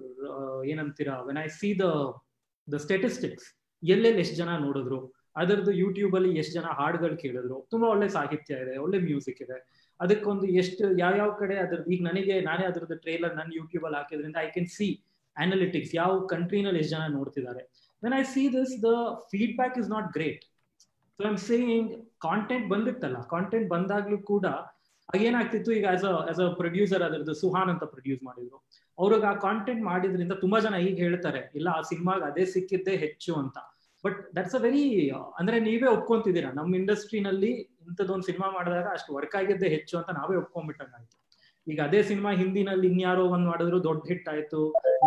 ಏನಂತೀರಾ when I see the the statistics ಎಲ್ಲೆಲ್ಲಿ ಎಷ್ಟು ಜನ ನೋಡಿದ್ರು ಅದರದ್ದು ಯೂಟ್ಯೂಬ್ ಅಲ್ಲಿ ಎಷ್ಟು ಜನ ಹಾಡುಗಳು ಕೇಳಿದ್ರು ತುಂಬಾ ಒಳ್ಳೆ ಸಾಹಿತ್ಯ ಇದೆ ಒಳ್ಳೆ ಮ್ಯೂಸಿಕ್ ಇದೆ ಅದಕ್ಕೊಂದು ಎಷ್ಟು ಯಾವ ಕಡೆ ಅದ್ರದ್ದು ಈಗ ನನಗೆ ನಾನೇ ಅದ್ರದ್ದು ಟ್ರೇಲರ್ ನನ್ನ ಯೂಟ್ಯೂಬ್ ಅಲ್ಲಿ ಹಾಕಿದ್ರಿಂದ ಐ ಕ್ಯಾನ್ ಸಿ ಅನಾಲಿಟಿಕ್ಸ್ ಯಾವ ಕಂಟ್ರಿನಲ್ಲಿ ಎಷ್ಟು ಜನ ನೋಡ್ತಿದ್ದಾರೆ when I see this the feedback is not great so I'm saying content ಬಂದಿತ್ತಲ್ಲ ಕಾಂಟೆಂಟ್ ಬಂದಾಗ್ಲೂ ಕೂಡ ಏನಾಗ್ತಿತ್ತು ಈಗ as a as a producer ಅದರದ್ದು ಸುಹಾನ್ ಅಂತ ಪ್ರೊಡ್ಯೂಸ್ ಮಾಡಿದ್ರು ಅವ್ರಿಗೆ ಆ ಕಾಂಟೆಂಟ್ ಮಾಡಿದ್ರಿಂದ ತುಂಬಾ ಜನ ಈಗ ಹೇಳ್ತಾರೆ ಇಲ್ಲ ಆ ಸಿನಿಮಾಗ ಅದೇ ಸಿಕ್ಕಿದ್ದೇ ಹೆಚ್ಚು ಅಂತ ಬಟ್ ದಟ್ಸ್ ಅ ವೆರಿ ಅಂದ್ರೆ ನೀವೇ ಒಪ್ಕೊಂತಿದ್ದೀರಾ ನಮ್ಮ ಇಂಡಸ್ಟ್ರಿನಲ್ಲಿ ಇಂಥದ್ದೊಂದು ಸಿನಿಮಾ ಮಾಡಿದಾಗ ಅಷ್ಟು ವರ್ಕ್ ಆಗಿದ್ದೇ ಹೆಚ್ಚು ಅಂತ ನಾವೇ ಒಪ್ಕೊಂಡ್ಬಿಟ್ಟಂಗಾಯ್ತು ಈಗ ಅದೇ ಸಿನಿಮಾ ಹಿಂದಿನಲ್ಲಿ ಇನ್ಯಾರೋ ಒಂದ್ ಮಾಡಿದ್ರು ದೊಡ್ಡ ಹಿಟ್ ಆಯ್ತು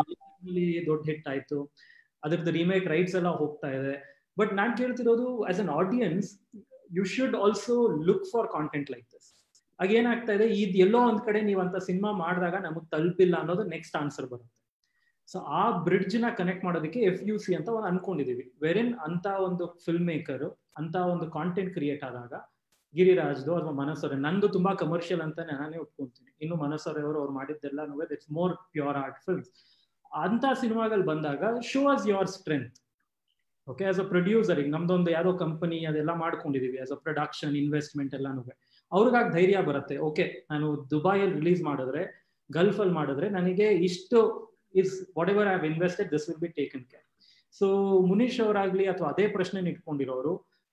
ದೊಡ್ಡ ಹಿಟ್ ಆಯ್ತು ಅದ್ರದ್ದು ರೀಮೇಕ್ ರೈಟ್ಸ್ ಎಲ್ಲ ಹೋಗ್ತಾ ಇದೆ ಬಟ್ ನಾನ್ ಕೇಳ್ತಿರೋದು as an audience you should also look for content like this ಆಗ ಏನಾಗ್ತಾ ಇದೆ ಇದ್ ಎಲ್ಲೋ ಒಂದ್ ಕಡೆ ನೀವು ಅಂತ ಸಿನಿಮಾ ಮಾಡಿದಾಗ ನಮಗ್ ತಲುಪಿಲ್ಲ ಅನ್ನೋದು ನೆಕ್ಸ್ಟ್ ಆನ್ಸರ್ ಬರುತ್ತೆ ಸೊ ಆ ಬ್ರಿಡ್ಜ್ ನ ಕನೆಕ್ಟ್ ಮಾಡೋದಕ್ಕೆ ಎಫ್ ಯು ಸಿ ಅಂತ ಒಂದು ಅನ್ಕೊಂಡಿದೀವಿ ವೆರಿನ್ ಅಂತ ಒಂದು ಫಿಲ್ಮ್ ಮೇಕರ್ ಅಂತ ಒಂದು ಕಾಂಟೆಂಟ್ ಕ್ರಿಯೇಟ್ ಆದಾಗ ಗಿರಿರಾಜ್ದು ಅಥವಾ ಮನಸ್ಸವ್ರೆ ನಂದು ತುಂಬಾ ಕಮರ್ಷಿಯಲ್ ಅಂತ ನಾನೇ ಒಪ್ಕೊಂತೀನಿ ಇನ್ನು ಮನಸ್ಸವ್ರೆ ಅವರು ಅವ್ರು ಮಾಡಿದ್ದೆಲ್ಲ it's more pure art films ಅಂತ ಸಿನಿಮಾಗಳು ಬಂದಾಗ show as your strength okay as a producer ಈಗ ನಮ್ದೊಂದು ಯಾವ್ದೋ ಕಂಪನಿ ಅದೆಲ್ಲ ಮಾಡ್ಕೊಂಡಿದೀವಿ ಆಸ್ ಅ ಪ್ರೊಡಕ್ಷನ್ ಇನ್ವೆಸ್ಟ್ಮೆಂಟ್ ಎಲ್ಲಾನು ಅವ್ರಿಗಾಗ ಧೈರ್ಯ ಬರುತ್ತೆ ಓಕೆ ನಾನು ದುಬೈಯಲ್ಲಿ ರಿಲೀಸ್ ಮಾಡಿದ್ರೆ ಗಲ್ಫ್ ಅಲ್ಲಿ ಮಾಡಿದ್ರೆ ನನಗೆ ಇಷ್ಟು is whatever I invested this will be taken care so Munish ಅವರಾಗ್ಲಿ ಅಥವಾ ಅದೇ ಪ್ರಶ್ನೆ ಇಟ್ಕೊಂಡಿರೋರು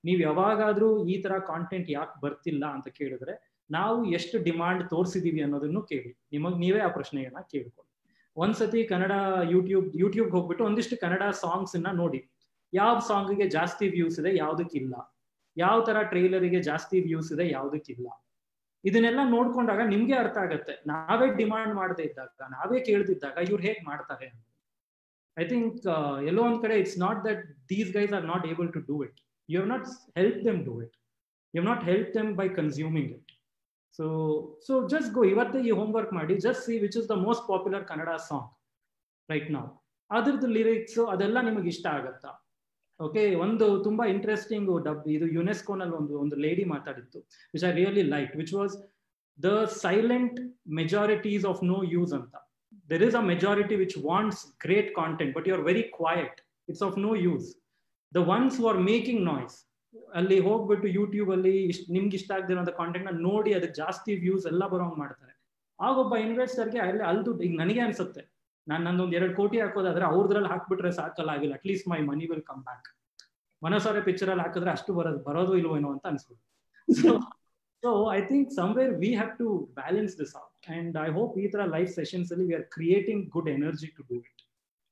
ನೀವು ಯಾವಾಗಾದ್ರೂ ಈ ತರ ಕಾಂಟೆಂಟ್ ಯಾಕೆ ಬರ್ತಿಲ್ಲ ಅಂತ ಕೇಳಿದ್ರೆ ನಾವು ಎಷ್ಟು ಡಿಮಾಂಡ್ ತೋರಿಸಿದೀವಿ ಅನ್ನೋದನ್ನು ಕೇಳಿ ನಿಮಗ್ ನೀವೇ ಆ ಪ್ರಶ್ನೆಯನ್ನ ಕೇಳ್ಕೊಳ್ಳಿ ಒಂದ್ಸತಿ ಕನ್ನಡ ಯೂಟ್ಯೂಬ್ ಯೂಟ್ಯೂಬ್ ಹೋಗ್ಬಿಟ್ಟು ಒಂದಿಷ್ಟು ಕನ್ನಡ ಸಾಂಗ್ಸ್ ಅನ್ನ ನೋಡಿ ಯಾವ ಸಾಂಗ್ಗೆ ಜಾಸ್ತಿ ವ್ಯೂಸ್ ಇದೆ ಯಾವ್ದಕ್ಕಿಲ್ಲ ಯಾವ ತರ ಟ್ರೈಲರಿಗೆ ಜಾಸ್ತಿ ವ್ಯೂಸ್ ಇದೆ ಯಾವ್ದಕ್ಕಿಲ್ಲ ಇದನ್ನೆಲ್ಲ ನೋಡ್ಕೊಂಡಾಗ ನಿಮ್ಗೆ ಅರ್ಥ ಆಗತ್ತೆ ನಾವೇ ಡಿಮಾಂಡ್ ಮಾಡದೇ ಇದ್ದಾಗ ನಾವೇ ಕೇಳ್ದಿದ್ದಾಗ ಇವ್ರು ಹೇಗ್ ಮಾಡ್ತಾರೆ ಅಂತ ಐ ಥಿಂಕ್ ಎಲ್ಲೋ ಒಂದ್ ಕಡೆ it's not that these guys are not able to do it you have not help them do it you have not help them by consuming it so so just go ಇವತ್ತೇ ಈ homework ಮಾಡಿ just see which is the most popular Kannada song right ನಾವು ಅದ್ರದ್ದು lyrics ಅದೆಲ್ಲ ನಿಮಗೆ ಇಷ್ಟ ಆಗತ್ತಾ okay ಒಂದು ತುಂಬಾ ಇಂಟ್ರೆಸ್ಟಿಂಗ್ ಡಬ್ ಇದು ಯುನೆಸ್ಕೋನಲ್ಲಿ ಒಂದು ಒಂದು ಲೇಡಿ ಮಾತಾಡಿತ್ತು which I really like which was the silent majorities of no use ಅಂತ there is a majority which wants great content but you are very quiet it's of no use the ones are making noise ಅಲ್ಲಿ ಹೋಗ್ಬಿಟ್ಟು YouTube ಅಲ್ಲಿ ಇಷ್ಟ ನಿಮ್ಗೆ ಇಷ್ಟ ಆಗದಿರೋ content ನ ನೋಡಿ ಅದಕ್ಕೆ ಜಾಸ್ತಿ ವ್ಯೂಸ್ ಎಲ್ಲ ಬರೋಂಗ್ ಮಾಡ್ತಾರೆ ಆಗೊಬ್ಬ ಇನ್ವೆಸ್ಟರ್ಗೆ ಅಲ್ಲಿ ಅಲ್ಲಿ ದುಡ್ಡು ಈಗ ನನಗೆ ಅನ್ಸುತ್ತೆ ನಾನು ನಂದೊಂದು ಎರಡು ಕೋಟಿ ಹಾಕೋದಾದ್ರೆ ಅವ್ರದ್ರಲ್ಲಿ ಹಾಕ್ಬಿಟ್ರೆ ಸಾಕಲ್ಲ ಆಗಿಲ್ಲ at least my money will come back ಮನಸಾರೆ ಪಿಕ್ಚರ್ ಅಲ್ಲಿ ಹಾಕಿದ್ರೆ ಅಷ್ಟು ಬರೋದು ಬರೋದು ಇಲ್ವೋ ಏನೋ ಅಂತ ಅನ್ಸ್ಬಿಟ್ಟು so I think somewhere we have to balance this out and I hope ಈ ತರ ಲೈಫ್ ಸೆಷನ್ಸ್ ಅಲ್ಲಿ we are creating good energy to do it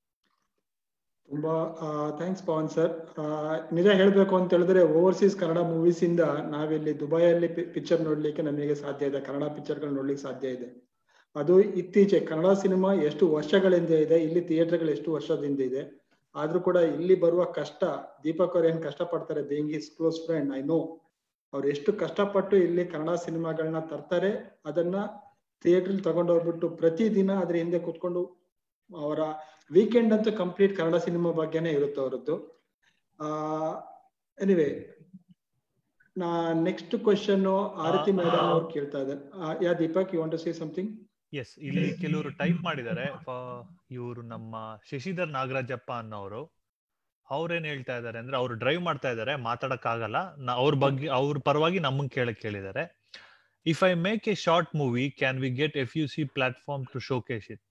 ತುಂಬಾ ಥ್ಯಾಂಕ್ಸ್ ಪವನ್ ಸರ್ ನಿಜ ಹೇಳ್ಬೇಕು ಅಂತ ಹೇಳಿದ್ರೆ ಓವರ್ಸೀಸ್ ಕನ್ನಡ ಮೂವೀಸ್ ಇಂದ ನಾವಿಲ್ಲಿ ದುಬೈಯಲ್ಲಿ ಪಿಕ್ಚರ್ ನೋಡ್ಲಿಕ್ಕೆ ನಮಗೆ ಸಾಧ್ಯ ಇದೆ ಕನ್ನಡ ಪಿಕ್ಚರ್ಗಳು ನೋಡ್ಲಿಕ್ಕೆ ಸಾಧ್ಯ ಇದೆ ಅದು ಇತ್ತೀಚೆ ಕನ್ನಡ ಸಿನಿಮಾ ಎಷ್ಟು ವರ್ಷಗಳಿಂದ ಇದೆ ಇಲ್ಲಿ ಥಿಯೇಟರ್ಗಳು ಎಷ್ಟು ವರ್ಷದಿಂದ ಇದೆ ಆದ್ರೂ ಕೂಡ ಇಲ್ಲಿ ಬರುವ ಕಷ್ಟ ದೀಪಕ್ ಅವ್ರು ಏನ್ ಕಷ್ಟ ಪಡ್ತಾರೆ being his close friend I know ಅವ್ರು ಎಷ್ಟು ಕಷ್ಟಪಟ್ಟು ಇಲ್ಲಿ ಕನ್ನಡ ಸಿನಿಮಾಗಳನ್ನ ತರ್ತಾರೆ ಅದನ್ನ ಥಿಯೇಟರ್ ತಗೊಂಡೋಗ್ಬಿಟ್ಟು ಪ್ರತಿ ದಿನ ಅದ್ರ ಹಿಂದೆ ಕುತ್ಕೊಂಡು ಅವರ ವೀಕೆಂಡ್ ಅಂತೂ ಕಂಪ್ಲೀಟ್ ಕನ್ನಡ ಸಿನಿಮಾ ಬಗ್ಗೆನೇ ಇರುತ್ತೆ ಅವರದ್ದು ಆ ಎನಿವೆ ನಾ ನೆಕ್ಸ್ಟ್ ಕ್ವಶನ್ ಆರತಿ ಮೇಡಮ್ ಅವ್ರು ಕೇಳ್ತಾ ಇದ್ದಾರೆ yeah Deepak you want to say something yes ಇಲ್ಲಿ ಕೆಲವರು ಟೈಪ್ ಮಾಡಿದ್ದಾರೆ ಇವರು ನಮ್ಮ ಶಶಿಧರ್ ನಾಗರಾಜಪ್ಪ ಅನ್ನೋರು ಅವ್ರೇನ್ ಹೇಳ್ತಾ ಇದಾರೆ ಅಂದ್ರೆ ಅವ್ರು ಡ್ರೈವ್ ಮಾಡ್ತಾ ಇದಾರೆ ಮಾತಾಡಕ್ ಆಗಲ್ಲ ಅವ್ರ ಬಗ್ಗೆ ಅವ್ರ ಪರವಾಗಿ ನಮ್ಮನ್ ಕೇಳಕ್ ಕೇಳಿದ್ದಾರೆ if I make a short movie can we get F U C platform to showcase it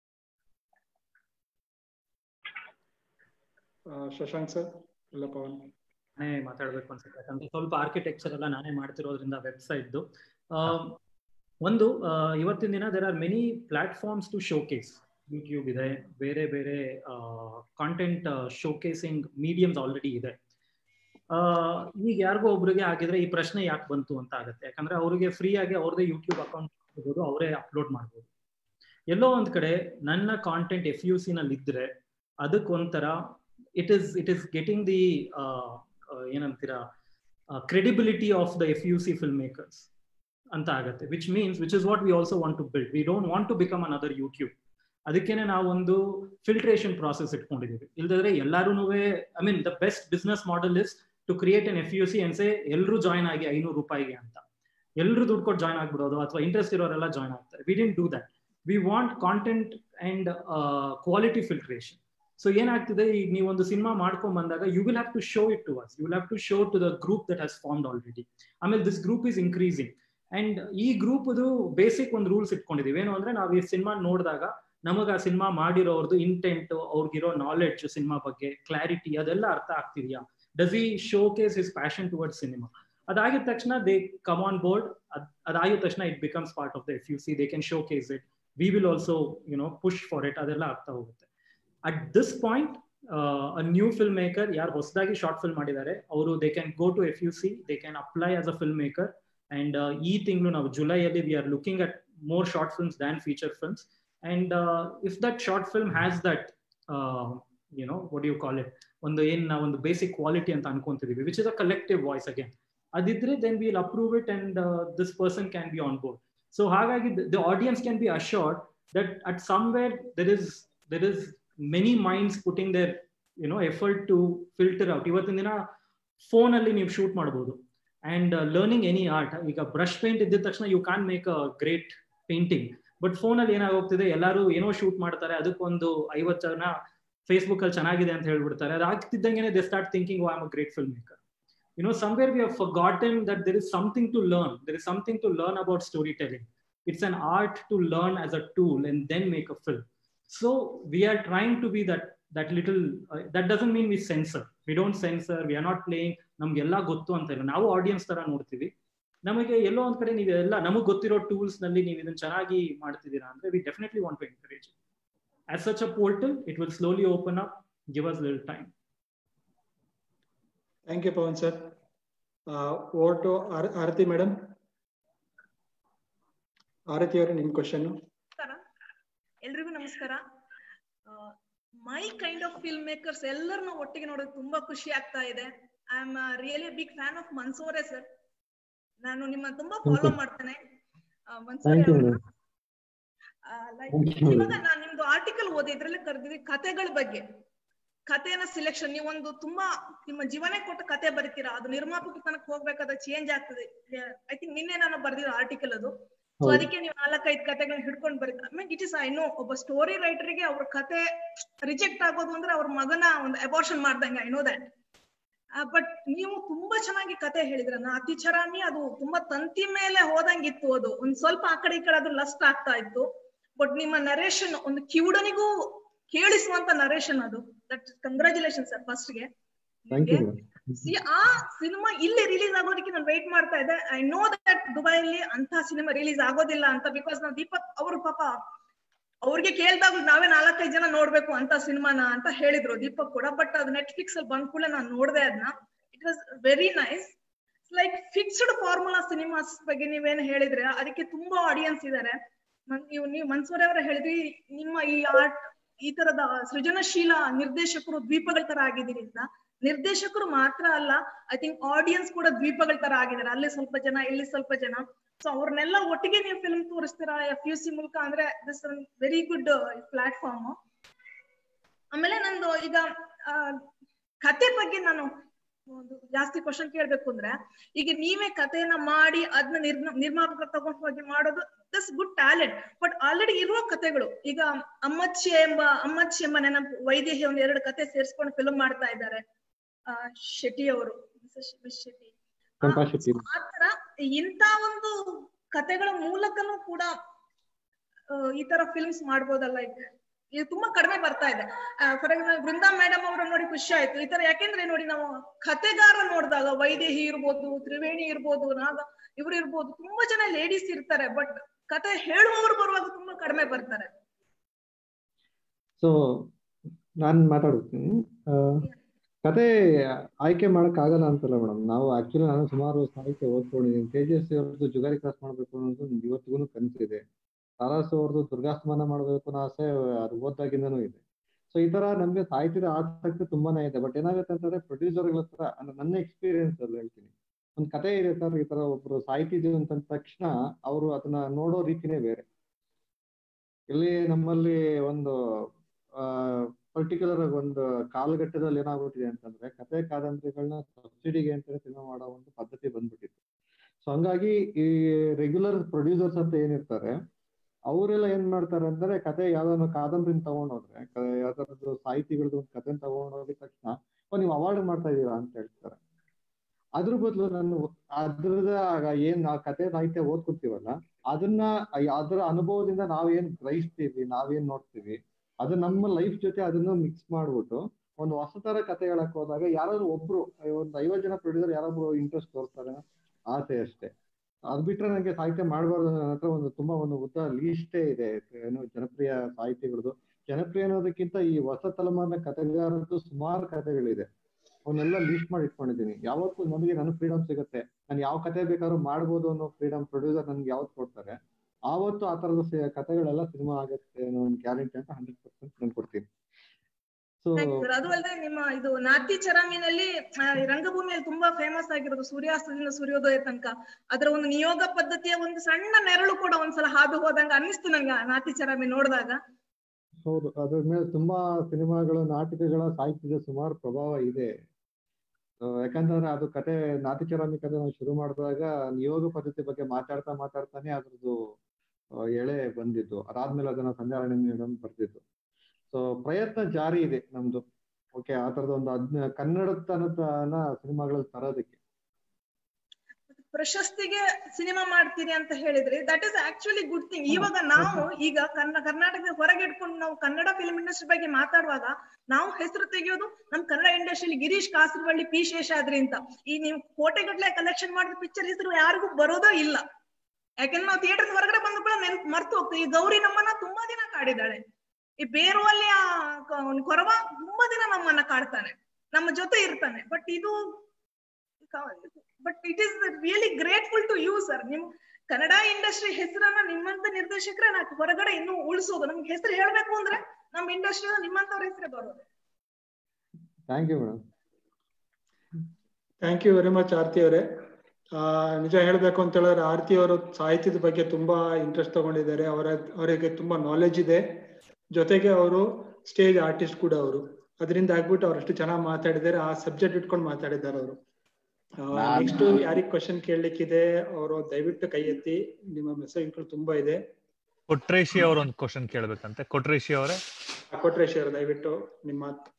Shashank sir ಇಲ್ಲ ಪವನ್ ನಾನೇ ಮಾತಾಡ್ಬೇಕು ಅನ್ಸುತ್ತೆ ಯಾಕಂದ್ರೆ ಸ್ವಲ್ಪ ಆರ್ಕಿಟೆಕ್ಚರ್ ಎಲ್ಲ ನಾನೇ ಮಾಡ್ತಿರೋದ್ರಿಂದ ವೆಬ್ಸೈಟ್ದು ಒಂದು ಇವತ್ತಿನ ದಿನ there are many platforms to showcase YouTube ಇದೆ ಬೇರೆ ಬೇರೆ ಕಾಂಟೆಂಟ್ ಶೋಕೇಸಿಂಗ್ ಮೀಡಿಯಮ್ಸ್ ಆಲ್ರೆಡಿ ಇದೆ ಈಗ ಯಾರಿಗೋ ಒಬ್ರಿಗೆ ಆಗಿದ್ರೆ ಈ ಪ್ರಶ್ನೆ ಯಾಕೆ ಬಂತು ಅಂತ ಆಗುತ್ತೆ ಯಾಕಂದ್ರೆ ಅವರಿಗೆ ಫ್ರೀ ಆಗಿ ಅವ್ರದೇ ಯೂಟ್ಯೂಬ್ ಅಕೌಂಟ್ ಇರ್ಬೋದು ಅವರೇ ಅಪ್ಲೋಡ್ ಮಾಡ್ಬೋದು ಎಲ್ಲೋ ಒಂದ್ ಕಡೆ ನನ್ನ ಕಾಂಟೆಂಟ್ ಎಫ್ ಯು ಸಿ ನಲ್ಲಿ ಇದ್ರೆ ಅದಕ್ಕೆ ಒಂಥರ it is it is getting the ಏನಂತೀರಾ credibility of the F U C film filmmakers ಅಂತ ಆಗುತ್ತೆ which means which is what we also want to build we don't want to become another YouTube ಅದಕ್ಕೇನೆ ನಾವೊಂದು filtration process ಇಟ್ಕೊಂಡಿದೀವಿ ಇಲ್ದಿದ್ರೆ ಎಲ್ಲಾರು I mean the best business model is to create an F U C ಅನ್ಸೆ ಎಲ್ಲರೂ join ಆಗಿ ಐನೂರು ರೂಪಾಯಿಗೆ ಅಂತ ಎಲ್ಲರೂ ದುಡ್ಡು ಕೊಟ್ಟು ಜಾಯ್ನ್ ಆಗ್ಬಿಡೋದು ಅಥವಾ ಇಂಟ್ರೆಸ್ಟ್ ಇರೋರೆಲ್ಲ ಜಾಯ್ನ್ ಆಗ್ತಾರೆ we didn't do that we want content and quality filtration so ಏನಾಗ್ತಿದೆ ಈಗ ನೀವು ಒಂದು ಸಿನಿಮಾ ಮಾಡ್ಕೊಂಡ್ ಬಂದಾಗ you will have to show it to us you will have to show to the group that has formed already ಆಮೇಲೆ this group is increasing and ಈ group basic ಒಂದು rules ಇಟ್ಕೊಂಡಿದೀವಿ ಏನು ಅಂದ್ರೆ ನಾವು ಈ ಸಿನಿಮಾ ನೋಡಿದಾಗ ನಮಗ ಆ ಸಿನಿಮಾ ಮಾಡಿರೋರ್ದು ಇಂಟೆಂಟ್ ಅವ್ರಿಗಿರೋ ನಾಲೆಡ್ಜ್ ಸಿನಿಮಾ ಬಗ್ಗೆ ಕ್ಲಾರಿಟಿ ಅದೆಲ್ಲ ಅರ್ಥ ಆಗ್ತಿದ್ಯಾ ಡಸ್ ಈ showcase is passion toward cinema ಅದಾಗಿದ ತಕ್ಷಣ ದೇ ಕಮ್ ಆನ್ ಬೋರ್ಡ್ ಅದಾಗಿದ ತಕ್ಷಣ it becomes part of the F U C they can showcase it we will also you know push for it ಅದೆಲ್ಲ ಆಗ್ತಾ ಹೋಗುತ್ತೆ at this point a new filmmaker ಯಾರು ಹೊಸದಾಗಿ short film ಮಾಡಿದ್ದಾರೆ ಅವರು they can go to F U C they can apply as a filmmaker and ಈ ತಿಂಗಳು ನಾವು ಜುಲೈಯಲ್ಲಿ we are looking at more short films than feature films and if that short film has that you know what you call it ಒಂದು ಏನ್ ನಾವು ಒಂದು basic quality ಅಂತ ಅನ್ಕೊಂತಿದೀವಿ which is a collective voice again ಅದಿದ್ರೆ then will approve it and this person can be on board so ಹಾಗಾಗಿ the audience can be assured that at somewhere there is there is many minds putting there YONO effort to filter out ಇವತ್ತಿನ ದಿನ phone ಅಲ್ಲಿ ನೀವು shoot ಮಾಡಬಹುದು and learning any art ಈಗ brush paint ಇದ್ದ ತಕ್ಷಣ you can make a great painting but phone ಅಲ್ಲಿ ಏನಾಗೋಗ್ತಿದೆ ಎಲ್ಲರೂ ಏನೋ ಶೂಟ್ ಮಾಡ್ತಾರೆ ಅದಕ್ಕೊಂದು ಐವತ್ತು ಜನ ಫೇಸ್ಬುಕ್ ಅಲ್ಲಿ ಚೆನ್ನಾಗಿದೆ ಅಂತ ಹೇಳ್ಬಿಡ್ತಾರೆ ಅದು ಆಗ್ತಿದ್ದಂಗೆ they start thinking I am a great filmmaker you know somewhere we have gotten that there is something to learn there is something to learn about storytelling it's an art to learn as a tool and then make a film so we are trying to be that that little that doesn't mean we censor we don't censor we are not playing ನಮ್ಗೆಲ್ಲ ಗೊತ್ತು ಅಂತ ಇಲ್ಲ ನಾವು audience ತರ ನೋಡ್ತೀವಿ ನಮಗೆ ಎಲ್ಲೋ ಒಂದ್ ಕಡೆ ನೀವೆಲ್ಲ ನಮಗ್ ಗೊತ್ತಿರೋ ಟೂಲ್ಸ್ ನಲ್ಲಿ ನೀವು ಇದನ್ನ ಚೆನ್ನಾಗಿ ಮಾಡ್ತಿದ್ದೀರಾ ಅಂದ್ರೆ we definitely want to encourage as such a portal it will slowly open up give us ಲಿಲ್ time thank you Pavan sir over to Aarti madam Aarti ಅವರೇ ನಿಮ್ ಕ್ವಶನ್ ನಮಸ್ಕಾರ ಎಲ್ರಿಗೂ ನಮಸ್ಕಾರ my kind of filmmakers ಎಲ್ಲರನ್ನ ಒಟ್ಟಿಗೆ ನೋಡೋದು ತುಂಬಾ ಖುಷಿ ಆಗ್ತಾ ಇದೆ I am really big fan of Mansore sir ನಾನು ನಿಮ್ಮ ತುಂಬಾ ಫಾಲೋ ಮಾಡ್ತೇನೆ ಮನ್ಸೂರೆ ಇವಾಗ ನಾನು ನಿಮ್ದು ಆರ್ಟಿಕಲ್ ಓದಿ ಇದ್ರಲ್ಲಿ ಕರೆದಿದ್ವಿ ಕಥೆಗಳ ಬಗ್ಗೆ ಕಥೆನ ಸಿಲೆಕ್ಷನ್ ನೀವೊಂದು ತುಂಬಾ ನಿಮ್ಮ ಜೀವನೇ ಕೊಟ್ಟು ಕತೆ ಬರೀತೀರಾ ಅದು ನಿರ್ಮಾಪಕ ತನಕ ಹೋಗ್ಬೇಕಾದ ಚೇಂಜ್ ಆಗ್ತದೆ ಐ ಥಿಂಕ್ ನಿನ್ನೆ ನಾನು ಬರ್ದಿರೋ ಆರ್ಟಿಕಲ್ ಅದು ಸೊ ಅದಕ್ಕೆ ನೀವು ನಾಲ್ಕೈದು ಕತೆಗಳನ್ನ ಹಿಡ್ಕೊಂಡು ಬರೀತಾರೆ mean it is I know ಒಬ್ಬ ಸ್ಟೋರಿ ರೈಟರ್ಗೆ ಅವ್ರ ಕತೆ ರಿಜೆಕ್ಟ್ ಆಗೋದು ಅಂದ್ರೆ ಅವ್ರ ಮಗನ ಒಂದು ಅಬಾರ್ಷನ್ ಮಾಡ್ದಂಗೆ ಐ ನೋ ದಟ್ ಬಟ್ ನೀವು ತುಂಬಾ ಚೆನ್ನಾಗಿ ಕತೆ ಹೇಳಿದ್ರ ಅತಿ ಚರಾಮಿ ಅದು ತುಂಬಾ ತಂತಿ ಮೇಲೆ ಹೋದಂಗಿತ್ತು ಅದು ಒಂದ್ ಸ್ವಲ್ಪ ಆ ಕಡೆ ಈ ಕಡೆ ಅದು ಲಸ್ಟ್ ಆಗ್ತಾ ಇತ್ತು ಬಟ್ ನಿಮ್ಮ ನರೇಶನ್ ಒಂದು ಕಿವುಡನಿಗೂ ಕೇಳಿಸುವಂತ ನರೇಶನ್ ಅದು ದಟ್ ಕಂಗ್ರಾಚುಲೇಷನ್ ಸರ್ ಫಸ್ಟ್ ಗೆ ಆ ಸಿನಿಮಾ ಇಲ್ಲಿ ರಿಲೀಸ್ ಆಗೋದಕ್ಕೆ ನಾನು ವೇಟ್ ಮಾಡ್ತಾ ಇದ್ದೆ ಐ ನೋ ದಟ್ ದುಬೈಲಿ ಅಂತ ಸಿನಿಮಾ ರಿಲೀಸ್ ಆಗೋದಿಲ್ಲ ಅಂತ ಬಿಕಾಸ್ ನಾವು ದೀಪಕ್ ಅವರು ಪಾಪ ಅವ್ರಿಗೆ ಕೇಳ್ದಾಗ ನಾವೇ ನಾಲ್ಕೈದು ಜನ ನೋಡ್ಬೇಕು ಅಂತ ಸಿನಿಮಾನ ಅಂತ ಹೇಳಿದ್ರು ದೀಪಕ್ ಕೂಡ ಬಟ್ ಅದು ನೆಟ್ಫ್ಲಿಕ್ಸ್ ಅಲ್ಲಿ ಬಂದ್ ಕೂಡ ನಾನು ನೋಡ್ದೆ ಅದನ್ನ it was very nice like fixed formula cinemas ಬಗ್ಗೆ ನೀವೇನು ಹೇಳಿದ್ರೆ ಅದಕ್ಕೆ ತುಂಬಾ ಆಡಿಯನ್ಸ್ ಇದಾರೆ ನೀವು ನೀವು ಮನ್ಸೂರಿ ಅವರ ಹೇಳಿದ್ರಿ ನಿಮ್ಮ ಈ ಆರ್ಟ್ ಈ ತರದ ಸೃಜನಶೀಲ ನಿರ್ದೇಶಕರು ದ್ವೀಪಗಳ ತರ ಆಗಿದ್ದೀರಿ ಅಂತ ನಿರ್ದೇಶಕರು ಮಾತ್ರ ಅಲ್ಲ ಐ ಥಿಂಕ್ ಆಡಿಯನ್ಸ್ ಕೂಡ ದ್ವೀಪಗಳ ತರ ಆಗಿದ್ದಾರೆ ಅಲ್ಲಿ ಸ್ವಲ್ಪ ಜನ ಇಲ್ಲಿ ಸ್ವಲ್ಪ ಜನ ಸೊ ಅವ್ರನ್ನೆಲ್ಲ ಒಟ್ಟಿಗೆ ನೀವು ಫಿಲ್ಮ್ ತೋರಿಸ್ತೀರಾ ಎಫ್ ಯು ಸಿ ಮೂಲಕ ಅಂದ್ರೆ ದಿಸ್ ವೆರಿ ಗುಡ್ ಪ್ಲಾಟ್ಫಾರ್ಮ್ ಆಮೇಲೆ ನಂದು ಈಗ ಕತೆ ಬಗ್ಗೆ ನಾನು ಒಂದು ಜಾಸ್ತಿ ಕ್ವಶನ್ ಕೇಳ್ಬೇಕು ಅಂದ್ರೆ ಈಗ ನೀವೇ ಕಥೆಯನ್ನ ಮಾಡಿ ಅದನ್ನ ನಿರ್ಮ ನಿರ್ಮಾಪಕರ ತಗೊಂಡು ಹೋಗಿ ಮಾಡೋದು does good talent but already ಇರುವ ಕಥೆಗಳು ಈಗ ಅಮ್ಮಚ್ಚಿ ಎಂಬ ಅಮ್ಮಚ್ಚಿ ಎಂಬ ನೆನಪು ವೈದೇಹಿ ಒಂದ್ ಎರಡು ಕತೆ ಸೇರಿಸ್ಕೊಂಡು ಫಿಲ್ಮ್ ಮಾಡ್ತಾ ಇದ್ದಾರೆ ಆ ಶೆಟ್ಟಿ ಅವರು ಶೆಟ್ಟಿ ಆತರ ಇಂತ ಒಂದು ಕತೆಗಳ ಮೂಲಕನೂ ಕೂಡ ಈ ತರ ಫಿಲ್ಮ್ಸ್ ಮಾಡ್ಬೋದಲ್ಲ ಈಗ ಇದು ತುಂಬಾ ಕಡಿಮೆ ಬರ್ತಾ ಇದೆ ಫಾರ್ ಎಕ್ಸಾಂಪಲ್ ಬೃಂದಾ ಮೇಡಮ್ ಅವರ ನೋಡಿ ಖುಷಿ ಆಯ್ತು ಈ ತರ ಯಾಕೆಂದ್ರೆ ನೋಡಿ ನಾವು ಕತೆಗಾರ ನೋಡಿದಾಗ ವೈದೇಹಿ ಇರ್ಬೋದು ತ್ರಿವೇಣಿ ಇರ್ಬೋದು ನಾಗ ಇವ್ರು ಇರ್ಬೋದು ತುಂಬಾ ಜನ ಲೇಡೀಸ್ ಇರ್ತಾರೆ ಬಟ್ ಕತೆ ಹೇಳುವವರು ಬರುವಾಗ ತುಂಬಾ ಕಡಿಮೆ ಬರ್ತಾರೆ ಸೊ ನಾನ್ ಮಾತಾಡ್ತೀನಿ ಕತೆ ಆಯ್ಕೆ ಮಾಡಕ್ ಆಗಲ್ಲ ಅಂತಲ್ಲ ಮೇಡಮ್ ನಾವು ಆಕ್ಚುಲಿ ನಾನು ಸುಮಾರು ಸಾಹಿತ್ಯ ಓದ್ಕೊಂಡಿದ್ದೀನಿ ಕೆ ಜಿ ಎಸ್ ಅವ್ರದ್ದು ಜುಗಾರಿ ಕ್ಲಾಸ್ ಮಾಡ್ಬೇಕು ಅನ್ನೋದು ಇವತ್ತಿಗೂ ಕನಸಿದೆ ತಾರಾಸು ಅವ್ರದ್ದು ದುರ್ಗಾಸ್ತಮಾನ ಮಾಡ್ಬೇಕು ಅನ್ನೋ ಆಸೆ ಅದು ಓದ್ದಾಗಿಂದನೂ ಇದೆ ಸೊ ಈ ತರ ನಮ್ಗೆ ಸಾಹಿತ್ಯದ ಆಸಕ್ತಿ ತುಂಬಾನೇ ಇದೆ ಬಟ್ ಏನಾಗುತ್ತೆ ಅಂತಂದ್ರೆ ಪ್ರೊಡ್ಯೂಸರ್ಗಳ ಹತ್ರ ಅಂದ್ರೆ ನನ್ನ ಎಕ್ಸ್ಪೀರಿಯನ್ಸ್ ಅಲ್ಲಿ ಹೇಳ್ತೀನಿ ಒಂದ್ ಕತೆ ಇದೆ ಸರ್ ಈ ತರ ಒಬ್ರು ಸಾಹಿತಿ ಅಂತ ತಕ್ಷಣ ಅವರು ಅದನ್ನ ನೋಡೋ ರೀತಿನೇ ಬೇರೆ ಇಲ್ಲಿ ನಮ್ಮಲ್ಲಿ ಒಂದು ಆ ಪರ್ಟಿಕ್ಯುಲರ್ ಒಂದು ಕಾಲಘಟ್ಟದಲ್ಲಿ ಏನಾಗ್ಬಿಟ್ಟಿದೆ ಅಂತಂದ್ರೆ ಕತೆ ಕಾದಂಬರಿಗಳನ್ನ ಸಬ್ಸಿಡಿಗೆ ಅಂತ ಸಿನಿಮಾ ಮಾಡೋ ಒಂದು ಪದ್ಧತಿ ಬಂದ್ಬಿಟ್ಟಿತ್ತು ಸೊ ಹಂಗಾಗಿ ಈ ರೆಗ್ಯುಲರ್ ಪ್ರೊಡ್ಯೂಸರ್ಸ್ ಅಂತ ಏನಿರ್ತಾರೆ ಅವರೆಲ್ಲ ಏನ್ ಮಾಡ್ತಾರೆ ಅಂದ್ರೆ ಕತೆ ಯಾವ್ದಾದ್ರು ಕಾದಂಬರಿನ ತಗೊಂಡೋದ್ರೆ ಯಾವ್ದಾದ್ರು ಸಾಹಿತಿಗಳದ್ದು ಒಂದು ಕತೆ ತಗೊಂಡೋಗಿದ ತಕ್ಷಣ ನೀವು ಅವಾರ್ಡ್ ಮಾಡ್ತಾ ಇದೀರಾ ಅಂತ ಹೇಳ್ತಾರೆ ಅದ್ರ ಬದಲು ನಾನು ಅದ್ರದ ಏನ್ ನಾವು ಕತೆ ಸಾಹಿತ್ಯ ಓದ್ಕೊತೀವಲ್ಲ ಅದನ್ನ ಅದರ ಅನುಭವದಿಂದ ನಾವೇನ್ ಗ್ರಹಿಸ್ತೀವಿ ನಾವೇನ್ ನೋಡ್ತೀವಿ ಅದು ನಮ್ಮ ಲೈಫ್ ಜೊತೆ ಅದನ್ನ ಮಿಕ್ಸ್ ಮಾಡ್ಬಿಟ್ಟು ಒಂದು ಹೊಸ ತರ ಕತೆ ಹೇಳಕ್ ಹೋದಾಗ ಯಾರಾದ್ರೂ ಒಬ್ರು ಒಂದು ಐವತ್ತು ಜನ ಪ್ರೊಡ್ಯೂಸರ್ ಯಾರೊಬ್ರು ಇಂಟ್ರೆಸ್ಟ್ ತೋರ್ತಾರೆ ಆಸೆ ಅಷ್ಟೇ ಅದ್ ಬಿಟ್ರೆ ನನಗೆ ಸಾಹಿತ್ಯ ಮಾಡಬಾರ್ದು ನನ್ನ ಹತ್ರ ಒಂದು ತುಂಬಾ ಒಂದು ಉದ್ದ ಲೀಸ್ಟೇ ಇದೆ ಏನು ಜನಪ್ರಿಯ ಸಾಹಿತಿಗಳದ್ದು ಜನಪ್ರಿಯ ಅನ್ನೋದಕ್ಕಿಂತ ಈ ಹೊಸ ತಲೆಮಾರಿನ ಕಥೆಗಾರದ್ದು ಸುಮಾರು ಕಥೆಗಳಿದೆ ಅವನ್ನೆಲ್ಲ ಲೀಸ್ಟ್ ಮಾಡಿ ಇಟ್ಕೊಂಡಿದ್ದೀನಿ ಯಾವತ್ತು ನನಗೆ ನನ್ನ ಫ್ರೀಡಮ್ ಸಿಗುತ್ತೆ ನಾನು ಯಾವ ಕತೆ ಬೇಕಾದ್ರೂ ಮಾಡ್ಬೋದು ಅನ್ನೋ ಫ್ರೀಡಮ್ ಪ್ರೊಡ್ಯೂಸರ್ ನನ್ಗೆ ಯಾವತ್ತು ಕೊಡ್ತಾರೆ ಆವತ್ತು ಆ ತರದ ಕಥೆಗಳೆಲ್ಲ ಸಿನಿಮಾ ಆಗುತ್ತೆ ಅನ್ನೋ ಒಂದು ಗ್ಯಾರಂಟಿ ಅಂತ ಹಂಡ್ರೆಡ್ ಪರ್ಸೆಂಟ್ ನಾನು ಕೊಡ್ತೀನಿ ಸೊ ಅದು ಅಲ್ಲದೆ ನಿಮ್ಮ ಇದು ನಾತಿ ಚರಾಮಿನಲ್ಲಿ ರಂಗಭೂಮಿಯಲ್ಲಿ ತುಂಬಾ ಫೇಮಸ್ ಆಗಿರೋದು ಸೂರ್ಯಾಸ್ತದಿಂದ ಸೂರ್ಯೋದಯ ತನಕ ಅದರ ಒಂದು ನಿಯೋಗ ಪದ್ಧತಿಯ ಒಂದು ಸಣ್ಣ ನೆರಳು ಕೂಡ ಒಂದ್ಸಲ ಹಾದು ಹೋದಂಗ ಅನ್ನಿಸ್ತು ನಂಗೆ ನಾತಿ ಚರಾಮಿ ನೋಡಿದಾಗ ಹೌದು ಅದ್ರ ಮೇಲೆ ತುಂಬಾ ಸಿನಿಮಾಗಳು ನಾಟಕಗಳ ಸಾಹಿತ್ಯದ ಸುಮಾರು ಪ್ರಭಾವ ಇದೆ ಯಾಕಂತಂದ್ರೆ ಅದು ಕತೆ ನಾತಿಚರಾಮಿ ಕತೆ ನಾವು ಶುರು ಮಾಡಿದಾಗ ನಿಯೋಗ ಪದ್ಧತಿ ಬಗ್ಗೆ ಮಾತಾಡ್ತಾ ಮಾತಾಡ್ತಾನೆ ಅದ್ರದ್ದು ಎಳೆ ಬಂದಿದ್ದು ಅದಾದ್ಮೇಲೆ ಅದನ್ನ ಸಂಜಾರಣೆ ಮೇಡಮ್ ಬರ್ತಿದ್ದು ಸೊ ಪ್ರಯತ್ನ ಜಾರಿ ಇದೆ ನಮ್ದು ಓಕೆ ಆ ತರದ ಒಂದು ಅದ್ನ ಕನ್ನಡತನದ ಸಿನಿಮಾಗಳಲ್ಲಿ ತರೋದಕ್ಕೆ ಪ್ರಶಸ್ತಿಗೆ ಸಿನಿಮಾ ಮಾಡ್ತೀನಿ ಅಂತ ಹೇಳಿದ್ರೆ that is actually good thing ಇವಾಗ ನಾವು ಈಗ ಕನ್ನ ಕರ್ನಾಟಕದ ಹೊರಗೆ ಇಟ್ಕೊಂಡು ನಾವು ಕನ್ನಡ ಫಿಲ್ಮ್ ಇಂಡಸ್ಟ್ರಿ ಬಗ್ಗೆ ಮಾತಾಡುವಾಗ ನಾವು ಹೆಸರು ತೆಗೆಯೋದು ನಮ್ ಕನ್ನಡ ಇಂಡಸ್ಟ್ರಿಯಲ್ಲಿ ಗಿರೀಶ್ ಕಾಸರವಳ್ಳಿ ಪಿ ಶೇಷಾದ್ರಿ ಅಂತ ಈ ನೀವು ಕೋಟೆಗಟ್ಲೆ ಕಲೆಕ್ಷನ್ ಮಾಡಿದ ಪಿಕ್ಚರ್ ಹೆಸರು ಯಾರಿಗೂ ಬರೋದೋ ಇಲ್ಲ ಯಾಕಂದ್ರೆ ನಾವು ಥಿಯೇಟರ್ ಹೊರಗಡೆ ಬಂದ ಕೂಡ ನೆನ್ಪ್ ಮರ್ತು ಹೋಗ್ತೀವಿ ಈ ಗೌರಿ ನಮ್ಮನ್ನ ತುಂಬಾ ದಿನ ಕಾಡಿದಾಳೆ ಈ ಬೇರು ಅಲ್ಲಿ ಆ ಕ- ಅವ್ನ್ ಕೊರವ ತುಂಬಾ ದಿನ ನಮ್ಮನ್ನ ಕಾಡ್ತಾನೆ ನಮ್ಮ ಜೊತೆ ಇರ್ತಾನೆ ಬಟ್ ಇದು but it is really grateful to you sir ನಿಮ್ ಕನ್ನಡ ಇಂಡಸ್ಟ್ರಿ ಹೆಸರನ್ನ ನಿಮ್ಮಂತ ನಿರ್ದೇಶಕರೇ ನಾಕ್ ಹೊರಗಡೆ ಇನ್ನೂ ಉಳಿಸೋದು ನಮ್ಗೆ ಹೆಸರು ಹೇಳ್ಬೇಕು ಅಂದ್ರೆ ನಮ್ಮ ಇಂಡಸ್ಟ್ರಿ ನಿಮ್ಮಂತವ್ರ ಹೆಸರೇ ಬರೋದು thank you madam thank you very much Aarti ಅವರೇ ಆ, ನಿಜ ಹೇಳ್ಬೇಕು ಅಂತ ಹೇಳಿದ್ರೆ ಆರ್ತಿ ಅವರು ಸಾಹಿತ್ಯದ ಬಗ್ಗೆ ತುಂಬಾ ಇಂಟ್ರೆಸ್ಟ್ ತಗೊಂಡಿದ್ದಾರೆ ಅವರ ಅವರಿಗೆ ತುಂಬಾ ನಾಲೆಜ್ ಇದೆ ಜೊತೆಗೆ ಅವರು ಸ್ಟೇಜ್ ಆರ್ಟಿಸ್ಟ್ ಕೂಡ ಅವರು ಅದರಿಂದ ಆಗ್ಬಿಟ್ಟು ಅವ್ರು ಅಷ್ಟು ಚೆನ್ನಾಗಿ ಮಾತಾಡಿದ್ದಾರೆ ಆ ಸಬ್ಜೆಕ್ಟ್ ಇಟ್ಕೊಂಡು ಮಾತಾಡಿದ್ದಾರೆ ಅವರು ನಾನ್- ನೆಕ್ಸ್ಟ್ ಯಾರಿಗ್ ಕ್ವಶನ್ ಕೇಳಲಿಕ್ಕಿದೆ ಅವರು ದಯವಿಟ್ಟು ಕೈ ಎತ್ತಿ ನಿಮ್ಮ ಮೆಸೇಜ್ಗಳು ತುಂಬಾ ಇದೆ ಕೊಟ್ರೇಶಿ ಅವ್ರ ಒಂದು ಕ್ವಶನ್ ಕೇಳ್ಬೇಕಂತೆ ಕೊಟ್ರೇಶಿ ಅವರೇ ಕೊಟ್ರೇಶ್ ಅವರು ದಯವಿಟ್ಟು ನಿಮ್ಮ ಮಾತು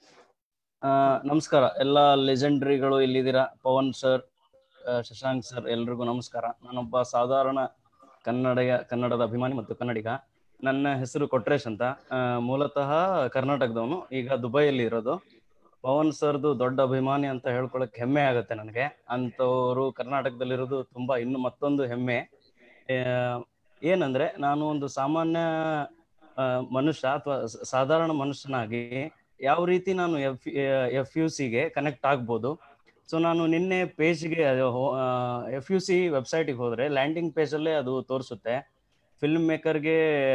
ಆ, ನಮಸ್ಕಾರ ಎಲ್ಲ ಲೆಜೆಂಡ್ರಿಗಳು ಇಲ್ಲಿದ್ದೀರಾ ಪವನ್ ಸರ್ ಶಶಾಂಕ್ ಸರ್ ಎಲ್ರಿಗೂ ನಮಸ್ಕಾರ ನಾನೊಬ್ಬ ಸಾಧಾರಣ ಕನ್ನಡಿಗ ಕನ್ನಡದ ಅಭಿಮಾನಿ ಮತ್ತು ಕನ್ನಡಿಗ ನನ್ನ ಹೆಸರು ಕೊಟ್ರೇಶ್ ಅಂತ ಆ, ಮೂಲತಃ ಕರ್ನಾಟಕದವನು ಈಗ ದುಬೈಯಲ್ಲಿ ಇರೋದು ಪವನ್ ಸರ್ದು ದೊಡ್ಡ ಅಭಿಮಾನಿ ಅಂತ ಹೇಳ್ಕೊಳಕ್ ಹೆಮ್ಮೆ ಆಗುತ್ತೆ ನನಗೆ ಅಂಥವ್ರು ಕರ್ನಾಟಕದಲ್ಲಿರೋದು ತುಂಬಾ ಇನ್ನು ಮತ್ತೊಂದು ಹೆಮ್ಮೆ ಆ, ಏನಂದ್ರೆ ನಾನು ಒಂದು ಸಾಮಾನ್ಯ ಆ, ಮನುಷ್ಯ ಅಥವಾ ಸಾಧಾರಣ ಮನುಷ್ಯನಾಗಿ ಯಾವ ರೀತಿ ನಾನು ಎಫ್ ಎಫ್ ಯು ಸಿಗೆ ಕನೆಕ್ಟ್ ಆಗ್ಬೋದು ಸೊ ನಾನು ನಿನ್ನೆ ಪೇಜ್ಗೆ ಎಫ್ ಯು ಸಿ ವೆಬ್ಸೈಟಿಗೆ ಹೋದ್ರೆ ಲ್ಯಾಂಡಿಂಗ್ ಪೇಜಲ್ಲೇ ಅದು ತೋರಿಸುತ್ತೆ ಫಿಲ್ಮ್ ಮೇಕರ್ಗೆ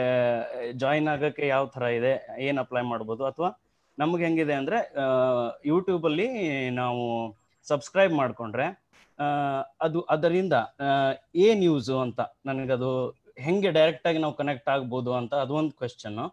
ಜಾಯಿನ್ ಆಗಕ್ಕೆ ಯಾವ ಥರ ಇದೆ ಏನು ಅಪ್ಲೈ ಮಾಡ್ಬೋದು ಅಥವಾ ನಮ್ಗೆ ಹೆಂಗಿದೆ ಅಂದರೆ ಯೂಟ್ಯೂಬಲ್ಲಿ ನಾವು ಸಬ್ಸ್ಕ್ರೈಬ್ ಮಾಡಿಕೊಂಡ್ರೆ ಅದು ಅದರಿಂದ ಏನು ಯೂಸು ಅಂತ ನನಗದು ಹೆಂಗೆ ಡೈರೆಕ್ಟಾಗಿ ನಾವು ಕನೆಕ್ಟ್ ಆಗ್ಬೋದು ಅಂತ ಅದೊಂದು ಕ್ವೆಶನ್ನು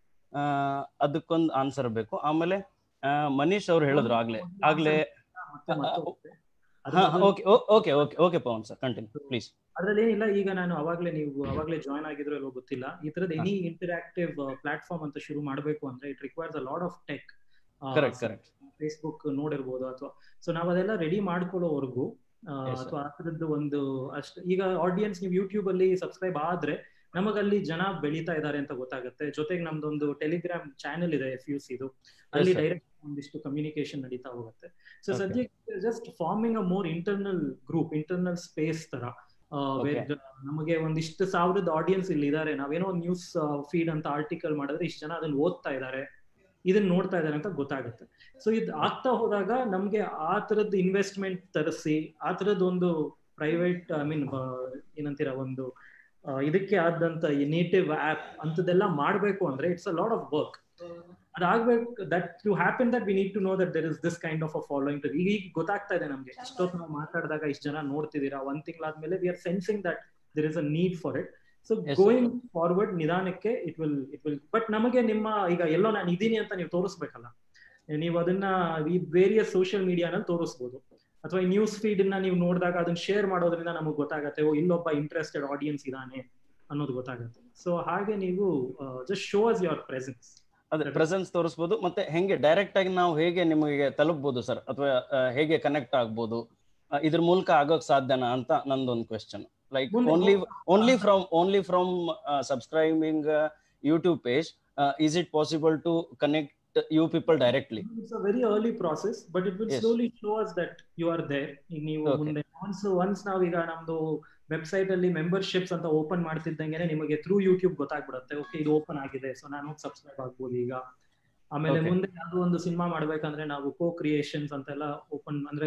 ಅದಕ್ಕೊಂದು ಆನ್ಸರ್ ಬೇಕು ಆಮೇಲೆ ಆ, ಮನೀಶ್ ಅವ್ರು ಹೇಳಿದ್ರು ಆಗ್ಲೇ ಆಗ್ಲೇ ಮತ್ತೆ ಮತ್ತೆ ಹೋಗುತ್ತೆ. ಅದ್ರ ಹಾ ಬದಲು- okay okay okay okay Pavan sir continue please ಅದ್ರಲ್ಲಿ ಏನಿಲ್ಲ ಈಗ ನಾನು ಅವಾಗ್ಲೇ ನೀವು ಅವಾಗ್ಲೇ ಜಾಯ್ನ್ ಆಗಿದ್ರು ಇಲ್ವೋ ಗೊತ್ತಿಲ್ಲ ಈ ತರದ ಎನಿ ಇಂಟರಾಕ್ಟಿವ್ ಪ್ಲಾಟ್ಫಾರ್ಮ್ ಅಂತ ಶುರು ಮಾಡಬೇಕು ಅಂದ್ರೆ it requires a lot of tech correct correct Facebook ನೋಡಿರ್ಬೋದು ಅಥವಾ ಸೊ ನಾವ್ ಅದೆಲ್ಲ ರೆಡಿ ಮಾಡ್ಕೊಳ್ಳೋವರೆಗೂ Yes, sir. ಅಥವಾ ಆ ಥರದ್ದು ಒಂದು ಅಷ್ಟು ಈಗ ಆಡಿಯನ್ಸ್ ನೀವು ಯೂಟ್ಯೂಬ್ ಅಲ್ಲಿ ಸಬ್ಸ್ಕ್ರೈಬ್ ಆದ್ರೆ ನಮಗಲ್ಲಿ ಜನ ಬೆಳೀತಾ ಇದ್ದಾರೆ ಅಂತ ಗೊತ್ತಾಗುತ್ತೆ ಜೊತೆಗೆ ನಮ್ದೊಂದು ಟೆಲಿಗ್ರಾಮ್ ಚಾನೆಲ್ ಇದೆ ಎಫ್ ಯು ಇದು ಅಲ್ಲಿ sir. ಡೈರೆಕ್ಟ್ ಒಂದಿಷ್ಟು ಕಮ್ಯುನಿಕೇಶನ್ ನಡೀತಾ ಹೋಗುತ್ತೆ ಸೊ Okay. ಸದ್ಯಕ್ಕೆ just forming a more internal group internal space ತರ ಆ, where Okay. the- ನಮಗೆ ಒಂದಿಷ್ಟು ಸಾವಿರದ ಆಡಿಯನ್ಸ್ ಇಲ್ಲಿ ಇದ್ದಾರೆ ನಾವೇನೋ ಒಂದು ನ್ಯೂಸ್ ಫೀಡ್ ಅಂತ ಆರ್ಟಿಕಲ್ ಮಾಡಿದ್ರೆ ಇಷ್ಟು ಜನ ಅದನ್ನ ಓದ್ತಾ ಇದ್ದಾರೆ ಇದನ್ನ ನೋಡ್ತಾ ಇದ್ದಾರೆ ಅಂತ ಗೊತ್ತಾಗುತ್ತೆ ಸೊ ಇದು ಆಗ್ತಾ ಹೋದಾಗ ನಮ್ಗೆ ಆ ತರದ್ದು ಇನ್ವೆಸ್ಟ್ಮೆಂಟ್ ತರಿಸಿ ಆ ತರದ್ದು ಒಂದು ಪ್ರೈವೇಟ್ ಐ ಮೀನ್ ಏನಂತೀರ ಒಂದು ಆ, ಇದಕ್ಕೆ ಆದಂತ ನೇಟಿವ್ ಆಪ್ ಅಂತದೆಲ್ಲ ಮಾಡ್ಬೇಕು ಅಂದ್ರೆ it's a lot of work ಅದಾಗ್ಬೇಕು that to happen that we need to know that there is this kind of a following ಈಗ ಈಗ ಗೊತ್ತಾಗ್ತಾ ಇದೆ ನಮ್ಗೆ ಇಷ್ಟೊತ್ತು ನಾವು ಮಾತಾಡಿದಾಗ ಇಷ್ಟು ಜನ ನೋಡ್ತಿದ್ದೀರಾ ಒಂದ್ ತಿಂಗಳಾದ್ಮೇಲೆ we are sensing that there is a need for it so Yes, sir. Going forward ನಿಧಾನಕ್ಕೆ it will it will but ನಮಗೆ ನಿಮ್ಮ ಈಗ ಎಲ್ಲೋ ನಾನು ಇದೀನಿ ಅಂತ ನೀವು ತೋರಿಸ್ಬೇಕಲ್ಲ ನೀವು ಅದನ್ನ ಈ ವೇರಿಯಸ್ ಸೋಷಿಯಲ್ ಮೀಡಿಯಾನಲ್ಲಿ ತೋರಿಸ್ಬೋದು ಅಥವಾ ಈ ನ್ಯೂಸ್ ಫೀಡ್ ನ ನೀವು ನೋಡಿದಾಗ ಅದನ್ನ ಶೇರ್ ಮಾಡೋದ್ರಿಂದ ನಮಗೆ ಗೊತ್ತಾಗತ್ತೆ ಓ ಇಲ್ಲೊಬ್ಬ ಇಂಟ್ರೆಸ್ಟೆಡ್ ಆಡಿಯನ್ಸ್ ಇದಾನೆ ಅನ್ನೋದು ಗೊತ್ತಾಗುತ್ತೆ ಸೊ ಹಾಗೆ ನೀವು just show us your presence ಅದೇ ಪ್ರೆಸೆನ್ಸ್ ತೋರಿಸ್ಬೋದು ಮತ್ತೆ ಹೆಂಗೆ ಡೈರೆಕ್ಟ್ ಆಗಿ ನಾವು ಹೇಗೆ ನಿಮಗೆ ತಲುಪಬಹುದು ಸರ್ ಅಥವಾ ಆ, ಹೇಗೆ ಕನೆಕ್ಟ್ ಆಗ್ಬೋದು ಆ, ಇದ್ರ ಮೂಲಕ ಆಗೋಕ್ ಸಾಧ್ಯನಾ ಅಂತ ನಂದೊಂದು ಕ್ವೆಶನ್ ಲೈಕ್ ಮುಂದೆ ಓನ್ಲಿ ಹೋಗ್ತಾ- only from only from subscribing YouTube page is it possible to connect you people directly it's a very early process but it will Yes. Slowly show us that you are there ಈಗ ನೀವು Okay. ಮುಂದೆ once once ನಾವೀಗ ನಮ್ದು website ಅಲ್ಲಿ ಮೆಂಬರ್ಶಿಪ್ಸ್ ಅಂತ open ಮಾಡ್ತಿದ್ದಂಗೆ ನಿಮಗೆ through YouTube ಗೊತ್ತಾಗ್ಬಿಡುತ್ತೆ ಓಕೆ ಇದು ಓಪನ್ ಆಗಿದೆ ಸೊ ನಾನು ಸಬ್ಸ್ಕ್ರೈಬ್ ಆಗ್ಬೋದು ಈಗ ಆಮೇಲೆ Okay. ಮುಂದೆ ಯಾವ್ದೋ ಒಂದು ಸಿನಿಮಾ ಮಾಡ್ಬೇಕಂದ್ರೆ ನಾವು ಕೋ ಕ್ರಿಯೇಷನ್ಸ್ ಅಂತೆಲ್ಲ ಓಪನ್ ಅಂದ್ರೆ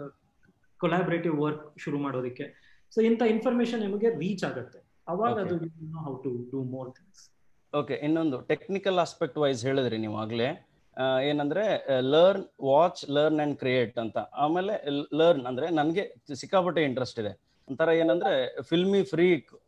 ಕೊಲಾಬ್ರೇಟಿವ್ ವರ್ಕ್ ಶುರು ಮಾಡೋದಕ್ಕೆ ಸೊ ಇಂಥ ಇನ್ಫಾರ್ಮೇಶನ್ ನಿಮಗೆ ರೀಚ್ ಆಗುತ್ತೆ ಅವಾಗ Okay. ಅದು how to do more things okay ಇನ್ನೊಂದು ಟೆಕ್ನಿಕಲ್ ಆಸ್ಪೆಕ್ಟ್ ವೈಸ್ ಹೇಳಿದ್ರಿ ನೀವು ಆಗ್ಲೇ ಆ, ಏನಂದ್ರೆ learn watch learn and create ಅಂತ ಆಮೇಲೆ ಲರ್ನ್ ಅಂದ್ರೆ ನನಗೆ ಸಿಕ್ಕಾಪಟ್ಟೆ ಇಂಟ್ರೆಸ್ಟ್ ಇದೆ ಒಂಥರ ಏನಂದ್ರೆ ಫಿಲ್ಮಿ ಫ್ರೀ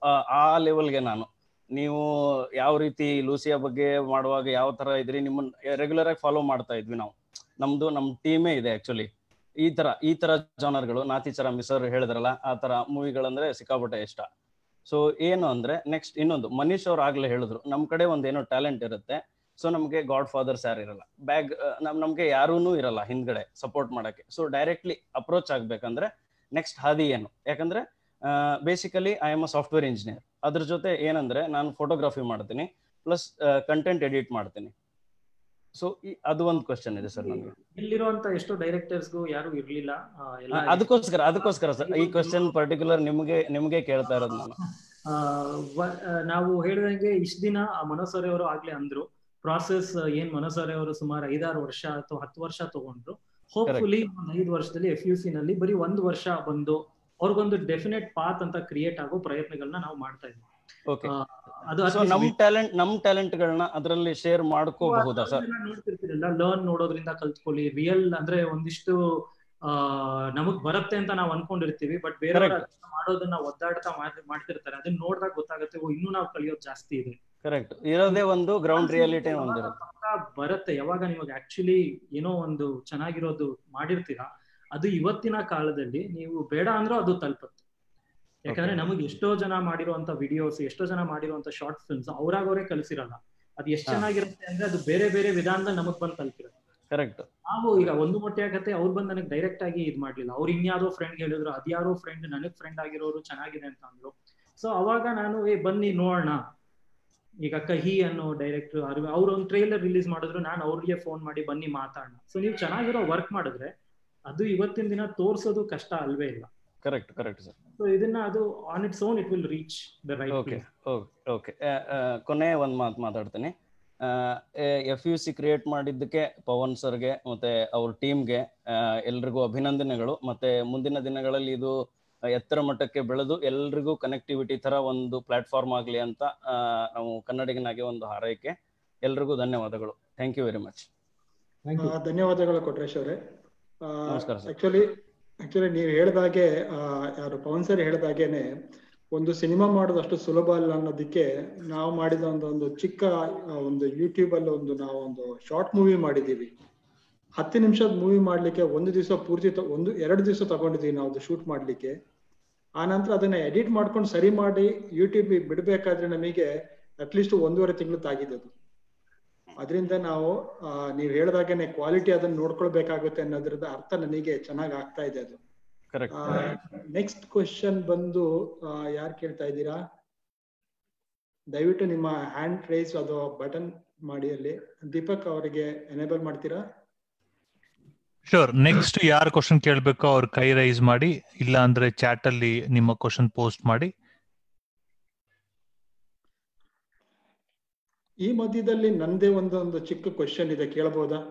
ಆ ಲೆವೆಲ್ಗೆ ನಾನು ನೀವು ಯಾವ ರೀತಿ ಲೂಸಿಯಾ ಬಗ್ಗೆ ಮಾಡುವಾಗ ಯಾವ ತರ ಇದ್ರಿ ನಿಮ್ಮನ್ನ ರೆಗ್ಯುಲರ್ ಆಗಿ ಫಾಲೋ ಮಾಡ್ತಾ ಇದ್ವಿ ನಾವು ನಮ್ದು ನಮ್ ಟೀಮೇ ಇದೆ ಆಕ್ಚುಲಿ ಈ ತರ ಈ ತರ ಜಾನರ್ಗಳು ನಾತಿ ಚರ ಮಿಸರ್ ಹೇಳಿದ್ರಲ್ಲ ಆ ತರ ಮೂವಿಗಳಂದ್ರೆ ಸಿಕ್ಕಾಪಟ್ಟೆ ಇಷ್ಟ ಸೊ ಏನು ಅಂದ್ರೆ ನೆಕ್ಸ್ಟ್ ಇನ್ನೊಂದು ಮನೀಶ್ ಅವ್ರು ಆಗ್ಲೇ ಹೇಳಿದ್ರು ನಮ್ ಕಡೆ ಒಂದೇನೋ ಟ್ಯಾಲೆಂಟ್ ಇರುತ್ತೆ ಸೊ ನಮ್ಗೆ ಗಾಡ್ ಫಾದರ್ಸ್ ಯಾರು ಇರಲ್ಲ ಬ್ಯಾಗ್ ನಮ್ ನಮ್ಗೆ ಯಾರೂ ಇರಲ್ಲ ಹಿಂದ್ಗಡೆ ಸಪೋರ್ಟ್ ಮಾಡಕ್ಕೆ ಸೊ ಡೈರೆಕ್ಟ್ಲಿ ಅಪ್ರೋಚ್ ಆಗ್ಬೇಕಂದ್ರೆ ನೆಕ್ಸ್ಟ್ ಹಾದಿ ಏನು ಯಾಕಂದ್ರೆ basically I am a software engineer ಅದ್ರ ಜೊತೆ ಏನಂದ್ರೆ ನಾನು ಫೋಟೋಗ್ರಫಿ ಮಾಡ್ತೀನಿ ಪ್ಲಸ್ ಕಂಟೆಂಟ್ ಎಡಿಟ್ ಮಾಡ್ತೀನಿ ಸೊ ಅದು ಒಂದು ಕ್ವಶನ್ ಇದೆ ಸರ್ ನನಗೆ ಇಲ್ಲಿರುವಂತ ಎಷ್ಟೋ ಡೈರೆಕ್ಟರ್ಸ್ಗೂ ಯಾರು ಇರ್ಲಿಲ್ಲ ಆ, ಎಲ್ಲ ಅದಕ್ಕೋಸ್ಕರ ಅದಕ್ಕೋಸ್ಕರ ಸರ್ ಈ ಕ್ವಶನ್ ಪರ್ಟಿಕ್ಯುಲರ್ ನಿಮಗೆ ನಿಮಗೆ ಕೇಳ್ತಾ ಇರೋದು ನಾನು ಆ, ವ- ಆ, ನಾವು ಹೇಳಿದಂಗೆ ಇಷ್ಟ ದಿನ ಆ ಮನೋಸರೆ ಅವರು ಆಗ್ಲೇ ಅಂದ್ರು ಪ್ರಾಸೆಸ್ ಏನ್ ಮನೋಸರೆ ಅವರು ಸುಮಾರು ಐದಾರು ವರ್ಷ ಅಥವಾ ಹತ್ತು ವರ್ಷ ತಗೊಂಡ್ರು ಹೋಪ್ಫುಲಿ ಒಂದ್ ಐದು ವರ್ಷದಲ್ಲಿ ಎಫ್ ಯು ಸಿ ನಲ್ಲಿ ಬರೀ ಒಂದು ವರ್ಷ ಬಂದು ಅವ್ರಿಗೊಂದು ಡೆಫಿನೆಟ್ ಪಾತ್ ಅಂತ ಕ್ರಿಯೇಟ್ ಆಗೋ ಪ್ರಯತ್ನಗಳನ್ನ ನಾವು ಮಾಡ್ತಾ ಇದ್ವಿ ಓಕೆ ಆ, ಅದು ಸೊ ನಮ್ ಟ್ಯಾಲೆಂಟ್ ನಮ್ ಟ್ಯಾಲೆಂಟ್ ಗಳನ್ನ ಅದರಲ್ಲಿ ಶೇರ್ ಮಾಡ್ಕೋಬಹುದಾ ಸರ್ ನೋಡ್ತಿರ್ತೀರಲ್ಲ ಲರ್ನ್ ನೋಡೋದ್ರಿಂದ ಕಲ್ತ್ಕೊಳ್ಳಿ ರಿಯಲ್ ಅಂದ್ರೆ ಒಂದಿಷ್ಟು ಆ ನಮಗ್ ಬರುತ್ತೆ ಅಂತ ನಾವು ಅನ್ಕೊಂಡಿರ್ತೀವಿ ಬಟ್ ಬೇರೆ Correct. ಮಾಡೋದನ್ನ ಒದ್ದಾಡ್ತಾ ಮಾಡ್- ಮಾಡ್ತಿರ್ತಾರೆ ಅದನ್ನ ನೋಡಿದಾಗ ಗೊತ್ತಾಗುತ್ತೆ ಓ ಇನ್ನೂ ನಾವು ಕಲಿಯೋದು ಜಾಸ್ತಿ ಇದೆ ಕರೆಕ್ಟ್ ಇರೋದೇ ಒಂದು ಗ್ರೌಂಡ್ ರಿಯಾಲಿಟಿ ಒಂದಿರೋದು ಪಕ್ಕಾ ಬರುತ್ತೆ ಯಾವಾಗ ನಿಮಗೆ ಆಕ್ಚುಲಿ ಏನೋ ಒಂದು ಚೆನ್ನಾಗಿರೋದು ಮಾಡಿರ್ತೀರಾ ಅದು ಇವತ್ತಿನ ಕಾಲದಲ್ಲಿ ನೀವು ಬೇಡ ಅಂದ್ರೂ ಅದು ತಲುಪುತ್ತೆ ಯಾಕಂದ್ರೆ ನಮಗೆ ಎಷ್ಟೋ ಜನ ಮಾಡಿರುವಂತ ವಿಡಿಯೋಸ್ ಎಷ್ಟೋ ಜನ ಮಾಡಿರುವಂತ ಶಾರ್ಟ್ ಫಿಲ್ಮ್ಸ್ ಅವ್ರಾಗವ್ರೆ ಕಲಿಸಿರಲ್ಲ ಅದು ಎಷ್ಟು ಹಾ. ಚೆನ್ನಾಗಿರುತ್ತೆ ಅಂದ್ರೆ ಅದು ಬೇರೆ ಬೇರೆ ವಿಧಾನದಲ್ಲಿ ನಮಗ್ ಬಂದು ತಲುಪಿರುತ್ತೆ ಕರೆಕ್ಟ್ ನಾವು ಈಗ ಒಂದು ಮೊಟ್ಟೆ ಆಗತ್ತೆ ಅವ್ರು ಬಂದು ನನಗೆ ಡೈರೆಕ್ಟ್ ಆಗಿ ಇದ್ ಮಾಡ್ಲಿಲ್ಲ ಅವ್ರು ಇನ್ಯಾವುದೋ ಫ್ರೆಂಡ್ ಹೇಳಿದ್ರು ಅದ್ಯಾರೋ ಫ್ರೆಂಡ್ ನನಗ್ ಫ್ರೆಂಡ್ ಆಗಿರೋರು ಚೆನ್ನಾಗಿದೆ ಅಂತ ಅಂದ್ರು ಸೊ ಅವಾಗ ನಾನು ಏ ಬನ್ನಿ ನೋಡೋಣ ಈಗ ಕಹಿ ಅನ್ನೋ ಡೈರೆಕ್ಟರ್ ಅವ್ರ ಒಂದು ಟ್ರೈಲರ್ ರಿಲೀಸ್ ಮಾಡಿದ್ರು ನಾನು ಅವ್ರಿಗೆ ಫೋನ್ ಮಾಡಿ ಬನ್ನಿ ಮಾತಾಡೋಣ ಸೊ ನೀವು ಚೆನ್ನಾಗಿರೋ ವರ್ಕ್ ಮಾಡಿದ್ರೆ ಅದು ಇವತ್ತಿನ ದಿನ ತೋರ್ಸೋದು ಕಷ್ಟ ಅಲ್ವೇ ಇಲ್ಲ ಕರೆಕ್ಟ್ ಕರೆಕ್ಟ್ ಸರ್ ಸೊ ಇದನ್ನ ಅದು on it's own it will reach the right okay okay okay ಕೊನೆ ಒಂದು ಮಾತು ಮಾತಾಡ್ತೀನಿ ಎಫ್ ಯು ಸಿ ಕ್ರಿಯೇಟ್ ಮಾಡಿದ್ದಕ್ಕೆ ಪವನ್ ಸರ್ಗೆ ಮತ್ತೆ ಅವ್ರ ಟೀಮ್ಗೆ ಎಲ್ರಿಗೂ ಅಭಿನಂದನೆಗಳು ಮತ್ತೆ ಮುಂದಿನ ದಿನಗಳಲ್ಲಿ ಇದು ಎತ್ತರ ಮಟ್ಟಕ್ಕೆ ಬೆಳೆದು ಎಲ್ರಿಗೂ ಕನೆಕ್ಟಿವಿಟಿ ತರ ಒಂದು ಪ್ಲಾಟ್ಫಾರ್ಮ್ ಆಗಲಿ ಅಂತ ಆ, ನಾವು ಕನ್ನಡಿಗನಾಗಿ ಒಂದು ಹಾರೈಕೆ ಎಲ್ರಿಗೂ ಧನ್ಯವಾದಗಳು ಥ್ಯಾಂಕ್ ಯು ವೆರಿ ಮಚ್ ಆ, ಧನ್ಯವಾದಗಳು ಕೊಟ್ರೇಶ್ ಅವರೇ ನಮಸ್ಕಾರ ಸರ್. ಆಕ್ಚುಲಿ ಆಕ್ಚುಲಿ ನೀವು ಹೇಳ್ದಾಗೆ ಆ, ಯಾರು ಪವನ್ ಸರ್ ಹೇಳ್ದಾಗೇನೆ ಒಂದು ಸಿನಿಮಾ ಮಾಡೋದು ಅಷ್ಟು ಸುಲಭ ಅಲ್ಲ ಅನ್ನೋದಕ್ಕೆ ನಾವು ಮಾಡಿದ ಒಂದು ಒಂದು ಚಿಕ್ಕ ಆ, ಒಂದು ಯೂಟ್ಯೂಬ್ ಅಲ್ಲಿ ಒಂದು ನಾವು ಒಂದು ಶಾರ್ಟ್ ಮೂವಿ ಮಾಡಿದೀವಿ ಹತ್ತು ನಿಮಿಷದ ಮೂವಿ ಮಾಡ್ಲಿಕ್ಕೆ ಒಂದು ದಿವಸ ಪೂರ್ತಿ ತ- ಒಂದು ಎರಡು ದಿವಸ ತಗೊಂಡಿದೀವಿ ನಾವು ಶೂಟ್ ಮಾಡ್ಲಿಕ್ಕೆ ಆ ನಂತರ ಅದನ್ನ ಎಡಿಟ್ ಮಾಡ್ಕೊಂಡು ಸರಿ ಮಾಡಿ ಯೂಟ್ಯೂಬ್ ಬಿಡ್ಬೇಕಾದ್ರೆ ನಮಗೆ ಅಟ್ಲೀಸ್ಟ್ ಒಂದೂವರೆ ತಿಂಗಳು ತಾಗಿದೆ ಅದು ಅದರಿಂದ ನಾವು ಆ, ನೀವ್ ಹೇಳ್ದಾಗೇನೆ ಕ್ವಾಲಿಟಿ ಅದನ್ನ ನೋಡ್ಕೊಳ್ಬೇಕಾಗುತ್ತೆ ಅನ್ನೋದ್ರದ ಅರ್ಥ ನನಗೆ ಚೆನ್ನಾಗಿ ಆಗ್ತಾ ಇದೆ ಅದು ಕರೆಕ್ಟ್ ನೆಕ್ಸ್ಟ್ ಕ್ವಶನ್ ಬಂದು ಯಾರು ಕೇಳ್ತಾ ಇದ್ದೀರಾ ದಯವಿಟ್ಟು ನಿಮ್ಮ ಹ್ಯಾಂಡ್ ರೈಸ್ ಅದು ಬಟನ್ ಮಾಡಿ ಅಲ್ಲಿ ದೀಪಕ್ ಅವರಿಗೆ ಎನೇಬಲ್ ಮಾಡ್ತೀರಾ ಶೋರ್ ನೆಕ್ಸ್ಟ್ ಯಾರು ಕ್ವಶನ್ ಕೇಳ್ಬೇಕೋ ಅವ್ರ ಕೈ ರೈಸ್ ಮಾಡಿ ಇಲ್ಲ ಅಂದ್ರೆ ಚಾಟ್ ಅಲ್ಲಿ ನಿಮ್ಮ ಕ್ವಶನ್ ಪೋಸ್ಟ್ ಮಾಡಿ ಈ ಮಧ್ಯದಲ್ಲಿ ನಂದೇ ಒಂದೊಂದು ಚಿಕ್ಕ ಕ್ವಶನ್ ಇದೆ ಕೇಳಬಹುದಾ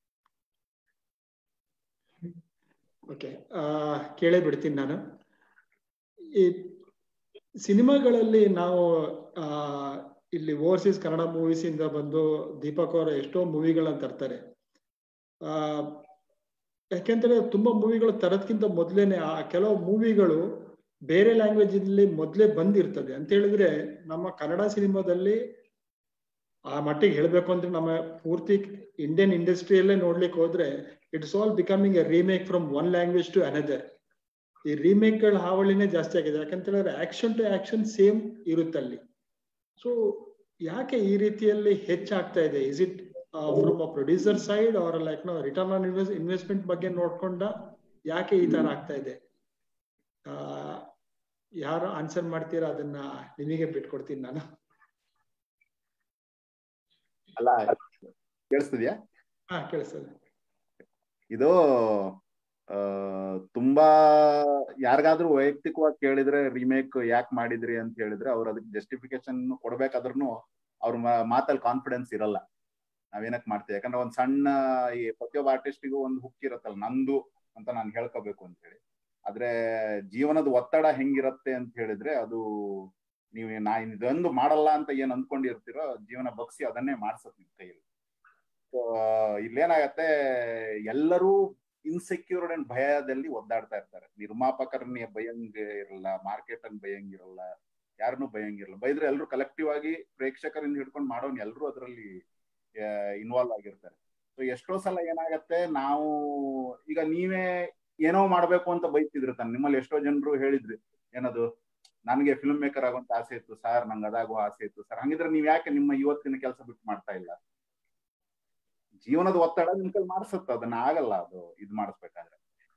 ಓಕೆ ಕೇಳೇ ಬಿಡ್ತೀನಿ ನಾನು ಈ ಸಿನಿಮಾಗಳಲ್ಲಿ ನಾವು ಆ, ಇಲ್ಲಿ ಓವರ್ಸೀಸ್ ಕನ್ನಡ ಮೂವೀಸ್ ಇಂದ ಬಂದು ದೀಪಕ್ ಅವರ ಎಷ್ಟೋ ಮೂವಿಗಳನ್ನ ತರ್ತಾರೆ ಆ ಯಾಕೆಂದ್ರೆ ತುಂಬಾ ಮೂವಿಗಳು ತರೋದ್ಕಿಂತ ಮೊದ್ಲೇನೆ ಆ ಕೆಲವು ಮೂವಿಗಳು ಬೇರೆ ಲ್ಯಾಂಗ್ವೇಜ್ ಅಲ್ಲಿ ಮೊದ್ಲೇ ಬಂದಿರ್ತದೆ ಅಂತ ಹೇಳಿದ್ರೆ ನಮ್ಮ ಕನ್ನಡ ಸಿನಿಮಾದಲ್ಲಿ ಆ ಮಟ್ಟಿಗೆ ಹೇಳ್ಬೇಕು ಅಂದ್ರೆ ನಮ್ಮ ಪೂರ್ತಿ ಇಂಡಿಯನ್ ಇಂಡಸ್ಟ್ರಿಯಲ್ಲೇ ನೋಡ್ಲಿಕ್ಕೆ ಹೋದ್ರೆ it's all becoming a remake from one language to another ಈ ರೀಮೇಕ್ ಗಳ ಹಾವಳಿನೇ ಜಾಸ್ತಿ ಆಗಿದೆ ಯಾಕಂತ ಹೇಳಿದ್ರೆ ಆಕ್ಷನ್ ಟು ಆಕ್ಷನ್ ಸೇಮ್ ಇರುತ್ತಲ್ಲಿ ಸೊ ಯಾಕೆ ಈ ರೀತಿಯಲ್ಲಿ ಹೆಚ್ಚಾಗ್ತಾ ಇದೆ is it from a producer side or like no return on investment ಬಗ್ಗೆ ನೋಡ್ಕೊಂಡ ಯಾಕೆ ಈ ತರ ಆಗ್ತಾ ಇದೆ ಆ, ಯಾರು ಆನ್ಸರ್ ಮಾಡ್ತೀರಾ ಅದನ್ನ ನಿಮಗೆ ಬಿಟ್ಕೊಡ್ತೀನಿ ನಾನು ಅಲ್ಲ ಕೇಳಿಸ್ತಿದ್ಯಾ ಹಾ ಕೇಳಿಸ್ತದೆ ಇದು ಆ, ತುಂಬಾ ಯಾರಿಗಾದ್ರೂ ವೈಯಕ್ತಿಕವಾಗಿ ಕೇಳಿದ್ರೆ ರಿಮೇಕ್ ಯಾಕೆ ಮಾಡಿದ್ರಿ ಅಂತ ಹೇಳಿದ್ರೆ ಅವ್ರು ಅದಕ್ಕೆ ಜಸ್ಟಿಫಿಕೇಶನ್ ಕೊಡ್ಬೇಕಾದ್ರೂ ಅವ್ರ ಮಾ- ಮಾತಲ್ಲಿ ಕಾನ್ಫಿಡೆನ್ಸ್ ಇರಲ್ಲ ನಾವೇನಕ್ ಮಾಡ್ತೀವಿ ಯಾಕಂದ್ರೆ ಒಂದ್ ಸಣ್ಣ ಈ ಪ್ರತಿಯೊಬ್ಬ ಆರ್ಟಿಸ್ಟಿಗೂ ಒಂದು ಹುಕ್ ಇರತ್ತಲ್ಲ ನಂದು ಅಂತ ನಾನು ಹೇಳ್ಕೋಬೇಕು ಅಂತ ಹೇಳಿ ಆದ್ರೆ ಜೀವನದ ಒತ್ತಡ ಹೆಂಗಿರತ್ತೆ ಅಂತ ಹೇಳಿದ್ರೆ ಅದು ನೀವು ನಾ ಇದೊಂದು ಮಾಡಲ್ಲ ಅಂತ ಏನ್ ಅಂದ್ಕೊಂಡಿರ್ತೀರೋ ಜೀವನ ಬಗ್ಸಿ ಅದನ್ನೇ ಮಾಡ್ಸತ್ ನಿಮ್ ಕೈಯಲ್ಲಿ ಸೊ ಇಲ್ಲೇನಾಗತ್ತೆ ಎಲ್ಲರೂ ಇನ್ಸೆಕ್ಯೂರ್ಡ್ ಅಂಡ್ ಭಯದಲ್ಲಿ ಒದ್ದಾಡ್ತಾ ಇರ್ತಾರೆ ನಿರ್ಮಾಪಕರನ್ನ ಭಯಂಗ ಇರಲ್ಲ ಮಾರ್ಕೆಟ್ ಅನ್ನ ಭಯಂಗಿರಲ್ಲ ಯಾರನ್ನೂ ಭಯಂಗಿರಲ್ಲ ಬೈದ್ರೆ ಎಲ್ಲರೂ ಕಲೆಕ್ಟಿವ್ ಆಗಿ ಪ್ರೇಕ್ಷಕರಿಂದ ಹಿಡ್ಕೊಂಡು ಮಾಡೋನ್ ಎಲ್ಲರೂ ಅದರಲ್ಲಿ ಇನ್ವಾಲ್ವ್ ಆಗಿರ್ತಾರೆ ಸೊ ಎಷ್ಟೋ ಸಲ ಏನಾಗತ್ತೆ ನಾವು ಈಗ ನೀವೇ ಏನೋ ಮಾಡ್ಬೇಕು ಅಂತ ಬೈತಿದ್ರು ತಾನೆ ನಿಮ್ಮಲ್ಲಿ ಎಷ್ಟೋ ಜನರು ಹೇಳಿದ್ರಿ ಏನದು ನನಗೆ ಫಿಲ್ಮ್ ಮೇಕರ್ ಆಗುವಂತ ಆಸೆ ಇತ್ತು ಸರ್ ನಂಗೆ ಅದಾಗುವ ಆಸೆ ಇತ್ತು ಸರ್ ಹಂಗಿದ್ರೆ ನೀವ್ ಯಾಕೆ ನಿಮ್ಮ ಇವತ್ತಿನ ಕೆಲಸ ಬಿಟ್ಟು ಮಾಡ್ತಾ ಇಲ್ಲ ಜೀವನದ ಒತ್ತಡ ನಿಮ್ ಕೈಲಿ ಮಾಡಿಸುತ್ತೆ ಅದನ್ನ ಆಗಲ್ಲ ಅದು ಇದ್ ಮಾಡಿಸ್ಬೇಕಾದ್ರೆ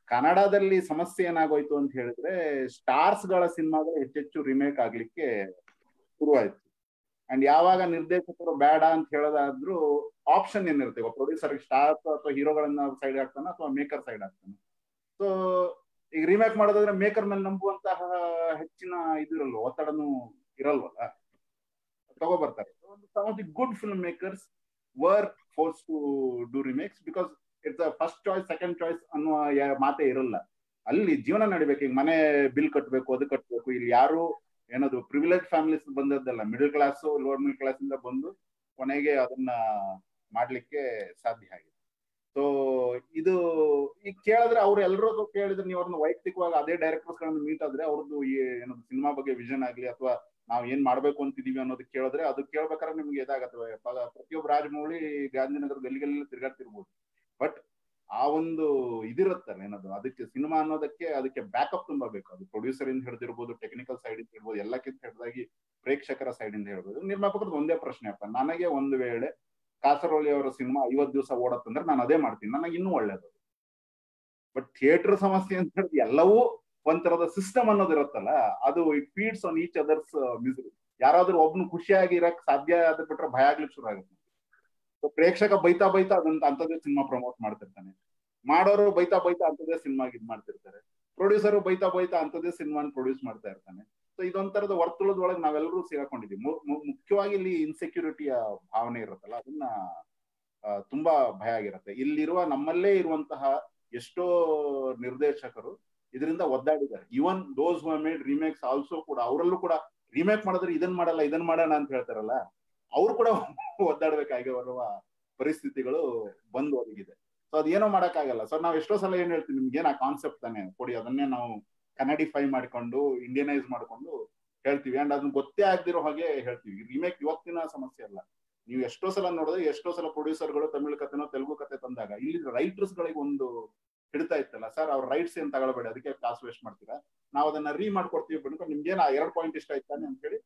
ಕನ್ನಡದಲ್ಲಿ ಸಮಸ್ಯೆ ಏನಾಗೋಯ್ತು ಅಂತ ಹೇಳಿದ್ರೆ ಸ್ಟಾರ್ಸ್ ಗಳ ಸಿನಿಮಾಗಳು ಹೆಚ್ಚೆಚ್ಚು ರಿಮೇಕ್ ಆಗ್ಲಿಕ್ಕೆ ಶುರುವಾಯ್ತು ಅಂಡ್ ಯಾವಾಗ ನಿರ್ದೇಶಕರು ಬೇಡ ಅಂತ ಹೇಳೋದಾದ್ರೂ ಆಪ್ಷನ್ ಏನಿರುತ್ತೆ ಈಗ ಪ್ರೊಡ್ಯೂಸರ್ ಸ್ಟಾರ್ಸ್ ಅಥವಾ ಹೀರೋಗಳನ್ನ ಸೈಡ್ ಹಾಕ್ತಾನೆ ಅಥವಾ ಮೇಕರ್ ಸೈಡ್ ಹಾಕ್ತಾನೆ ಸೊ ಈಗ ರಿಮೇಕ್ ಮಾಡೋದಾದ್ರೆ ಮೇಕರ್ ಮೇಲೆ ನಂಬುವಂತಹ ಹೆಚ್ಚಿನ ಇದಿರಲ್ವ ಒತ್ತಡನೂ ಇರಲ್ವಲ್ಲ ತಗೋಬರ್ತಾರೆ some of the good film makers were force to do remakes because it's first choice second choice ಅನ್ನುವ ಮಾತೇ ಇರಲ್ಲ ಅಲ್ಲಿ ಜೀವನ ನಡಿಬೇಕು ಈಗ ಮನೆ ಬಿಲ್ ಕಟ್ಟಬೇಕು ಅದು ಕಟ್ಟಬೇಕು ಇಲ್ಲಿ ಯಾರು ಏನದು ಪ್ರಿವಿಲೇಜ್ ಫ್ಯಾಮಿಲೀಸ್ ಬಂದದ್ದಲ್ಲ middle class lower middle class ಇಂದ ಬಂದು ಕೊನೆಗೆ ಅದನ್ನ ಮಾಡ್ಲಿಕ್ಕೆ ಸಾಧ್ಯ ಆಗಿದೆ ಸೊ ಇದು ಈಗ ಕೇಳಿದ್ರೆ ಅವ್ರು ಎಲ್ಲರೂ ಕೇಳಿದ್ರೆ ನೀವು ಅವ್ರನ್ನ ವೈಯಕ್ತಿಕವಾಗಿ ಅದೇ ಡೈರೆಕ್ಟರ್ಸ್ ಗಳನ್ನ ಮೀಟ್ ಆದ್ರೆ ಅವ್ರದ್ದು ಏನದು ಸಿನಿಮಾ ಬಗ್ಗೆ ವಿಷನ್ ಆಗ್ಲಿ ಅಥವಾ ನಾವ್ ಏನ್ ಮಾಡ್ಬೇಕು ಅಂತಿದೀವಿ ಅನ್ನೋದು ಕೇಳಿದ್ರೆ ಅದು ಕೇಳ್ಬೇಕಾದ್ರೆ ನಿಮ್ಗೆ ಇದಾಗತ್ತೆ ಪ್ರತಿಯೊಬ್ಬ ರಾಜಮೌಳಿ ಗಾಂಧಿನಗರ ಗಲ್ಲಿಗೆಲ್ಲ ತಿರ್ಗಾಡ್ತಿರ್ಬೋದು ಬಟ್ ಆ ಒಂದು ಇದಿರುತ್ತಲ್ಲ ಏನದು ಅದಕ್ಕೆ ಸಿನಿಮಾ ಅನ್ನೋದಕ್ಕೆ ಅದಕ್ಕೆ ಬ್ಯಾಕಪ್ ತುಂಬಾ ಬೇಕು ಅದು ಪ್ರೊಡ್ಯೂಸರ್ ಇಂದ ಹಿಡಿದಿರ್ಬೋದು ಟೆಕ್ನಿಕಲ್ ಸೈಡ್ ಇಂದ ಇರ್ಬೋದು ಎಲ್ಲಕ್ಕಿಂತ ಹಿಡಿದಾಗಿ ಪ್ರೇಕ್ಷಕರ ಸೈಡ್ ಇಂದ ಹೇಳ್ಬೋದು ನಿರ್ಮಾಪಕರದ್ದು ಒಂದೇ ಪ್ರಶ್ನೆ ಅಪ್ಪ ನನಗೆ ಒಂದು ವೇಳೆ ಕಾಸರೋಳಿ ಅವರ ಸಿನಿಮಾ ಐವತ್ ದಿವಸ ಓಡತ್ತಂದ್ರೆ ನಾನು ಅದೇ ಮಾಡ್ತೀನಿ ನನಗೆ ಇನ್ನೂ ಒಳ್ಳೇದು ಬಟ್ ಥಿಯೇಟರ್ ಸಮಸ್ಯೆ ಅಂತ ಹೇಳಿದ್ರೆ ಎಲ್ಲವೂ ಒಂಥರದ ಸಿಸ್ಟಮ್ ಅನ್ನೋದು ಇರುತ್ತಲ್ಲ ಅದು it feeds on each others misery ಯಾರಾದ್ರೂ ಒಬ್ನು ಖುಷಿಯಾಗಿ ಇರಕ್ ಸಾಧ್ಯ ಆದ ಬಿಟ್ರೆ ಭಯ ಆಗ್ಲಿಕ್ಕೆ ಶುರು ಆಗುತ್ತೆ ಪ್ರೇಕ್ಷಕ ಬೈತಾ ಬೈತಾ ಅದನ್ನ ಅಂತದೇ ಸಿನಿಮಾ ಪ್ರಮೋಟ್ ಮಾಡ್ತಿರ್ತಾನೆ ಮಾಡೋರು ಬೈತಾ ಬೈತಾ ಅಂತದೇ ಸಿನಿಮಾ ಇದ್ ಮಾಡ್ತಿರ್ತಾರೆ ಪ್ರೊಡ್ಯೂಸರ್ ಬೈತಾ ಬೈತಾ ಅಂತದೇ ಸಿನಿಮಾನ ಪ್ರೊಡ್ಯೂಸ್ ಮಾಡ್ತಾ ಇರ್ತಾನೆ ಸೊ ಇದೊಂಥರದ ವರ್ತುಳದೊಳಗೆ ನಾವೆಲ್ಲರೂ ಸಿಗಾಕೊಂಡಿದೀವಿ ಮುಖ್ಯವಾಗಿ ಇಲ್ಲಿ ಇನ್ಸೆಕ್ಯೂರಿಟಿಯ ಭಾವನೆ ಇರುತ್ತಲ್ಲ ಅದನ್ನ ತುಂಬಾ ಭಯ ಆಗಿರುತ್ತೆ ಇಲ್ಲಿರುವ ನಮ್ಮಲ್ಲೇ ಇರುವಂತಹ ಎಷ್ಟೋ ನಿರ್ದೇಶಕರು ಇದರಿಂದ ಒದ್ದಾಡಿದ್ದಾರೆ even those who made remakes also ಕೂಡ ಅವರಲ್ಲೂ ಕೂಡ ರಿಮೇಕ್ ಮಾಡಿದ್ರೆ ಇದನ್ ಮಾಡಲ್ಲ ಇದನ್ ಮಾಡೋಣ ಅಂತ ಹೇಳ್ತಾರಲ್ಲ ಅವ್ರು ಕೂಡ ಒದ್ದಾಡ್ಬೇಕಾಗಿ ಬರುವ ಪರಿಸ್ಥಿತಿಗಳು ಬಂದು ಒದಗಿದೆ ಸೊ ಅದೇನೋ ಮಾಡಕ್ಕಾಗಲ್ಲ ಸೊ ನಾವ್ ಎಷ್ಟೋ ಸಲ ಏನ್ ಹೇಳ್ತೀವಿ ನಿಮ್ಗೆ ಏನ್ ಆ ಕಾನ್ಸೆಪ್ಟ್ ತಾನೆ ಕೊಡಿ ಅದನ್ನೇ ನಾವು ಕನ್ನಡಿಫೈ ಮಾಡ್ಕೊಂಡು ಇಂಡಿಯನೈಸ್ ಮಾಡ್ಕೊಂಡು ಹೇಳ್ತೀವಿ ಅಂಡ್ ಅದನ್ನ ಗೊತ್ತೇ ಆಗದಿರೋ ಹಾಗೆ ಹೇಳ್ತೀವಿ ರಿಮೇಕ್ ಇವತ್ತಿನ ಸಮಸ್ಯೆ ಅಲ್ಲ ನೀವು ಎಷ್ಟೋ ಸಲ ನೋಡಿದ್ರೆ ಎಷ್ಟೋ ಸಲ ಪ್ರೊಡ್ಯೂಸರ್ಗಳು ತಮಿಳ್ ಕಥೆನೋ ತೆಲುಗು ಕತೆ ತಂದಾಗ ಇಲ್ಲಿ ರೈಟರ್ಸ್ ಗಳಿಗೆ ಒಂದು ಹಿಡಿತಾ ಇತ್ತಲ್ಲ ಸರ್ ಅವ್ರ ರೈಟ್ಸ್ ಏನ್ ತಗೊಳ್ಬೇಡಿ ಅದಕ್ಕೆ ಕಾಸು ವೇಸ್ಟ್ ಮಾಡ್ತೀರಾ ನಾವು ಅದನ್ನ ರೀ ಮಾಡ್ಕೊಡ್ತೀವಿ ಬಿಡ್ಕೊಂಡು ನಿಮ್ಗೆ ಏನ ಎರಡ್ ಪಾಯಿಂಟ್ ಇಷ್ಟ ಆಯ್ತಾನೆ ಅಂತ ಹೇಳಿ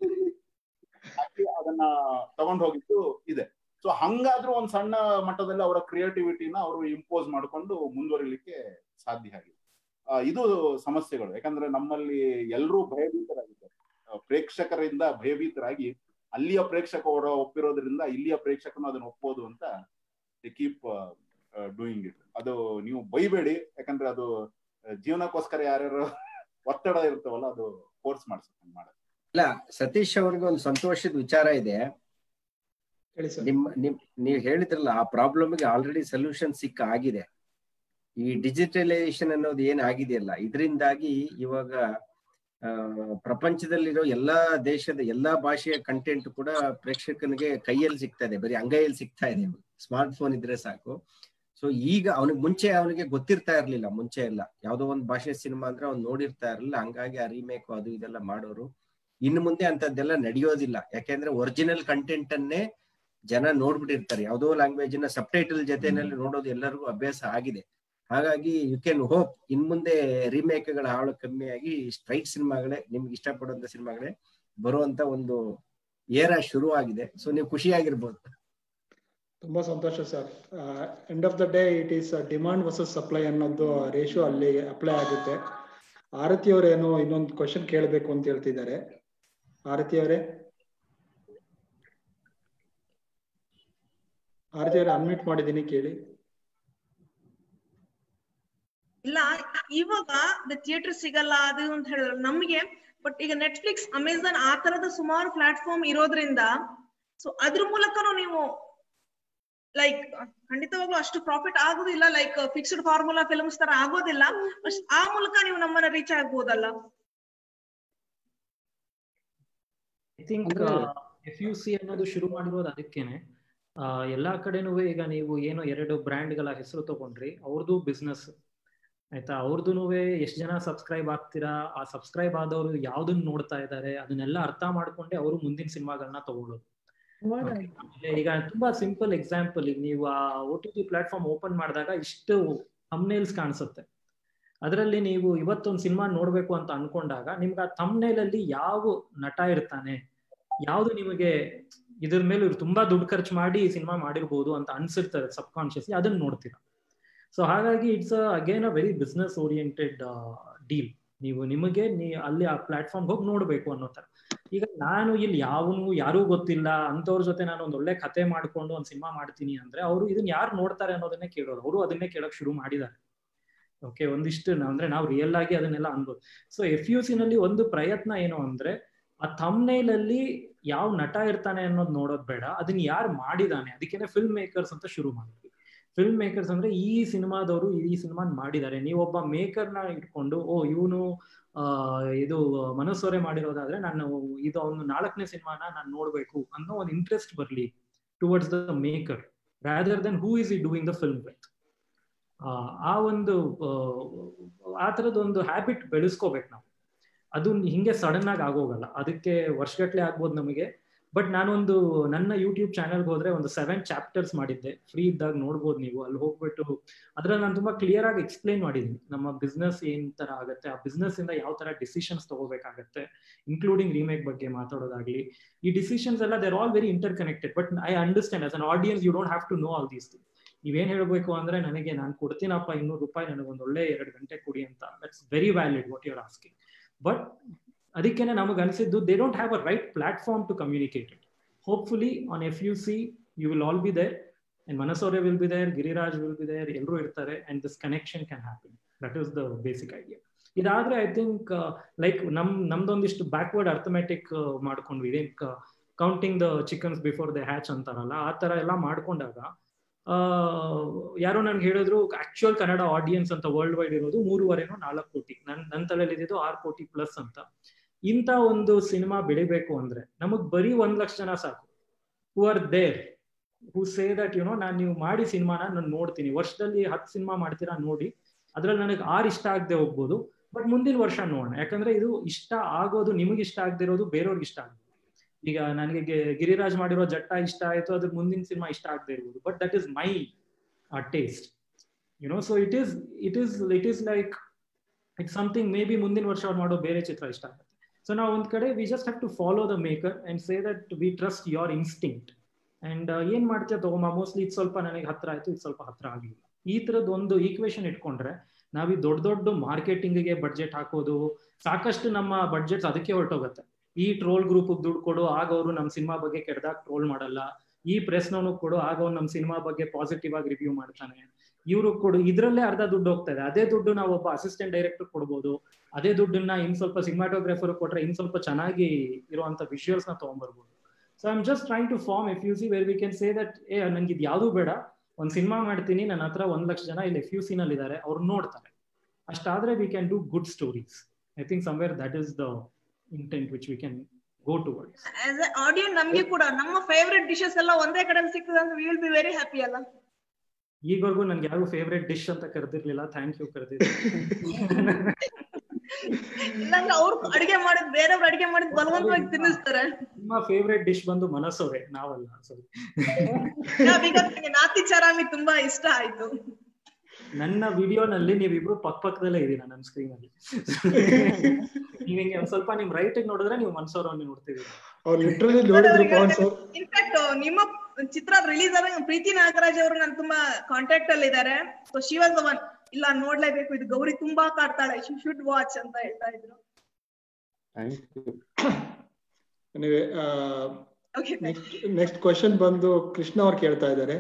ಹಾಕಿ ಅದನ್ನ ತಗೊಂಡ್ ಹೋಗಿದ್ದು ಇದೆ ಸೊ ಹಂಗಾದ್ರೂ ಒಂದ್ ಸಣ್ಣ ಮಟ್ಟದಲ್ಲಿ ಅವರ ಕ್ರಿಯೇಟಿವಿಟಿನ ಅವರು ಇಂಪೋಸ್ ಮಾಡ್ಕೊಂಡು ಮುಂದುವರಿಲಿಕ್ಕೆ ಸಾಧ್ಯ ಆಗಿದೆ ಇದು ಸಮಸ್ಯೆಗಳು ಯಾಕಂದ್ರೆ ನಮ್ಮಲ್ಲಿ ಎಲ್ಲರೂ ಭಯಭೀತರಾಗಿದ್ದಾರೆ ಪ್ರೇಕ್ಷಕರಿಂದ ಭಯಭೀತರಾಗಿ ಅಲ್ಲಿಯ ಪ್ರೇಕ್ಷಕರು ಒಪ್ಪಿರೋದ್ರಿಂದ ಇಲ್ಲಿಯ ಪ್ರೇಕ್ಷಕನು ಅದನ್ನ ಒಪ್ಪೋದು ಅಂತ ಕೀಪ್ ಡೂಯಿಂಗ್ ಇಟ್ ಅದು ನೀವು ಬೈಬೇಡಿ ಯಾಕಂದ್ರೆ ಅದು ಜೀವನಕ್ಕೋಸ್ಕರ ಯಾರ್ಯಾರು ಒತ್ತಡ ಇರ್ತಾವಲ್ಲ ಅದು ಫೋರ್ಸ್ ಮಾಡ್ಸಕ್ ಮಾಡೋದು ಇಲ್ಲ ಸತೀಶ್ ಅವ್ರಿಗೆ ಒಂದು ಸಂತೋಷದ ವಿಚಾರ ಇದೆ ನಿಮ್ಮ ನಿಮ್ ನೀವ್ ಹೇಳಿದ್ರಲ್ಲ ಆ ಪ್ರಾಬ್ಲಮ್ಗೆ ಆಲ್ರೆಡಿ ಸೊಲ್ಯೂಷನ್ ಸಿಕ್ಕ ಆಗಿದೆ ಈ ಡಿಜಿಟಲೈಸೇಷನ್ ಅನ್ನೋದು ಏನ್ ಆಗಿದೆಯಲ್ಲ ಇದರಿಂದಾಗಿ ಇವಾಗ ಪ್ರಪಂಚದಲ್ಲಿರೋ ಎಲ್ಲಾ ದೇಶದ ಎಲ್ಲಾ ಭಾಷೆಯ ಕಂಟೆಂಟ್ ಕೂಡ ಪ್ರೇಕ್ಷಕನಿಗೆ ಕೈಯಲ್ಲಿ ಸಿಗ್ತಾ ಇದೆ ಬರೀ ಅಂಗೈಯಲ್ಲಿ ಸಿಗ್ತಾ ಇದೆ ಸ್ಮಾರ್ಟ್ ಫೋನ್ ಇದ್ರೆ ಸಾಕು ಸೊ ಈಗ ಅವನಿಗೆ ಮುಂಚೆ ಅವನಿಗೆ ಗೊತ್ತಿರ್ತಾ ಇರ್ಲಿಲ್ಲ ಮುಂಚೆ ಎಲ್ಲ ಯಾವ್ದೋ ಒಂದು ಭಾಷೆ ಸಿನಿಮಾ ಅಂದ್ರೆ ಅವ್ನು ನೋಡಿರ್ತಾ ಇರ್ಲಿಲ್ಲ ಹಂಗಾಗಿ ಆ ರೀಮೇಕ್ ಅದು ಇದೆಲ್ಲ ಮಾಡೋರು ಇನ್ನು ಮುಂದೆ ಅಂತದ್ದೆಲ್ಲ ನಡೆಯೋದಿಲ್ಲ ಯಾಕೆಂದ್ರೆ ಒರಿಜಿನಲ್ ಕಂಟೆಂಟ್ ಅನ್ನೇ ಜನ ನೋಡ್ಬಿಟ್ಟಿರ್ತಾರೆ ಯಾವ್ದೋ ಲ್ಯಾಂಗ್ವೇಜ್ ನ ಸಬ್ ಟೈಟಲ್ ಜೊತೆನಲ್ಲಿ ನೋಡೋದು ಎಲ್ಲರಿಗೂ ಅಭ್ಯಾಸ ಆಗಿದೆ ಹಾಗಾಗಿ ಯು ಕ್ಯಾನ್ ಹೋಪ್ ಇನ್ ಮುಂದೆ ರೀಮೇಕ್ ಗಳ ಹಾಳು ಕಮ್ಮಿಯಾಗಿ ಸ್ಟ್ರೈಟ್ ಸಿನಿಮಾಗಳೇ ನಿಮ್ಗೆ ಇಷ್ಟಪಡುವಂತ ಸಿನಿಮಾಗಳೇ ಬರುವಂತ ಒಂದು ಏರ ಶುರು ಆಗಿದೆ ಸೊ ನೀವು ಖುಷಿಯಾಗಿರ್ಬೋದು ತುಂಬಾ ಸಂತೋಷ sir end of the day it is demand versus supply ಅನ್ನೋದು ರೇಷಿಯೋ ಅಲ್ಲಿ ಅಪ್ಲೈ ಆಗುತ್ತೆ ಆರತಿ ಅವರೇನೋ ಇನ್ನೊಂದು ಕ್ವಶನ್ ಕೇಳಬೇಕು ಅಂತ ಹೇಳ್ತಿದ್ದಾರೆ ಆರತಿ ಅವರೇ ಆರತಿ ಅವರೇ ಅನ್ಮಿಟ್ ಮಾಡಿದ್ದೀನಿ ಕೇಳಿ ಇಲ್ಲ ಇವಾಗ ಥಿಯೇಟರ್ ಸಿಗಲ್ಲ ಅದು ಅಂತ ಹೇಳಿದ್ರು ನಮ್ಗೆ ಬಟ್ ಈಗ ನೆಟ್ಫ್ಲಿಕ್ಸ್ ಅಮೆಝಾನ್ ಆ ತರದ ಸುಮಾರು ಪ್ಲಾಟ್ಫಾರ್ಮ್ ಇರೋದ್ರಿಂದ ಸೊ ಅದ್ರ ಮೂಲಕನೂ ನೀವು ಲೈಕ್ ಖಂಡಿತವಾಗ್ಲೂ ಅಷ್ಟು ಪ್ರಾಫಿಟ್ ಆಗೋದಿಲ್ಲ ಲೈಕ್ ಫಿಕ್ಸ್ಡ್ ಫಾರ್ಮುಲಾ ಫಿಲ್ಮ್ಸ್ ತರ ಆಗೋದಿಲ್ಲ ಆ ಮೂಲಕ ನೀವು ನಮ್ಮನ್ನ ರೀಚ್ ಆಗ್ಬೋದಲ್ಲ I think F U C ಅನ್ನೋದು ಶುರು ಮಾಡಿರೋದು ಅದಕ್ಕೇನೆ ಎಲ್ಲಾ ಕಡೆನೂ ಈಗ ನೀವು ಏನೋ ಎರಡು ಬ್ರ್ಯಾಂಡ್ಗಳ ಹೆಸರು ತಗೊಂಡ್ರಿ ಅವ್ರದ್ದು ಬಿಸ್ನೆಸ್ ಆಯ್ತಾ ಅವ್ರದ್ದು ಎಷ್ಟು ಜನ ಸಬ್ಸ್ಕ್ರೈಬ್ ಆಗ್ತೀರಾ ಆ ಸಬ್ಸ್ಕ್ರೈಬ್ ಆದವರು ಯಾವ್ದನ್ನ ನೋಡ್ತಾ ಇದ್ದಾರೆ ಅದನ್ನೆಲ್ಲ ಅರ್ಥ ಮಾಡ್ಕೊಂಡೆ ಅವರು ಮುಂದಿನ ಸಿನಿಮಾಗಳನ್ನ ತಗೊಳ್ಳೋದು ಈಗ ತುಂಬಾ ಸಿಂಪಲ್ ಎಕ್ಸಾಂಪಲ್ ಈಗ ನೀವು ಆ O T T platform open ಮಾಡಿದಾಗ ಇಷ್ಟು ಥಮ್ನೇಲ್ಸ್ ಕಾಣಿಸುತ್ತೆ ಅದರಲ್ಲಿ ನೀವು ಇವತ್ತೊಂದು ಸಿನಿಮಾ ನೋಡ್ಬೇಕು ಅಂತ ಅನ್ಕೊಂಡಾಗ ನಿಮ್ಗೆ ಆ ಥಮ್ನೇಲ್ ಅಲ್ಲಿ ಯಾವ ನಟ ಇರ್ತಾನೆ ಯಾವ್ದು ನಿಮಗೆ ಇದ್ರ ಮೇಲೆ ಇವ್ರು ತುಂಬಾ ದುಡ್ಡು ಖರ್ಚು ಮಾಡಿ ಸಿನಿಮಾ ಮಾಡಿರ್ಬೋದು ಅಂತ ಅನ್ಸಿರ್ತದೆ ಸಬ್ ಕಾನ್ಶಿಯಸ್ಲಿ ಅದನ್ನ ನೋಡ್ತೀರಾ ಸೊ ಹಾಗಾಗಿ it's again a very business oriented deal ನೀವು ನಿಮಗೆ ನೀ ಅಲ್ಲಿ ಆ ಪ್ಲಾಟ್ಫಾರ್ಮ್ ಹೋಗಿ ನೋಡ್ಬೇಕು ಅನ್ನೋ ತರ ಈಗ ನಾನು ಇಲ್ಲಿ ಯಾವನು ಯಾರೂ ಗೊತ್ತಿಲ್ಲ ಅಂತವ್ರ ಜೊತೆ ನಾನು ಒಂದ್ ಒಳ್ಳೆ ಕತೆ ಮಾಡ್ಕೊಂಡು ಒಂದ್ ಸಿನಿಮಾ ಮಾಡ್ತೀನಿ ಅಂದ್ರೆ ಅವರು ಇದನ್ನ ಯಾರು ನೋಡ್ತಾರೆ ಅನ್ನೋದನ್ನೇ ಕೇಳೋದು ಅವರು ಅದನ್ನೇ ಕೇಳಕ್ ಶುರು ಮಾಡಿದ್ದಾರೆ ಓಕೆ ಒಂದಿಷ್ಟು ಅಂದ್ರೆ ನಾವು ರಿಯಲ್ ಆಗಿ ಅದನ್ನೆಲ್ಲ ಅನ್ಬೋದು ಸೊ ಎಫ್ ಯು ಸಿ ನಲ್ಲಿ ಒಂದು ಪ್ರಯತ್ನ ಏನು ಅಂದ್ರೆ ಆ ಥಂಬ್ನೈಲ್ ಅಲ್ಲಿ ಯಾವ ನಟ ಇರ್ತಾನೆ ಅನ್ನೋದು ನೋಡೋದ್ ಬೇಡ ಅದನ್ನ ಯಾರು ಮಾಡಿದಾನೆ ಅದಕ್ಕೇನೆ ಫಿಲ್ಮ್ ಮೇಕರ್ಸ್ ಅಂತ ಶುರು ಮಾಡಿದ್ವಿ ಫಿಲ್ಮ್ ಮೇಕರ್ಸ್ ಅಂದ್ರೆ ಈ ಸಿನಿಮಾದವರು ಈ ಸಿನಿಮಾ ಮಾಡಿದ್ದಾರೆ ನೀವೊಬ್ಬ ಮೇಕರ್ನ ಇಟ್ಕೊಂಡು ಓ ಇವನು ಆ ಇದು ಮನಸ್ಸೋರೆ ಮಾಡಿರೋದಾದ್ರೆ ನಾನು ಇದು ಅವನು ನಾಲ್ಕನೇ ಸಿನಿಮಾನ ನಾನು ನೋಡ್ಬೇಕು ಅನ್ನೋ ಒಂದು ಇಂಟ್ರೆಸ್ಟ್ ಬರ್ಲಿ towards the maker rather than who is uh doing the film with a ಒಂದು ಆ ಥರದ್ದು ಒಂದು ಹ್ಯಾಬಿಟ್ ಬೆಳೆಸ್ಕೋಬೇಕು ನಾವು ಅದು ಹಿಂಗೆ ಸಡನ್ ಆಗಿ ಆಗೋಗಲ್ಲ ಅದಕ್ಕೆ ವರ್ಷಗಟ್ಲೆ ಆಗ್ಬೋದು ನಮಗೆ ಬಟ್ ನಾನೊಂದು ನನ್ನ ಯೂಟ್ಯೂಬ್ ಚಾನಲ್ಗೆ ಹೋದ್ರೆ ಒಂದು ಸೆವೆನ್ ಚಾಪ್ಟರ್ಸ್ ಮಾಡಿದ್ದೆ ಫ್ರೀ ಇದ್ದಾಗ ನೋಡ್ಬೋದು ನೀವು ಅಲ್ಲಿ ಹೋಗ್ಬಿಟ್ಟು ಅದ್ರಲ್ಲಿ ನಾನು ತುಂಬಾ ಕ್ಲಿಯರ್ ಆಗಿ ಎಕ್ಸ್ಪ್ಲೈನ್ ಮಾಡಿದ್ದೀನಿ ನಮ್ಮ ಬಿಸ್ನೆಸ್ ಏನ್ ತರ ಆಗುತ್ತೆ ಆ ಬಿಸ್ನೆಸ್ ಇಂದ ಯಾವ ತರ ಡಿಸಿಷನ್ಸ್ ತಗೋಬೇಕಾಗತ್ತೆ ಇನ್ಕ್ಲೂಡಿಂಗ್ ರೀಮೇಕ್ ಬಗ್ಗೆ ಮಾತಾಡೋದಾಗ್ಲಿ ಈ ಡಿಸಿಷನ್ಸ್ ಎಲ್ಲ they're all very interconnected but I understand as an audience you don't have to know all these thing ನೀವೇನ್ ಹೇಳ್ಬೇಕು ಅಂದ್ರೆ ನನಗೆ ನಾನು ಕೊಡ್ತೀನಪ್ಪ ಇನ್ನೂರು ರೂಪಾಯಿ ನನಗೆ ಒಂದು ಒಳ್ಳೆ ಎರಡು ಗಂಟೆ ಕೊಡಿ ಅಂತ that's very valid what you're asking but ಅದಕ್ಕೇನೆ ನಮಗೆ ಅನಿಸಿದ್ದು they don't have a right platform to communicate it hopefully on F U C you will all be there and Manasore will be there Giriraj will be there ಎಲ್ಲರೂ ಇರ್ತಾರೆ and this connection can happen that is the basic idea ಇದಾದ್ರೆ I think like ನಮ್ ನಮ್ದೊಂದಿಷ್ಟು backward arithmetic ಮಾಡ್ಕೊಂಡ್ವಿ ಇದೇನ್ counting the chickens before the hatch ಅಂತಾರಲ್ಲ ಆ ತರ ಎಲ್ಲ ಮಾಡ್ಕೊಂಡಾಗ ಯಾರೋ ನನ್ಗೆ ಹೇಳಿದ್ರು ಆಕ್ಚುಯಲ್ ಕನ್ನಡ ಆಡಿಯನ್ಸ್ ಅಂತ ವರ್ಲ್ಡ್ ವೈಡ್ ಇರೋದು ಮೂರುವರೆನೋ ನಾಲ್ಕು ಕೋಟಿ ನನ್ ನನ್ನ ತಲೆಯಲ್ಲಿ ಇದ್ದಿದ್ದು ಆರು ಕೋಟಿ ಪ್ಲಸ್ ಅಂತ ಇಂಥ ಒಂದು ಸಿನಿಮಾ ಬೆಳಿಬೇಕು ಅಂದ್ರೆ ನಮಗ್ ಬರೀ ಒಂದ್ ಲಕ್ಷ ಜನ ಸಾಕು who are there who say that you know ನಾನು ನೀವು ಮಾಡಿ ಸಿನಿಮಾನ ನಾನು ನೋಡ್ತೀನಿ ವರ್ಷದಲ್ಲಿ ಹತ್ತು ಸಿನಿಮಾ ಮಾಡ್ತೀರಾ ನೋಡಿ ಅದ್ರಲ್ಲಿ ನನಗೆ ಆರು ಇಷ್ಟ ಆಗದೆ ಹೋಗ್ಬೋದು ಬಟ್ ಮುಂದಿನ ವರ್ಷ ನೋಡೋಣ ಯಾಕಂದ್ರೆ ಇದು ಇಷ್ಟ ಆಗೋದು ನಿಮಗೆ ಇಷ್ಟ ಆಗದಿರೋದು ಬೇರೆಯವ್ರಿಗೆ ಇಷ್ಟ ಆಗುತ್ತೆ ಈಗ ನನಗೆ ಗಿರಿರಾಜ್ ಮಾಡಿರೋ ಜಟ್ಟ ಇಷ್ಟ ಆಯ್ತು ಅದ್ರ ಮುಂದಿನ ಸಿನಿಮಾ ಇಷ್ಟ ಆಗದೆ ಇರ್ಬೋದು but that is my taste you know so it is it is it is like it something maybe ಮುಂದಿನ ವರ್ಷ ಅವ್ರು ಮಾಡೋ ಬೇರೆ ಚಿತ್ರ ಇಷ್ಟ ಆಗುತ್ತೆ ಸೊ ನಾವು ಒಂದ್ ಕಡೆ we just have to follow the maker and say that we trust your instinct and ಏನ್ ಮಾಡ್ತೀಯ ತಗೊಂಬ ಮೋಸ್ಟ್ಲಿ ಇದು ಸ್ವಲ್ಪ ನನಗೆ ಹತ್ರ ಆಯ್ತು ಇದು ಸ್ವಲ್ಪ ಹತ್ರ ಆಗಲಿಲ್ಲ ಈ ತರದ್ ಒಂದು ಈಕ್ವೇಶನ್ ಇಟ್ಕೊಂಡ್ರೆ ನಾವ್ ಈ ದೊಡ್ಡ ದೊಡ್ಡ ಮಾರ್ಕೆಟಿಂಗ್ಗೆ ಬಡ್ಜೆಟ್ ಹಾಕೋದು ಸಾಕಷ್ಟು ನಮ್ಮ ಬಡ್ಜೆಟ್ಸ್ ಅದಕ್ಕೆ ಹೊರಟೋಗುತ್ತೆ ಈ ಟ್ರೋಲ್ ಗ್ರೂಪ್ ದುಡ್ಡು ಕೊಡು ಆಗ ಅವರು ನಮ್ಮ ಸಿನಿಮಾ ಬಗ್ಗೆ ಕೆಟ್ಟದಾಗ ಟ್ರೋಲ್ ಮಾಡಲ್ಲ ಈ ಪ್ರೆಸ್ನವನು ಕೊಡು ಆಗ ಅವ್ನು ನಮ್ಮ ಸಿನಿಮಾ ಬಗ್ಗೆ ಪಾಸಿಟಿವ್ ಆಗಿ ರಿವ್ಯೂ ಮಾಡ್ತಾನೆ ಇವರು ಕೊಡು ಇದ್ರಲ್ಲೇ ಅರ್ಧ ದುಡ್ಡು ಹೋಗ್ತಾ ಇದೆ ಅದೇ ದುಡ್ಡು ನಾವು ಒಬ್ಬ ಅಸಿಸ್ಟೆಂಟ್ ಡೈರೆಕ್ಟರ್ ಕೊಡ್ಬೋದು ಅದೇ ದುಡ್ಡನ್ನ ಇನ್ ಸ್ವಲ್ಪ ಸಿನಿಮಾಟೋಗ್ರಾಫರ್ ಕೊಟ್ರೆ ಇನ್ ಸ್ವಲ್ಪ ಚೆನ್ನಾಗಿ ಇರುವಂತ ವಿಷುವಲ್ಸ್ ನ ತಗೊಂಡ್ಬರ್ಬೋದು so I'm just trying to form F U C where we can say that a ನನ್ಗೆ ಇದು ಯಾವ್ದು ಬೇಡ ಒಂದ್ ಸಿನಿಮಾ ಮಾಡ್ತೀನಿ ನನ್ನ ಹತ್ರ ಒಂದ್ ಲಕ್ಷ ಜನ ಇಲ್ಲಿ ಎಫ್ ಯು ಸಿ ನಲ್ಲಿ ಇದ್ದಾರೆ ಅವ್ರು ನೋಡ್ತಾರೆ ಅಷ್ಟಾದ್ರೆ we can do good stories I think somewhere that is the intent which we can go towards as a audience ನಮ್ಗೆ ಕೂಡ ನಮ್ಮ ಫೇವರೆಟ್ ಡಿಶಸ್ ಎಲ್ಲ ಒಂದೇ ಕಡೆ ಸಿಗ್ತದೆ ಅಂದ್ರೆ we will be very happy ಅಲ್ಲ ಈವರೆಗೂ ನನ್ಗೆ ಯಾರು ಫೇವ್ರೆಟ್ ಡಿಶ್ ಅಂತ ಕರೆದಿರ್ಲಿಲ್ಲ ಥ್ಯಾಂಕ್ ಯು ಕರೆದಿದ್ದೆ ಇಲ್ಲಾಂದ್ರೆ ಅವ್ರು ಅಡಿಗೆ ಮಾಡಿದ್ ಬೇರೆಯವ್ರು ಅಡಿಗೆ ಮಾಡಿದ್ ಬಲವಂತವಾಗಿ ತಿನ್ನಿಸ್ತಾರೆ ನಿಮ್ಮ ಫೇವ್ರೆಟ್ ಡಿಶ್ ಬಂದು ಮನಸ್ಸೋರೆ ನಾವಲ್ಲ ಸಾರಿ ಬಿಕಾಸ್ ನನಗೆ ನಾತಿ ಚರಾಮಿ ತುಂಬಾ ಇಷ್ಟ ಆಯ್ತು ನನ್ನ ವಿಡಿಯೋನಲ್ಲಿ ನೀವಿಬ್ರು ಪಕ್ಕ ಪಕ್ಕದಲ್ಲೇ ಇದೀರ ನನ್ನ ಸ್ಕ್ರೀನ್ ಅಲ್ಲಿ ನೀವ್ ಹಿಂಗೆ ಒಂದ್ ಸ್ವಲ್ಪ ನಿಮ್ ರೈಟ್ ನೋಡಿದ್ರೆ ನೀವು ಮನ್ಸೋರನ್ನ ನೋಡ್ತಿದೀರ ಅವ್ರು ಲಿಟ್ರಲಿ ನೋಡಿದ್ರು ಪವನ್ ಸರ್ ಇನ್ಫ್ಯಾಕ್ಟ್ ನಿಮ್ಮ ಚಿತ್ರ ರಿಲೀಸ್ ಆದಾಗ ಪ್ರೀತಿ ನಾಗರಾಜ್ ಅವರು ನನ್ ತುಂಬಾ ಕಾಂಟ್ಯಾಕ್ಟ್ ಅಲ್ಲಿ ಇದಾರೆ ಸೊ ಶಿ ವಾಸ್ ಒನ್ ಇಲ್ಲ ನೋಡ್ಲೇಬೇಕು ಇದು ಗೌರಿ ತುಂಬಾ ಕಾಡ್ತಾಳೆ ಶಿ ಶುಡ್ ವಾಚ್ ಅಂತ ಹೇಳ್ತಾ ಇದ್ರು ನೀವೇ ನೆಕ್ಸ್ಟ್ ಕ್ವಶನ್ ಬಂದು ಕೃಷ್ಣ ಅವ್ರು ಕೇಳ್ತಾ ಇದ್ದಾರೆ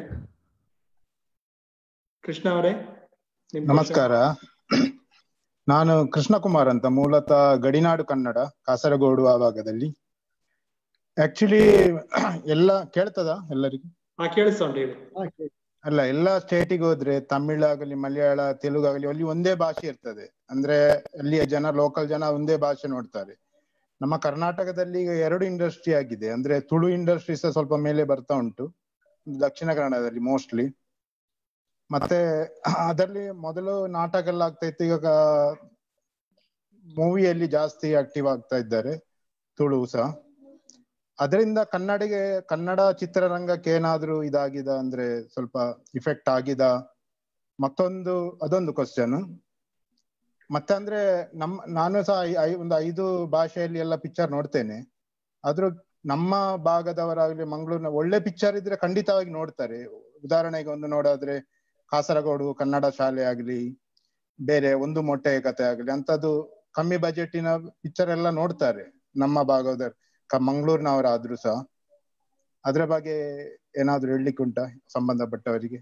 ಕೃಷ್ಣ ಅವರೇ ನಮಸ್ಕಾರ ನಾನು ಕೃಷ್ಣಕುಮಾರ್ ಅಂತ ಮೂಲತಃ ಗಡಿನಾಡು ಕನ್ನಡ ಕಾಸರಗೋಡು ಆ ಭಾಗದಲ್ಲಿ ಆಕ್ಚುಲಿ ಎಲ್ಲ ಕೇಳ್ತದ ಎಲ್ಲರಿಗೂ ಹಾ ಕೇಳಿಸ್ಕೊಂಡು ಹೇಳಿ ಅಲ್ಲ ಎಲ್ಲಾ ಸ್ಟೇಟಿಗೆ ಹೋದ್ರೆ ತಮಿಳ್ ಆಗಲಿ ಮಲಯಾಳ ತೆಲುಗು ಆಗಲಿ ಅಲ್ಲಿ ಒಂದೇ ಭಾಷೆ ಇರ್ತದೆ ಅಂದ್ರೆ ಅಲ್ಲಿಯ ಜನ ಲೋಕಲ್ ಜನ ಒಂದೇ ಭಾಷೆ ನೋಡ್ತಾರೆ ನಮ್ಮ ಕರ್ನಾಟಕದಲ್ಲಿ ಈಗ ಎರಡು ಇಂಡಸ್ಟ್ರಿ ಆಗಿದೆ ಅಂದ್ರೆ ತುಳು ಇಂಡಸ್ಟ್ರಿ ಸಹ ಸ್ವಲ್ಪ ಮೇಲೆ ಬರ್ತಾ ಉಂಟು ದಕ್ಷಿಣ ಕನ್ನಡದಲ್ಲಿ ಮೋಸ್ಟ್ಲಿ ಮತ್ತೆ ಅದರಲ್ಲಿ ಮೊದಲು ನಾಟಕ ಎಲ್ಲ ಆಗ್ತಾ ಇತ್ತು ಈಗ ಮೂವಿಯಲ್ಲಿ ಜಾಸ್ತಿ ಆಕ್ಟಿವ್ ಆಗ್ತಾ ಇದ್ದಾರೆ ತುಳು ಸಹ ಅದರಿಂದ ಕನ್ನಡಿಗೆ ಕನ್ನಡ ಚಿತ್ರರಂಗಕ್ಕೆ ಏನಾದ್ರೂ ಇದಾಗಿದ ಅಂದ್ರೆ ಸ್ವಲ್ಪ ಇಫೆಕ್ಟ್ ಆಗಿದ ಮತ್ತೊಂದು ಅದೊಂದು ಕ್ವಶನ್ ಮತ್ತೆ ಅಂದ್ರೆ ನಮ್ ನಾನು ಸಹ ಒಂದು ಐದು ಭಾಷೆಯಲ್ಲಿ ಎಲ್ಲ ಪಿಕ್ಚರ್ ನೋಡ್ತೇನೆ ಆದ್ರೂ ನಮ್ಮ ಭಾಗದವರಾಗ್ಲಿ ಮಂಗಳೂರಿನ ಒಳ್ಳೆ ಪಿಕ್ಚರ್ ಇದ್ರೆ ಖಂಡಿತವಾಗಿ ನೋಡ್ತಾರೆ ಉದಾಹರಣೆಗೆ ಒಂದು ನೋಡಾದ್ರೆ ಕಾಸರಗೋಡು ಕನ್ನಡ ಶಾಲೆ ಆಗ್ಲಿ ಬೇರೆ ಒಂದು ಮೊಟ್ಟೆ ಕತೆ ಆಗ್ಲಿ ಅಂತದ್ದು ಕಮ್ಮಿ ಬಜೆಟಿನ ಪಿಕ್ಚರ್ ಎಲ್ಲ ನೋಡ್ತಾರೆ ನಮ್ಮ ಭಾಗದ ಕ ಮಂಗಳೂರಿನವರಾದ್ರೂ ಸಹ ಅದ್ರ ಬಗ್ಗೆ ಏನಾದ್ರು ಹೇಳಲಿಕ್ಕೆ ಉಂಟಾ ಸಂಬಂಧಪಟ್ಟವರಿಗೆ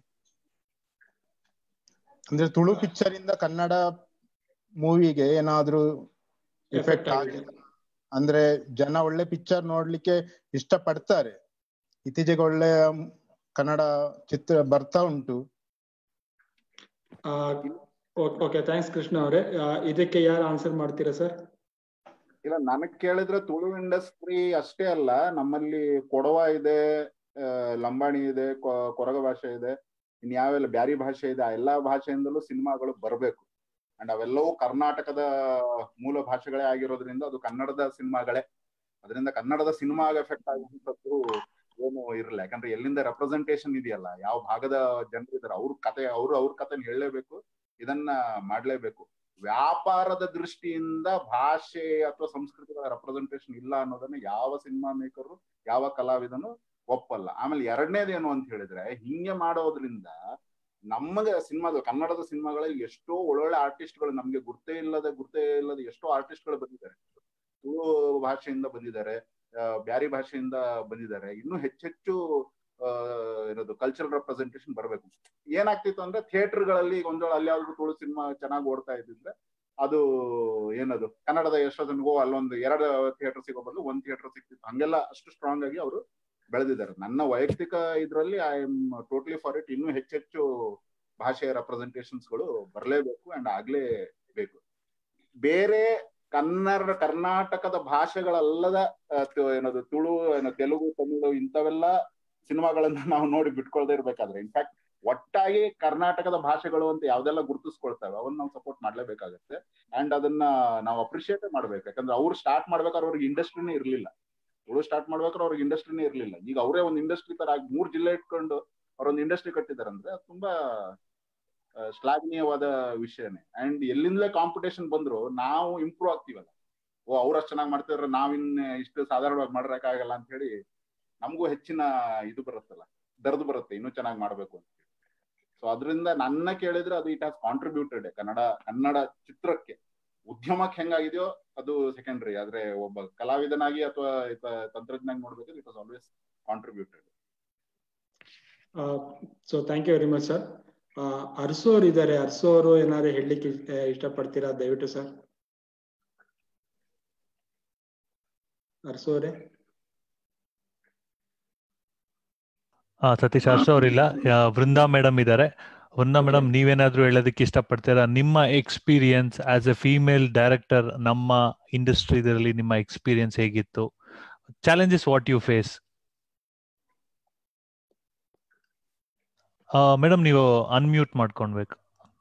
ಅಂದ್ರೆ ತುಳು ಪಿಕ್ಚರ್ ಇಂದ ಕನ್ನಡ ಮೂವಿಗೆ ಏನಾದ್ರೂ ಎಫೆಕ್ಟ್ ಆಗಿದೆ ಅಂದ್ರೆ ಜನ ಒಳ್ಳೆ ಪಿಕ್ಚರ್ ನೋಡ್ಲಿಕ್ಕೆ ಇಷ್ಟ ಪಡ್ತಾರೆ ಇತ್ತೀಚೆಗೆ ಒಳ್ಳೆ ಕನ್ನಡ ಚಿತ್ರ ಬರ್ತಾ ಉಂಟು ಓಕೆ ಥ್ಯಾಂಕ್ಸ್ ಕೃಷ್ಣ ಅವರೇ ಇದಕ್ಕೆ ಯಾರು ಆನ್ಸರ್ ಮಾಡ್ತೀರಾ ಸರ್ ಇಲ್ಲ ನನಗ್ ಕೇಳಿದ್ರೆ ತುಳು ಇಂಡಸ್ಟ್ರಿ ಅಷ್ಟೇ ಅಲ್ಲ ನಮ್ಮಲ್ಲಿ ಕೊಡವ ಇದೆ ಲಂಬಾಣಿ ಇದೆ ಕೊರಗ ಭಾಷೆ ಇದೆ ಇನ್ ಯಾವೆಲ್ಲ ಬ್ಯಾರಿ ಭಾಷೆ ಇದೆ ಆ ಎಲ್ಲಾ ಭಾಷೆಯಿಂದಲೂ ಸಿನಿಮಾಗಳು ಬರಬೇಕು ಅಂಡ್ ಅವೆಲ್ಲವೂ ಕರ್ನಾಟಕದ ಮೂಲ ಭಾಷೆಗಳೇ ಆಗಿರೋದ್ರಿಂದ ಅದು ಕನ್ನಡದ ಸಿನಿಮಾಗಳೇ ಅದರಿಂದ ಕನ್ನಡದ ಸಿನಿಮಾಗೆ ಎಫೆಕ್ಟ್ ಆಗುವಂತದ್ದು ಏನು ಇರಲ್ಲ ಯಾಕಂದ್ರೆ ಎಲ್ಲಿಂದ ರೆಪ್ರೆಸೆಂಟೇಶನ್ ಇದೆಯಲ್ಲ ಯಾವ ಭಾಗದ ಜನರು ಇದಾರೆ ಅವ್ರ ಕತೆ ಅವ್ರು ಅವ್ರ ಕತೆ ಹೇಳಲೇಬೇಕು ಇದನ್ನ ಮಾಡ್ಲೇಬೇಕು ವ್ಯಾಪಾರದ ದೃಷ್ಟಿಯಿಂದ ಭಾಷೆ ಅಥವಾ ಸಂಸ್ಕೃತಿಗಳ ರೆಪ್ರೆಸೆಂಟೇಶನ್ ಇಲ್ಲ ಅನ್ನೋದನ್ನ ಯಾವ ಸಿನಿಮಾ ಮೇಕರು ಯಾವ ಕಲಾವಿದನು ಒಪ್ಪಲ್ಲ ಆಮೇಲೆ ಎರಡನೇದೇನು ಅಂತ ಹೇಳಿದ್ರೆ ಹಿಂಗೆ ಮಾಡೋದ್ರಿಂದ ನಮಗೆ ಸಿನಿಮಾದ ಕನ್ನಡದ ಸಿನಿಮಾಗಳಲ್ಲಿ ಎಷ್ಟೋ ಒಳ್ಳೊಳ್ಳೆ ಆರ್ಟಿಸ್ಟ್ಗಳು ನಮ್ಗೆ ಗುರ್ತೇ ಇಲ್ಲದ ಗುರ್ತೇ ಇಲ್ಲದ ಎಷ್ಟೋ ಆರ್ಟಿಸ್ಟ್ಗಳು ಬಂದಿದ್ದಾರೆ ತುಳು ಭಾಷೆಯಿಂದ ಬಂದಿದ್ದಾರೆ ಬ್ಯಾರಿ ಭಾಷೆಯಿಂದ ಬಂದಿದ್ದಾರೆ ಇನ್ನೂ ಹೆಚ್ಚೆಚ್ಚು ಏನದು ಕಲ್ಚರಲ್ ರೆಪ್ರೆಸೆಂಟೇಷನ್ ಬರಬೇಕು ಏನಾಗ್ತಿತ್ತು ಅಂದ್ರೆ ಥಿಯೇಟರ್ಗಳಲ್ಲಿ ಒಂದೊಳ ಅಲ್ಲಿ ಯಾವ್ದು ತುಳು ಸಿನಿಮಾ ಚೆನ್ನಾಗಿ ಓಡ್ತಾ ಇದ್ದಿದ್ರೆ ಅದು ಏನದು ಕನ್ನಡದ ಎಷ್ಟೋ ಜನಗೂ ಅಲ್ಲೊಂದು ಎರಡು ಥಿಯೇಟರ್ ಸಿಗೋ ಬದಲು ಒಂದ್ ಥಿಯೇಟರ್ ಸಿಕ್ತಿತ್ತು ಹಂಗೆಲ್ಲ ಅಷ್ಟು ಸ್ಟ್ರಾಂಗ್ ಆಗಿ ಅವರು ಬೆಳೆದಿದ್ದಾರೆ ನನ್ನ ವೈಯಕ್ತಿಕ ಇದ್ರಲ್ಲಿ I am totally for it ಇನ್ನೂ ಹೆಚ್ಚೆಚ್ಚು ಭಾಷೆಯ ರೆಪ್ರೆಸೆಂಟೇಷನ್ಸ್ಗಳು ಬರಲೇಬೇಕು ಅಂಡ್ ಆಗ್ಲೇಬೇಕು ಬೇರೆ ಕನ್ನಡ ಕರ್ನಾಟಕದ ಭಾಷೆಗಳಲ್ಲದ ಏನದು ತುಳು ಏನೋ ತೆಲುಗು ತಮಿಳು ಇಂಥವೆಲ್ಲ ಸಿನಿಮಾಗಳನ್ನ ನಾವು ನೋಡಿ ಬಿಟ್ಕೊಳ್ದೇ ಇರ್ಬೇಕಾದ್ರೆ ಇನ್ಫ್ಯಾಕ್ಟ್ ಒಟ್ಟಾಗಿ ಕರ್ನಾಟಕದ ಭಾಷೆಗಳು ಅಂತ ಯಾವ್ದೆಲ್ಲ ಗುರುತಿಸ್ಕೊಳ್ತವೆ ಅವನ್ನ ನಾವು ಸಪೋರ್ಟ್ ಮಾಡ್ಲೇಬೇಕಾಗತ್ತೆ ಅಂಡ್ ಅದನ್ನ ನಾವು ಅಪ್ರಿಶಿಯೇಟ್ ಮಾಡ್ಬೇಕು ಯಾಕಂದ್ರೆ ಅವ್ರು ಸ್ಟಾರ್ಟ್ ಮಾಡ್ಬೇಕಾದ್ರೆ ಅವ್ರಿಗೆ ಇಂಡಸ್ಟ್ರಿನೇ ಇರ್ಲಿಲ್ಲ ತುಳು ಸ್ಟಾರ್ಟ್ ಮಾಡ್ಬೇಕಾದ್ರೆ ಅವ್ರಿಗೆ ಇಂಡಸ್ಟ್ರಿನೇ ಇರ್ಲಿಲ್ಲ ಈಗ ಅವರೇ ಒಂದು ಇಂಡಸ್ಟ್ರಿ ತರ ಆಗಿ ಮೂರ್ ಜಿಲ್ಲೆ ಇಟ್ಕೊಂಡು ಅವ್ರೊಂದು ಇಂಡಸ್ಟ್ರಿ ಕಟ್ಟಿದಾರೆ ಅಂದ್ರೆ ಅದು ತುಂಬಾ ಶ್ಲಾಘನೀಯವಾದ ವಿಷಯನೇ ಅಂಡ್ ಎಲ್ಲಿಂದಲೇ ಕಾಂಪಿಟೇಷನ್ ಬಂದ್ರು ನಾವು ಇಂಪ್ರೂವ್ ಆಗ್ತೀವಲ್ಲ ಓ ಅವ್ರು ಅಷ್ಟು ಚೆನ್ನಾಗಿ ಮಾಡ್ತಿದ್ರೆ ನಾವಿನ್ ಇಷ್ಟು ಸಾಧಾರಣವಾಗಿ ಮಾಡಕ್ಕಾಗಲ್ಲ ಅಂತ ಹೇಳಿ ನಮಗೂ ಹೆಚ್ಚಿನ ಇದು ಬರುತ್ತಲ್ಲ ದರ್ದು ಬರುತ್ತೆ ಇನ್ನೂ ಚೆನ್ನಾಗಿ ಮಾಡ್ಬೇಕು ಅಂತ ಸೊ ಅದರಿಂದ ನನ್ನ ಕೇಳಿದ್ರೆ ಅದು it has contributed Kannada Kannada ಚಿತ್ರಕ್ಕೆ ಉದ್ಯಮಕ್ಕೆ ಹೆಂಗಾಗಿದೆಯೋ ಅದು ಸೆಕೆಂಡ್ರಿ ಆದ್ರೆ ಒಬ್ಬ ಕಲಾವಿದನಾಗಿ ಅಥವಾ ತಂತ್ರಜ್ಞಾನ ನೋಡ್ಬೇಕಾದ್ರೆ it was always contributed so thank you very much sir Arsu ಅವ್ರು ಇದ್ದಾರೆ ಅರ್ಸು ಅವರು ಏನಾದ್ರು ಹೇಳಲಿಕ್ಕೆ ಇಷ್ಟಪಡ್ತೀರಾ ದಯವಿಟ್ಟು ಸರ್ ಅರ್ಸು ಅವರೇ ಹಾ ಸತೀಶ್ ಅರ್ಸು ಅವರಿಲ್ಲ ವೃಂದಾ ಮೇಡಮ್ ಇದ್ದಾರೆ ವೃಂದಾ ಮೇಡಮ್ ನೀವೇನಾದ್ರೂ ಹೇಳೋದಕ್ಕೆ ಇಷ್ಟಪಡ್ತೀರಾ ನಿಮ್ಮ experience as a female director ನಮ್ಮ ಇಂಡಸ್ಟ್ರಿದಲ್ಲಿ ನಿಮ್ಮ ಎಕ್ಸ್ಪೀರಿಯನ್ಸ್ ಹೇಗಿತ್ತು challenges what you face madam ನೀವು ಅನ್ಮ್ಯೂಟ್ ಮಾಡ್ಕೊಳ್ಬೇಕು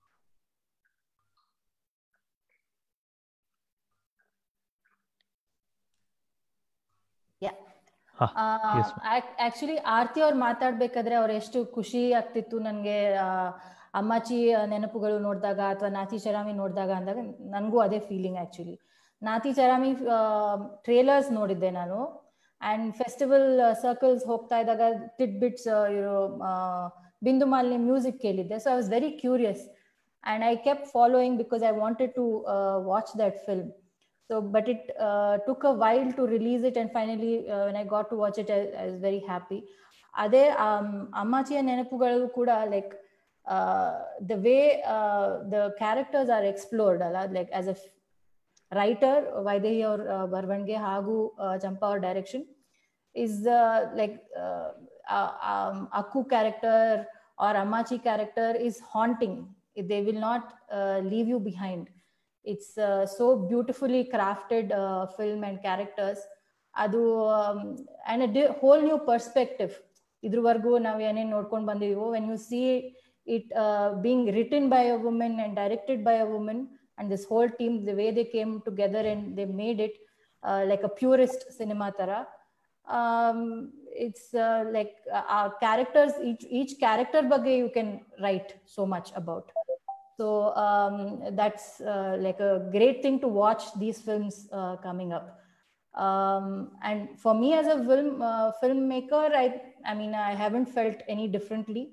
ಆಕ್ಚುಲಿ ಆರ್ತಿ ಅವ್ರು ಮಾತಾಡ್ಬೇಕಾದ್ರೆ ಅವ್ರು ಎಷ್ಟು ಖುಷಿ ಆಗ್ತಿತ್ತು ನನ್ಗೆ ಅಮ್ಮಾಚಿ ನೆನಪುಗಳು ನೋಡಿದಾಗ ಅಥವಾ ನಾತಿ ಚರಾಮಿ ನೋಡಿದಾಗ ಅಂದಾಗ ನನಗೂ ಅದೇ feeling actually Nathi Charami trailers ನೋಡಿದ್ದೆ ನಾನು ಅಂಡ್ ಫೆಸ್ಟಿವಲ್ ಸರ್ಕಲ್ಸ್ ಹೋಗ್ತಾ ಇದ್ದಾಗ ಟಿಟ್ ಬಿಟ್ಸ್ ಇರೋ ಬಿಂದು ಮಾಲಿನಿ ಮ್ಯೂಸಿಕ್ ಕೇಳಿದ್ದೆ so I was very curious and I kept following because I wanted to watch that film so but it uh, took a while to release it and finally uh, when i got to watch it i, I was very happy ಅದೇ ಅಮ್ಮಾಚಿಯ ನೆನಪುಗಳು ಕೂಡ like the way the characters are explored ಅಲ್ಲ like as a writer Vaidehi ಅವ್ರ ಬರವಣಿಗೆ ಹಾಗೂ ಚಂಪಾ ಅವ್ರ direction is like Akku character are Ammachi character is haunting they will not leave you behind it's uh, so beautifully crafted uh, film and characters ಅದು and a whole new perspective ಇದ್ರವರೆಗೂ ನಾವು ಏನೇನು ನೋಡ್ಕೊಂಡು ಬಂದಿವೋ when you see it being written by a women and directed by a women and this whole team the way they came together and they made it like a purest cinema ತರ it's like a characters each each character ಬಗ್ಗೆ you can write so much about so um, that's uh, like a great thing to watch these films uh, coming up um, and for me as a film uh, filmmaker i i mean i haven't felt any differently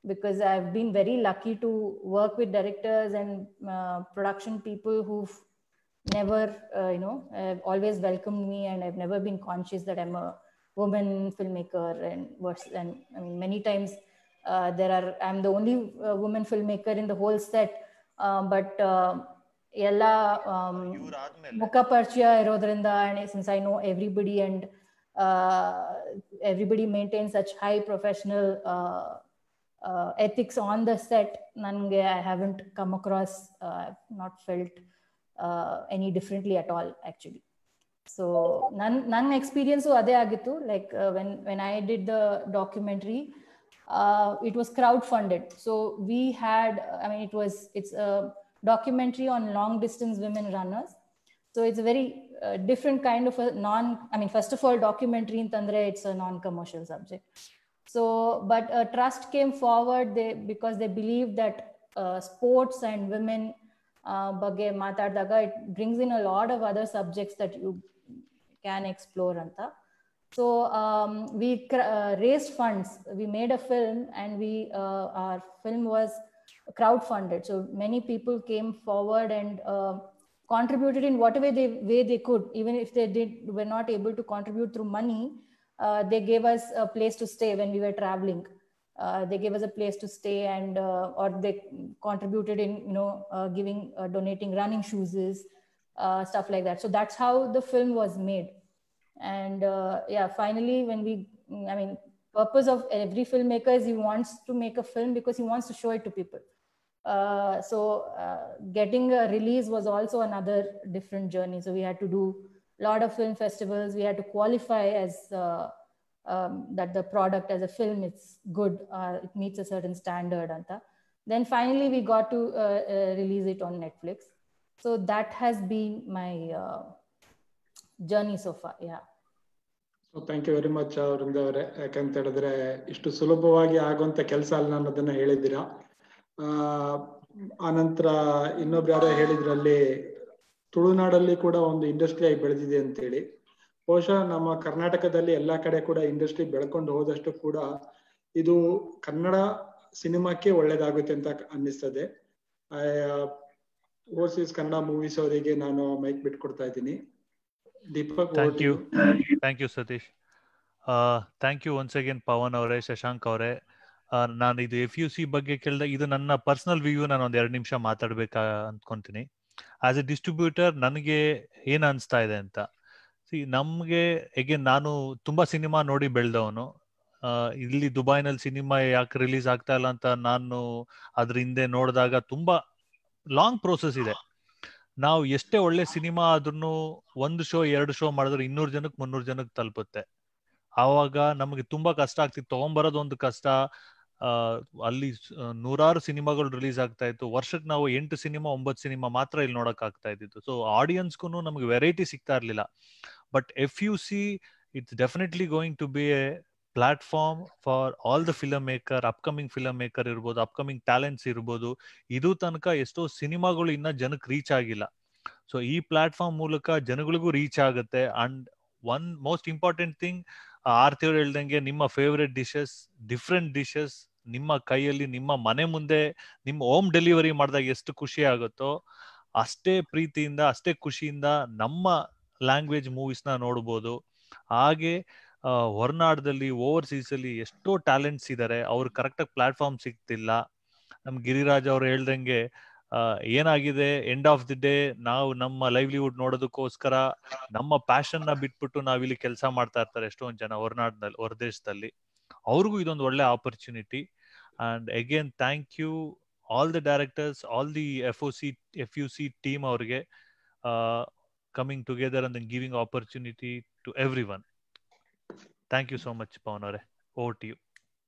because I've been very lucky to work with directors and uh, production people who've never, uh, you know, have always welcomed me, and I've never been conscious that I'm a woman filmmaker. And what's and I mean, many times uh, there are I'm the only uh, woman filmmaker in the whole set, um, but uh, ಎಲ್ಲ ಮುಖ ಪರಿಚಯ ಇರೋದ್ರಿಂದ and since I know everybody and uh, everybody maintains such high professional uh, uh, ethics on the set ನನಗೆ I haven't come across uh, I've not felt uh, any differently at all actually so ನನ್ನ ನನ್ನ experience ಅದೇ ಆಗಿತ್ತು like when when I did the documentary it was crowd funded so we had i mean it was it's a documentary on long distance women runners so it's a very uh, different kind of a non i mean first of all documentary in tandre it's a non commercial subject so but a trust came forward they because they believe that uh, sports and women uh, ಬಗ್ಗೆ ಮಾತಾಡಿದಾಗ it brings in a lot of other subjects that you can explore anta so um, we uh, raised funds we made a film and we uh, our film was crowd funded so many people came forward and uh, contributed in whatever they, way they could even if they did were not able to contribute through money uh, they gave us a place to stay when we were traveling uh, they gave us a place to stay and uh, or they contributed in you know uh, giving uh, donating running shoes uh, stuff like that so that's how the film was made and uh, yeah finally when we i mean purpose of every filmmaker is he wants to make a film because he wants to show it to people uh, so uh, getting a release was also another different journey so we had to do a lot of film festivals we had to qualify as uh, um, that the product as a film it's good uh, it meets a certain standard anta then finally we got to uh, uh, release it on netflix so that has been my uh, journey so far yeah so thank you very much Vrinda ಅವರೇ ಯಾಕಂತ ಹೇಳಿದ್ರೆ ಇಷ್ಟು ಸುಲಭವಾಗಿ ಆಗುವಂತ ಕೆಲಸ ಅಲ್ಲ ಅನ್ನೋದನ್ನ ಹೇಳಿದ್ದೀರಾ ಆ ಆನಂತರ ಇನ್ನೊಬ್ರು ಯಾರೋ ಹೇಳಿದ್ರಲ್ಲಿ ತುಳುನಾಡಲ್ಲಿ ಕೂಡ ಒಂದು ಇಂಡಸ್ಟ್ರಿ ಆಗಿ ಬೆಳೆದಿದೆ ಅಂತೇಳಿ ಬಹುಶಃ ನಮ್ಮ ಕರ್ನಾಟಕದಲ್ಲಿ ಎಲ್ಲಾ ಕಡೆ ಕೂಡ ಇಂಡಸ್ಟ್ರಿ ಬೆಳ್ಕೊಂಡು ಹೋದಷ್ಟು ಕೂಡ ಇದು ಕನ್ನಡ ಸಿನಿಮಾಕ್ಕೆ ಒಳ್ಳೇದಾಗುತ್ತೆ ಅಂತ ಅನ್ನಿಸ್ತದೆ ಓವರ್ಸೀಸ್ ಕನ್ನಡ ಮೂವೀಸ್ ಅವರಿಗೆ ನಾನು ಮೈಕ್ ಬಿಟ್ಕೊಡ್ತಾ ಇದ್ದೀನಿ Deepak thank you thank you Satish thank you once again Pavan ಅವರೇ ಶಶಾಂಕ್ ಅವರೇ ನಾನು ಇದು ಎಫ್ ಯು ಸಿ ಬಗ್ಗೆ ಕೇಳಿದಾಗ ಇದು ನನ್ನ ಪರ್ಸನಲ್ ವ್ಯೂ ನಾನು ಒಂದ್ ಎರಡು ನಿಮಿಷ ಮಾತಾಡ್ಬೇಕಾ ಅನ್ಕೊಂತೀನಿ ಆಸ್ ಎ ಡಿಸ್ಟ್ರಿಬ್ಯೂಟರ್ ನನಗೆ ಏನ್ ಅನ್ಸ್ತಾ ಇದೆ ಅಂತ ಸಿ ನಮ್ಗೆ ಎಗೇನ್ ನಾನು ತುಂಬಾ ಸಿನಿಮಾ ನೋಡಿ ಬೆಳೆದವನು ಇಲ್ಲಿ ದುಬೈನಲ್ಲಿ ಸಿನಿಮಾ ಯಾಕೆ ರಿಲೀಸ್ ಆಗ್ತಾ ಇಲ್ಲ ಅಂತ ನಾನು ಅದ್ರ ಹಿಂದೆ ನೋಡಿದಾಗ ತುಂಬಾ ಲಾಂಗ್ ಪ್ರೋಸೆಸ್ ಇದೆ ನಾವು ಎಷ್ಟೇ ಒಳ್ಳೆ ಸಿನಿಮಾ ಆದ್ರೂ ಒಂದು ಶೋ ಎರಡು ಶೋ ಮಾಡಿದ್ರೆ ಇನ್ನೂರು ಜನಕ್ಕೆ ಮುನ್ನೂರು ಜನಕ್ಕೆ ತಲುಪುತ್ತೆ ಆವಾಗ ನಮಗೆ ತುಂಬಾ ಕಷ್ಟ ಆಗ್ತಿತ್ತು ತಗೊಂಬರೋದು ಒಂದು ಕಷ್ಟ ಅಲ್ಲಿ ನೂರಾರು ಸಿನಿಮಾಗಳು ರಿಲೀಸ್ ಆಗ್ತಾ ಇತ್ತು ವರ್ಷಕ್ಕೆ ನಾವು ಎಂಟು ಸಿನಿಮಾ ಒಂಬತ್ತು ಸಿನಿಮಾ ಮಾತ್ರ ಇಲ್ಲಿ ನೋಡಕ್ ಆಗ್ತಾ ಇದ್ದಿತ್ತು ಸೊ ಆಡಿಯನ್ಸ್ಗೂ ನಮಗೆ ವೆರೈಟಿ ಸಿಗ್ತಾ ಇರ್ಲಿಲ್ಲ but F U C it's definitely going to be a platform for all the film maker upcoming film maker ಇರ್ಬೋದು ಅಪ್ಕಮಿಂಗ್ ಟ್ಯಾಲೆಂಟ್ಸ್ ಇರ್ಬೋದು ಇದು ತನಕ ಎಷ್ಟೋ ಸಿನಿಮಾಗಳು ಇನ್ನ ಜನಕ್ಕೆ ರೀಚ್ ಆಗಿಲ್ಲ ಸೊ ಈ ಪ್ಲಾಟ್ಫಾರ್ಮ್ ಮೂಲಕ ಜನಗಳಿಗೂ ರೀಚ್ ಆಗುತ್ತೆ and one most important thing ಆರ್ತಿಯವ್ರು ಹೇಳ್ದಂಗೆ ನಿಮ್ಮ ಫೇವ್ರೆಟ್ ಡಿಶಸ್ ಡಿಫ್ರೆಂಟ್ ಡಿಶಸ್ ನಿಮ್ಮ ಕೈಯಲ್ಲಿ ನಿಮ್ಮ ಮನೆ ಮುಂದೆ ನಿಮ್ಮ ಹೋಮ್ ಡೆಲಿವರಿ ಮಾಡಿದಾಗ ಎಷ್ಟು ಖುಷಿ ಆಗುತ್ತೋ ಅಷ್ಟೇ ಪ್ರೀತಿಯಿಂದ ಅಷ್ಟೇ ಖುಷಿಯಿಂದ ನಮ್ಮ ಲ್ಯಾಂಗ್ವೇಜ್ ಮೂವೀಸ್ನ ನೋಡ್ಬೋದು ಹಾಗೆ ಹೊರನಾಡದಲ್ಲಿ ಓವರ್ಸೀಸ್ ಅಲ್ಲಿ ಎಷ್ಟೋ ಟ್ಯಾಲೆಂಟ್ಸ್ ಇದ್ದಾರೆ ಅವ್ರು ಕರೆಕ್ಟಾಗಿ ಪ್ಲಾಟ್ಫಾರ್ಮ್ ಸಿಗ್ತಿಲ್ಲ ನಮ್ ಗಿರಿರಾಜ್ ಅವ್ರು ಹೇಳ್ದಂಗೆ ಏನಾಗಿದೆ ಎಂಡ್ ಆಫ್ ದಿ ಡೇ ನಾವು ನಮ್ಮ ಲೈವ್ಲಿಹುಡ್ ನೋಡೋದಕ್ಕೋಸ್ಕರ ನಮ್ಮ ಪ್ಯಾಷನ್ ನ ಬಿಟ್ಬಿಟ್ಟು ನಾವಿಲ್ಲಿ ಕೆಲಸ ಮಾಡ್ತಾ ಇರ್ತಾರೆ ಎಷ್ಟೊಂದ್ ಜನ ಹೊರನಾಡಿನಲ್ಲಿ ಹೊರದೇಶದಲ್ಲಿ ಅವ್ರಿಗೂ ಇದೊಂದು ಒಳ್ಳೆ opportunity and again thank you all the directors all the F O C F U C team ಅವ್ರಿಗೆ coming together and giving opportunity to everyone thank you so much Pavan ಅವರೇ over to you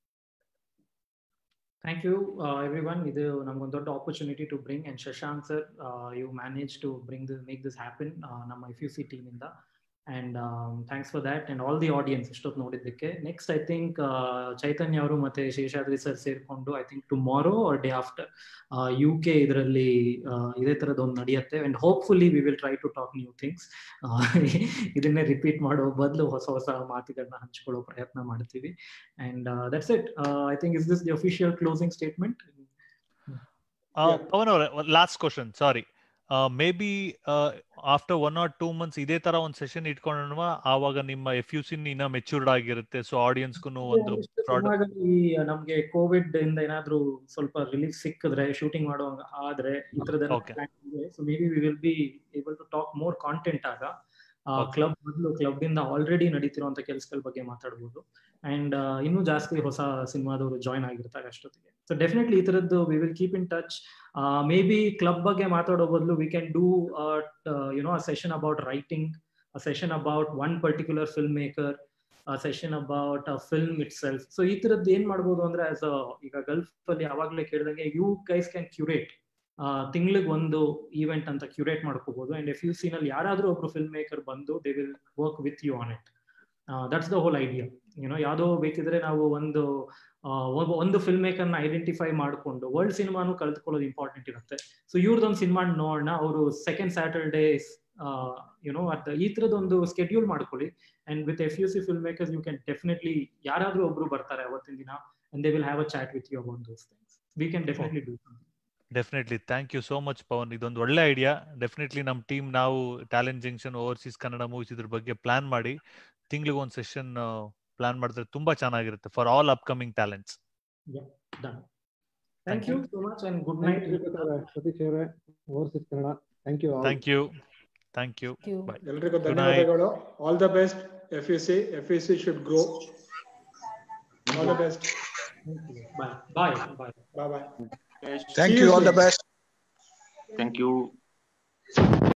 thank you everyone ಇದು ನಮ್ಗೊಂದು ದೊಡ್ಡ opportunity to bring and Shashank sir you manage to bring this make this happen ನಮ್ಮ F U C ಟೀಮಿಂದ and thanks for that and all the audience ಇಷ್ಟೊತ್ತು ನೋಡಿದ್ದಕ್ಕೆ next I think Chaitanya ಅವರು ಮತ್ತೆ Seshadri sir ಸೇರ್ಕೊಂಡು I think tomorrow or day after UK ಇದರಲ್ಲಿ ಇದೇ ತರದ್ದು ಒಂದು ನಡೆಯುತ್ತೆ and hopefully we will try to talk new things ಇದನ್ನೇ ರಿಪೀಟ್ ಮಾಡೋ ಬದಲು ಹೊಸ ಹೊಸ ಮಾತುಗಳನ್ನ ಹಂಚ್ಕೊಳ್ಳೋ ಪ್ರಯತ್ನ ಮಾಡ್ತೀವಿ and that's it I think is this the official closing statement Pavan ಅವರೇ last question sorry maybe after one or two months ಇದೇ ತರ ಒಂದು ಸೆಷನ್ ಇಟ್ಕೊಂಡ್ವ ಆವಾಗ ನಿಮ್ಮ ಎಫ್ ಯು ಸಿನ್ ಇನ್ನ ಮೆಚೂರ್ಡ್ ಆಗಿರುತ್ತೆ ಸೊ ಆಡಿಯನ್ಸ್ಗೂ ಒಂದು ಪ್ರಾಡಕ್ಟ್ ಈ ನಮ್ಗೆ ಕೋವಿಡ್ ಇಂದ ಏನಾದ್ರೂ ಸ್ವಲ್ಪ ರಿಲೀಫ್ ಸಿಕ್ಕಿದ್ರೆ ಶೂಟಿಂಗ್ ಮಾಡೋ ಆದ್ರೆ ಈ ತರದೆಲ್ಲ so maybe we will be able to talk more content ಆಗ ಕ್ಲಬ್ ಮೊದಲು ಕ್ಲಬ್ ಇಂದ ಆಲ್ರೆಡಿ ನಡೀತಿರುವಂತ ಕೆಲಸಗಳ ಬಗ್ಗೆ ಮಾತಾಡ್ಬೋದು ಅಂಡ್ ಇನ್ನೂ ಜಾಸ್ತಿ ಹೊಸ ಸಿನಿಮಾದವರು ಜಾಯ್ನ್ ಆಗಿರ್ತಾರೆ ಅಷ್ಟೊತ್ತಿಗೆ ಸೊ ಡೆಫಿನೆಟ್ಲಿ ಈ ತರದ್ದು we will keep in touch maybe club ಬಗ್ಗೆ ಮಾತಾಡೋ ಬದಲು we can do you know a session about writing a session about one particular film maker session about a film itself so ಈ ತರದ್ದು ಏನ್ ಮಾಡ್ಬೋದು ಅಂದ್ರೆ ಆಸ್ ಅ ಈಗ Gulf ಅಲ್ಲಿ ಅವಾಗ್ಲೇ ಕೇಳಿದಂಗೆ ಯು ಗೈಸ್ ಕ್ಯಾನ್ ಕ್ಯೂರೇಟ್ ತಿಂಗಳಿಗೆ ಒಂದು ಈವೆಂಟ್ ಅಂತ ಕ್ಯೂರೇಟ್ ಮಾಡ್ಕೋಬಹುದು ಅಂಡ್ ಎಫ್ ಯು ನಲ್ಲಿ ಯಾರಾದ್ರೂ ಒಬ್ರು ಫಿಲ್ಮ್ ಮೇಕರ್ ಬಂದು they will work with you on it that's the whole idea ಏನೋ ಯಾವ್ದೋ ಬೇಕಿದ್ರೆ ನಾವು ಒಂದು ಒಂದು ಫಿಲ್ಮ್ ಮೇಕರ್ನ ಐಡೆಂಟಿಫೈ ಮಾಡಿಕೊಂಡು ವರ್ಲ್ಡ್ ಸಿನಿಮಾನು ಕಲ್ತ್ಕೊಳ್ಳೋದು ಇಂಪಾರ್ಟೆಂಟ್ ಇರುತ್ತೆ ಸೊ ಇವ್ರದೊಂದು ಸಿನಿಮಾ ನೋಡೋಣ ಅವರು ಸೆಕೆಂಡ್ ಸ್ಯಾಟರ್ಡೇಸ್ ಯುನೋ ಅಟ್ ಈ ತರದೊಂದು ಸ್ಕೆಡ್ಯೂಲ್ ಮಾಡ್ಕೊಳ್ಳಿ and with F U C film makers you can definitely ಯಾರಾದ್ರೂ ಒಬ್ರು ಬರ್ತಾರೆ ಅವತ್ತಿನ ದಿನ and they will have a chat with you about those things we can definitely do definitely thank you so much Pavan ಇದೊಂದು ಒಳ್ಳೆ idea definitely ನಮ್ಮ team ನಾವು talent junction overseas Kannada movies ಇದ್ರ ಬಗ್ಗೆ ಪ್ಲಾನ್ ಮಾಡಿ ತಿಂಗಳಿಗೆ ಒಂದು ಸೆಷನ್ ಪ್ಲಾನ್ ಮಾಡಿದ್ರೆ ತುಂಬಾ ಚೆನ್ನಾಗಿರುತ್ತೆ for all upcoming talents thank you so much and good night Satish ಅವರೇ overseas Kannada thank you thank you thank you ಎಲ್ರಿಗೂ ಧನ್ಯವಾದಗಳು all the best F U C F U C should grow all the best bye bye bye bye bye Thank you. All the best. Thank you.